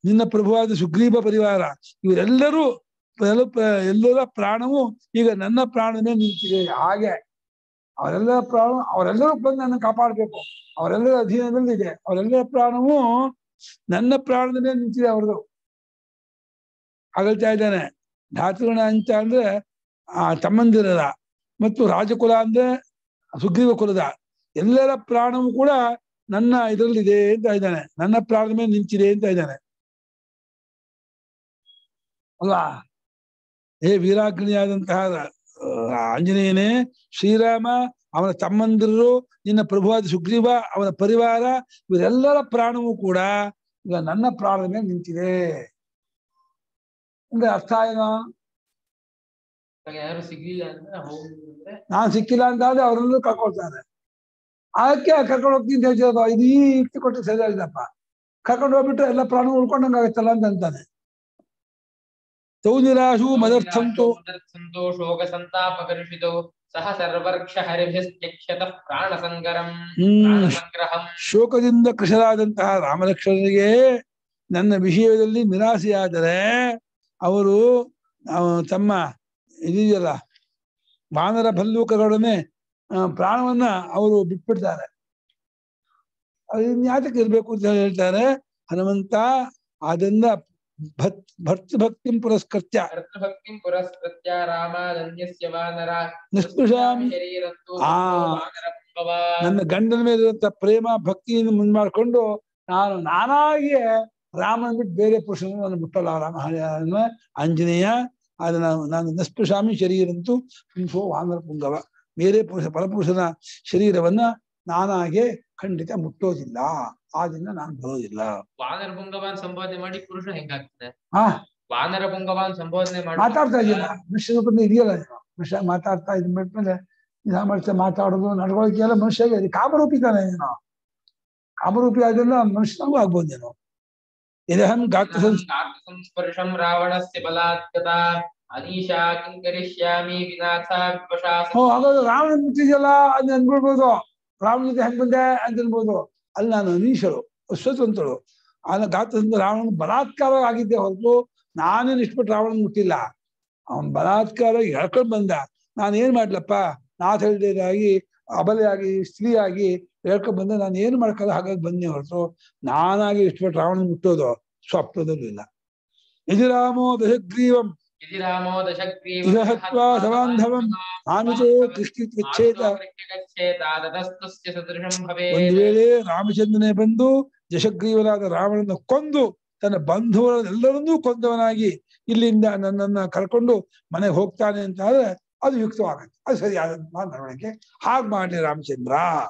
ನಿನ್ನ ಪ್ರಭುವಾದ ಸುಗ್ರೀವ ಪರಿವಾರ ಇವರೆಲ್ಲರೂ ಎಲ್ಲ- ಎಲ್ಲರ ಪ್ರಾಣವು ಈಗ ನನ್ನ ಪ್ರಾಣನೇ ನಿಂತಿದೆ ಹಾಗೆ ಅವರೆಲ್ಲರ ಪ್ರಾಣ ಅವರೆಲ್ಲರೂ ಬಂದು ನನ್ನ ಕಾಪಾಡಬೇಕು ಅವರೆಲ್ಲರ ಅಧೀನದಲ್ಲಿ ಇದೆ ಅವರೆಲ್ಲರ ಪ್ರಾಣವು ನನ್ನ ಪ್ರಾಣದಲ್ಲೇ ನಿಂತಿದೆ ಅವ್ರದ್ದು ಅಗಲ್ತಾ ಇದ್ದಾನೆ ಧಾತೃಗಣ ಅಂತ ಅಂದ್ರೆ ಆ ತಮ್ಮಂದಿರದ ಮತ್ತು ರಾಜಕುಲ ಅಂದ್ರೆ ಸುಗ್ರೀವ ಕುಲದ ಎಲ್ಲರ ಪ್ರಾಣವು ಕೂಡ ನನ್ನ ಇದರಲ್ಲಿದೆ ಅಂತ ಇದ್ದಾನೆ ನನ್ನ ಪ್ರಾಣದ ಮೇಲೆ ನಿಂತಿದೆ ಅಂತ ಇದ್ದಾನೆ ಅಲ್ವಾ ಹೇ ವೀರಾಗ್ನಿಯಾದಂತಹ ಆ, ಆಂಜನೇಯನೇ ಶ್ರೀರಾಮ ಅವನ ತಮ್ಮಂದಿರು ನಿನ್ನ ಪ್ರಭುವಾದ ಸುಗ್ರೀವ ಅವನ ಪರಿವಾರ ಇವರೆಲ್ಲರ ಪ್ರಾಣವೂ ಕೂಡ ಈಗ ನನ್ನ ಪ್ರಾಣದ ಮೇಲೆ ನಿಂತಿದೆ ಅಂದ್ರೆ ಅರ್ಥ ಏನೋ ಇವಾಗ ಯಾರು ಸಿಗ್ಲಿಲ್ಲ ಅಂದ್ರೆ ಹೋಗಿ ಅಂದ್ರೆ ನಾನ್ ಸಿಕ್ಕಿಲ್ಲ ಅಂತ ಆದ್ರೆ ಅವರೆಲ್ಲರೂ ಕರ್ಕೊಳ್ತಾನೆ ಅದಕ್ಕೆ ಕರ್ಕೊಂಡು ಹೋಗ್ತೀನಿ ಅಂತ ಹೇಳ್ತಿರೋದು ಇದು ಈ ಯುಕ್ತಿ ಕೊಟ್ಟು ಸರಿಯಾಗಿದಪ್ಪ ಕರ್ಕೊಂಡು ಹೋಗ್ಬಿಟ್ರೆ ಎಲ್ಲ ಪ್ರಾಣ ಉಳ್ಕೊಂಡಂಗ ಆಗತ್ತಲ್ಲ ಅಂತ ಅಂತಾನೆ ತೌ ನಿರಾಶು ಮದರ್ಥಂತು ಮದರ್ಥಂತೋ ಶೋಕ ಸಂತಾಪಕರ್ಷಿತೋ ಸಹ ಸರ್ವರ್ಕ್ಷ ಹರಿಭಿಸ್ತ್ಯಕ್ಷತ ಪ್ರಾಣ ಸಂಗರಂ ಪ್ರಾಣ ಹ್ಮ್ ಸಂಗ್ರಹಂ ಶೋಕದಿಂದ ಕೃಷರಾದಂತಹ ರಾಮಲಕ್ಷ್ಮಣರಿಗೆ ನನ್ನ ವಿಷಯದಲ್ಲಿ ನಿರಾಸೆಯಾದರೆ ಅವರು ಆ, ತಮ್ಮ ಇದೆಯಲ್ಲ ವಾನರ ಭಲ್ಲೂಕರೊಡನೆ ಆ, ಪ್ರಾಣವನ್ನ ಅವರು ಬಿಟ್ಬಿಡ್ತಾರೆ ಅದು ಇನ್ಯಾತಕ್ಕೆ ಇರ್ಬೇಕು ಅಂತ ಹೇಳ್ತಾರೆ ಹನುಮಂತ ಅದನ್ನ ಭತ್ ಭರ್ತ ಭಕ್ತಿ ಪುರಸ್ಕೃತ್ಯ ಭಕ್ತಿಂ ಪುರಸ್ಕೃತ್ಯ ರಾಮಾದನ್ಯಸ್ಯ ವಾನರ ನಿಷ್ಕೃಷಾಮಿ ಶರೀರಂತೂ ಆ. ವಾನರ ಪುಂಗವ. ನನ್ನ ಗಂಡನ ಮೇಲಿರುವಂತ ಪ್ರೇಮ ಭಕ್ತಿಯನ್ನು ಮುಂದ್ ಮಾಡ್ಕೊಂಡು ನಾನು ನಾನಾಗಿಯೇ ರಾಮನ ಬಿಟ್ಟು ಬೇರೆ ಪುರುಷನ ನಾನು ಮುಟ್ಟಲ್ಲ ರಾಮ ಹನುಮ, ಆಂಜನೇಯ ಅದನ್ನ ನಾನು ನಿಸ್ಪೃಶಾಮಿ ಶರೀರಂತೂ ಪುಂಸೋ ವಾನರ ಪುಂಗವ ಬೇರೆ ಪುರುಷ ಪರಪುರುಷನ ಶರೀರವನ್ನ ನಾನಾಗೆ ಖಂಡಿತ ಮುಟ್ಟೋದಿಲ್ಲ ಆದ್ರಿಂದ ನಾನು ಬರೋದಿಲ್ಲ ವಾನರ ಪುಂಗವಾನ್ ಸಂಬೋಧನೆ ಮಾಡಿ ಪುರುಷ ಹೆಂಗಾಗ್ತದೆ ಹಾ ವಾನರ ಪುಂಗವಾನ್ ಸಂಬೋಧನೆ ಮಾಡಿ ಮಾತಾಡ್ತಾ ಇದೀಯಲ್ಲ ಮನುಷ್ಯ ರೂಪದಲ್ಲಿ ಇದೆಯಲ್ಲ ನೀನು ಮನುಷ್ಯ ಮಾತಾಡ್ತಾ ಇದ್ ಬಿಟ್ಮೇಲೆ ಸಾಮರ್ಥ್ಯ ಮಾತಾಡೋದು ನಡ್ವಳಿಕೆ ಎಲ್ಲ ಮನುಷ್ಯಗೆ ಇದೆ ಕಾಮರೂಪಿ ತಾನೆ ನೀನು ಕಾಮರೂಪಿ ಆದ್ರಿಂದ ಮನುಷ್ಯನೂ ಆಗ್ಬೋದು ನೀನು ಇದಹಂ ಗಾತ್ರ ಸಂಸ್ ಸಂಸ್ಪರ್ಶಂ ರಾವಣಸ್ಯ ಬಲಾತ್ಕತ ಅನೀಶಾ ಕಿಂ ಕರಿಷ್ಯಾಮಿ ವಿನಾಥ ವಿವಶಾ ಹೋ ಹಾಗಾದ್ರೆ ರಾವಣ ಮುಟ್ಟಿದೆಯಲ್ಲ ಅದ್ ಅನ್ಬಿಡ್ಬೋದು ರಾವಣ ಜೊತೆ ಹೆಂಗ್ ಬಂದೆ ಅಂತ ಅನ್ಬೋದು ಅಲ್ಲಿ ನಾನು ಅನೀಶರು ಸ್ವತಂತ್ರರು ಆಗ ಗಾತ್ರದಿಂದ ರಾವಣ ಬಲಾತ್ಕಾರ ಆಗಿದ್ದೆ ಹೊರತು ನಾನೇನು ಇಷ್ಟಪಟ್ಟು ರಾವಣನ್ ಮುಟ್ಟಿಲ್ಲ ಅವನ್ ಬಲಾತ್ಕಾರ ಹೇಳ್ಕೊಂಡ್ ಬಂದ ನಾನು ಏನ್ ಮಾಡ್ಲಪ್ಪ ನಾಥ ಹೇಳಿದಾಗಿ ಅಬಲೆಯಾಗಿ ಸ್ತ್ರೀಯಾಗಿ ಹೇಳ್ಕೊಂಡ್ ಬಂದ ನಾನು ಏನು ಮಾಡ್ಕಲ್ಲ ಹಾಗಾಗಿ ಬಂದೆ ಹೊರತು ನಾನಾಗಿ ಇಷ್ಟಪಟ್ಟು ರಾವಣನ್ ಮುಟ್ಟೋದು ಸ್ವಪ್ನದಲ್ಲೂ ಇಲ್ಲ ಯಜಿರಾಮೋ ದಶಗ್ರೀವಂ ಇತಿ ರಾಮೋ ದಶಗ್ರೀವ ಇಹ ಹತ್ವಾ ಸಬಾಂಧವಂ ಆಮಿತೋ ಕೃಷ್ಣ ವಿಚ್ಛೇದ ತತಸ್ತಸ್ಯ ಸದೃಶಂ ಒಂದು ಭವೇತ್ ವೇಳೆ ರಾಮಚಂದ್ರನೇ ಬಂದು ಯಶಗ್ರೀವನಾದ ರಾವಣನ ಕೊಂದು ತನ್ನ ಬಂಧುವರೆಲ್ಲರನ್ನೂ ಕೊಂದವನಾಗಿ ಇಲ್ಲಿಂದ ನನ್ನನ್ನ ಕರ್ಕೊಂಡು ಮನೆಗೆ ಹೋಗ್ತಾನೆ ಅಂತ ಆದ್ರೆ ಅದು ಯುಕ್ತವಾಗತ್ತೆ ಅದು ಸರಿಯಾದಂತಹ ನಡವಳಿಕೆ ಹಾಗ್ ಮಾಡ್ಲಿ ರಾಮಚಂದ್ರ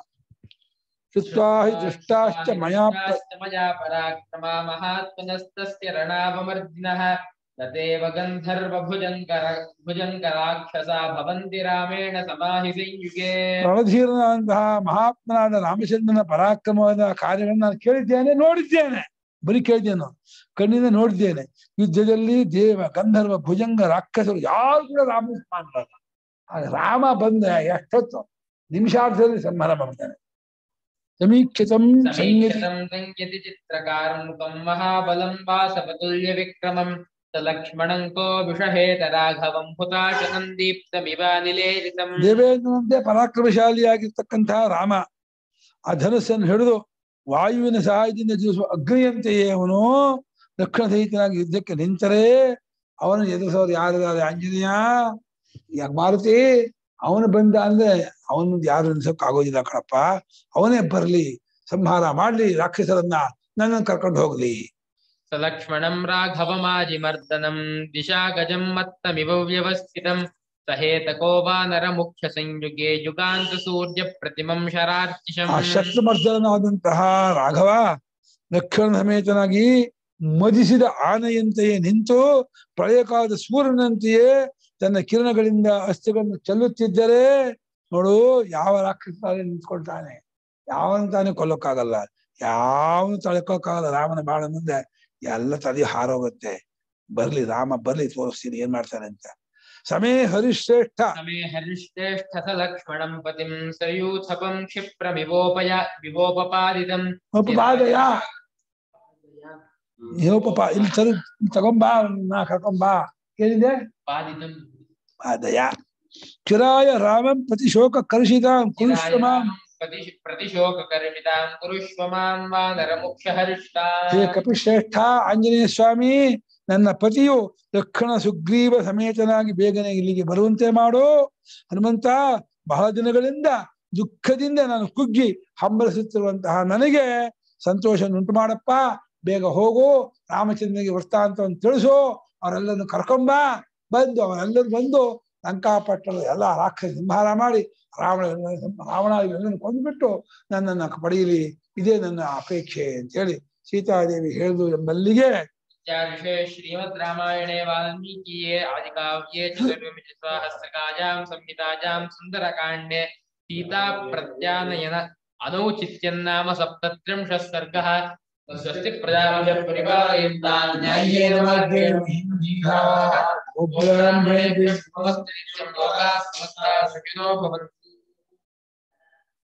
ಶುತ್ವಾ ಹಿ ದೃಷ್ಟಾಶ್ಚ ಮಯಾ ಪ್ರ- ದೃಷ್ಟಾಶ್ಚ ಮಯಾ ಪರಾಕ್ರಮ ಮಹಾತ್ಮನಸ್ತಸ್ಯ ರಣಾವಮರ್ದಿನಃ ತದೇವ ಗಂಧರ್ವ ಭುಜಂಕರ ಭುಜಂಕರಾಕ್ಷಸ ಭವಂತಿ ರಾಮೇಣ ಸಮಾಹಿ ಸಂಯುಗೆ ರಣಧೀರನಾದಂತಹ ಮಹಾತ್ಮನಾದ ರಾಮಚಂದ್ರನ ಪರಾಕ್ರಮವಾದ ಕಾರ್ಯಗಳನ್ನು ನಾನು ಕೇಳಿದ್ದೇನೆ ನೋಡಿದ್ದೇನೆ ಬರೀ ಕೇಳಿದ್ದೇನೆ ಕಣ್ಣಿಂದ ನೋಡಿದ್ದೇನೆ ಯುದ್ಧದಲ್ಲಿ ದೇವ ಗಂಧರ್ವ ಭುಜಂಗ ರಾಕ್ಷಸರು ಯಾರು ಕೂಡ ರಾಮ ಸಮಾನರಲ್ಲ ಆಗ ರಾಮ ಬಂದ ಎಷ್ಟೊತ್ತು ನಿಮಿಷಾರ್ಧದಲ್ಲಿ ಸಂಹಾರ ಮಾಡ್ತಾನೆ ಸಮೀಕ್ಷಿತಂ ಸಂಯತಿ ಸಮೀಕ್ಷಿತಂ ಸಂಯತಿ ಚಿತ್ರಕಾರಂ ಮುಖಂ ಮಹಾಬಲಂ ವಾಸವತುಲ್ಯ ವಿಕ್ರಮಂ ಸ ಲಕ್ಷ್ಮಣಂ ಕೋ ವಿಷಹೇತ ರಾಘವಂ ಹುತಾಶನಂ ದೀಪ್ತಮಿವ ನಿಲೇರಿತಂ ದೇವೇಂದ್ರನಂತೆ ಪರಾಕ್ರಮಶಾಲಿಯಾಗಿರ್ತಕ್ಕಂತಹ ರಾಮ ಆ ಧನಸ್ಸನ್ನು ಹಿಡಿದು ವಾಯುವಿನ ಸಹಾಯದಿಂದ ಜೀವಿಸುವ ಅಗ್ನಿಯಂತೆಯೇ ಅವನು ದಕ್ಷಿಣ ಸಹಿತನಾಗಿ ಯುದ್ಧಕ್ಕೆ ನಿಂತರೆ ಅವನು ಎದುರಿಸೋರು ಯಾರಿದ್ದಾರೆ ಆಂಜನೇಯ ಯಾಕೆ ಮಾರುತಿ ಅವನು ಬಂದ ಅಂದ್ರೆ ಅವನು ಯಾರು ನಿಲ್ಸಕ್ ಆಗೋದಿಲ್ಲ ಕಣಪ್ಪ ಅವನೇ ಬರ್ಲಿ ಸಂಹಾರ ಮಾಡ್ಲಿ ರಾಕ್ಷಸರನ್ನ ನನ್ನನ್ನು ಕರ್ಕೊಂಡು ಹೋಗ್ಲಿ ಸ ಲಕ್ಷ್ಮಣಂ ರಾಘವಮಾಜಿಮರ್ದನಂ ದಿಶಾ ಗಜಂ ಮತ್ತಮಿವ ವ್ಯವಸ್ಥಿತಂ ಸಹೇತಕೋ ವಾನರ ಮುಖ್ಯ ಸಂಯುಗೆ ಯುಗಾಂತ ಸೂರ್ಯ ಪ್ರತಿಮಂ ಶರಾರ್ಚಿಷಂ ಆ ಶತ್ರುಮರ್ದನಾದಂತಹ ರಾಘವ ಲಕ್ಷ್ಮಣ ಸಮೇತನಾಗಿ ಮದಿಸಿದ ಆನೆಯಂತೆಯೇ ನಿಂತು ಪ್ರಳಯಕಾಲದ ಸೂರ್ಯನಂತೆಯೇ ತನ್ನ ಕಿರಣಗಳಿಂದ ಅಸ್ಥಿಗಳನ್ನು ಚೆಲ್ಲುತ್ತಿದ್ದರೆ ನೋಡು ಯಾವ ರಾಕ್ಷಸ ನಿಂತ್ಕೊಳ್ತಾನೆ ಯಾವನ್ ತಾನೇ ಕೊಲ್ಲಕ್ಕಾಗಲ್ಲ ಯಾವನು ತಳ್ಕೊಕ್ಕಾಗಲ್ಲ ರಾಮನ ಬಾಳ ಮುಂದೆ ಎಲ್ಲ ತಲೆ ಹಾರೋಗುತ್ತೆ ಬರ್ಲಿ ರಾಮ ಬರ್ಲಿ ತೋರಿಸ್ತೀನಿ ಏನ್ ಮಾಡ್ತಾನೆ ಅಂತ ಸಮೇ ಹರಿಶ್ರೇಷ್ಠ ಸಮೇ ಹರಿಶ್ರೇಷ್ಠ ಸ ಲಕ್ಷ್ಮಣಂ ಪತಿಂ ಸಯೂಥಪಂ ಕ್ಷಿಪ್ರಮಿವೋಪಯ ವಿವೋಪಪಾದಿತಂ ಉಪಪಾದಯ ಏನೋ ಪಾಪ ಇಲ್ಲಿ ತರು ತಗೊಂಬಾ ನಾ ಕರ್ಕೊಂಬಾ ಏನಿದೆ ಪಾದಿತಂ ಪಾದಯ ಚಿರಾಯ ರಾಮಂ ಪ್ರತಿಶೋಕ ಕರುಷಿತಾಂ ಕುರುಶ್ರಮಾಂ ಪ್ರತಿ ಪ್ರತಿಶೋಕಕರ್ಷಿತಾಂ ಕುರುಷ್ವ ಮಾಂ ವಾನರಮುಕ್ಷಹರ್ಷಿತಾ ಹೇ ಕಪಿಶ್ರೇಷ್ಠ ಆಂಜನೇಯ ಸ್ವಾಮಿ ನನ್ನ ಪತಿಯು ದಕ್ಷಿಣ ಸುಗ್ರೀವ ಸಮೇತನಾಗಿ ಬೇಗನೆ ಇಲ್ಲಿಗೆ ಬರುವಂತೆ ಮಾಡು ಹನುಮಂತ ಬಹಳ ದಿನಗಳಿಂದ ದುಃಖದಿಂದ ನಾನು ಕುಗ್ಗಿ ಹಂಬಲಿಸುತ್ತಿರುವಂತಹ ನನಗೆ ಸಂತೋಷ ಉಂಟು ಮಾಡಪ್ಪ ಬೇಗ ಹೋಗು ರಾಮಚಂದ್ರನಿಗೆ ವೃತ್ತಾಂತವನ್ನು ತಿಳಿಸು ಅವರೆಲ್ಲರನ್ನು ಕರ್ಕೊಂಬ ಬಂದು ಅವರೆಲ್ಲರೂ ಬಂದು ಲಂಕಾಪಟ್ಟಣದ ಎಲ್ಲ ರಾಕ್ಷಸ ಸಂಹಾರ ಮಾಡಿ ರಾವಣ ರಾವಣಾದಿಗಳನ್ನು ಕೊಂದ್ಬಿಟ್ಟು ನನ್ನನ್ನು ಪಡೆಯಲಿ ಇದೇ ನನ್ನ ಅಪೇಕ್ಷೆ ಅಂತೇಳಿ ಸೀತಾದೇವಿ ಹೇಳಿದು ಎಂಬಲ್ಲಿಗೆ ಚಾರುಷೇ ಶ್ರೀಮದ್ ರಾಮಾಯಣೇ ವಾಲ್ಮೀಕಿಯೇ ಆದಿಕಾವ್ಯೇ ಚತುರ್ವಿಂಶ ಸಹಸ್ರಕಾಜಾಂ ಸಂಹಿತಾಜಾಂ ಸುಂದರಕಾಂಡೆ ಸೀತಾ ಪ್ರತ್ಯಾನಯನ ಅನೌಚಿತ್ಯನ್ನಾಮ ಸಪ್ತತ್ರಿಂಶಃ ಸರ್ಗಃ ಸ್ವಸ್ತಿ ಪ್ರಜಾಭ್ಯ ಪರಿಪಾಲಯಂತಾಂ ನ್ಯಾಯೇನ ಮಾರ್ಗೇಣ ಮಹಿಂ ಜೀವಾಃ. ಒಬ್ಬ ನಮಸ್ತೆ ನಿತ್ಯಂ ಲೋಕಾಃ ಸಮಸ್ತಾಃ ಸುಖಿನೋ ಭವಂತು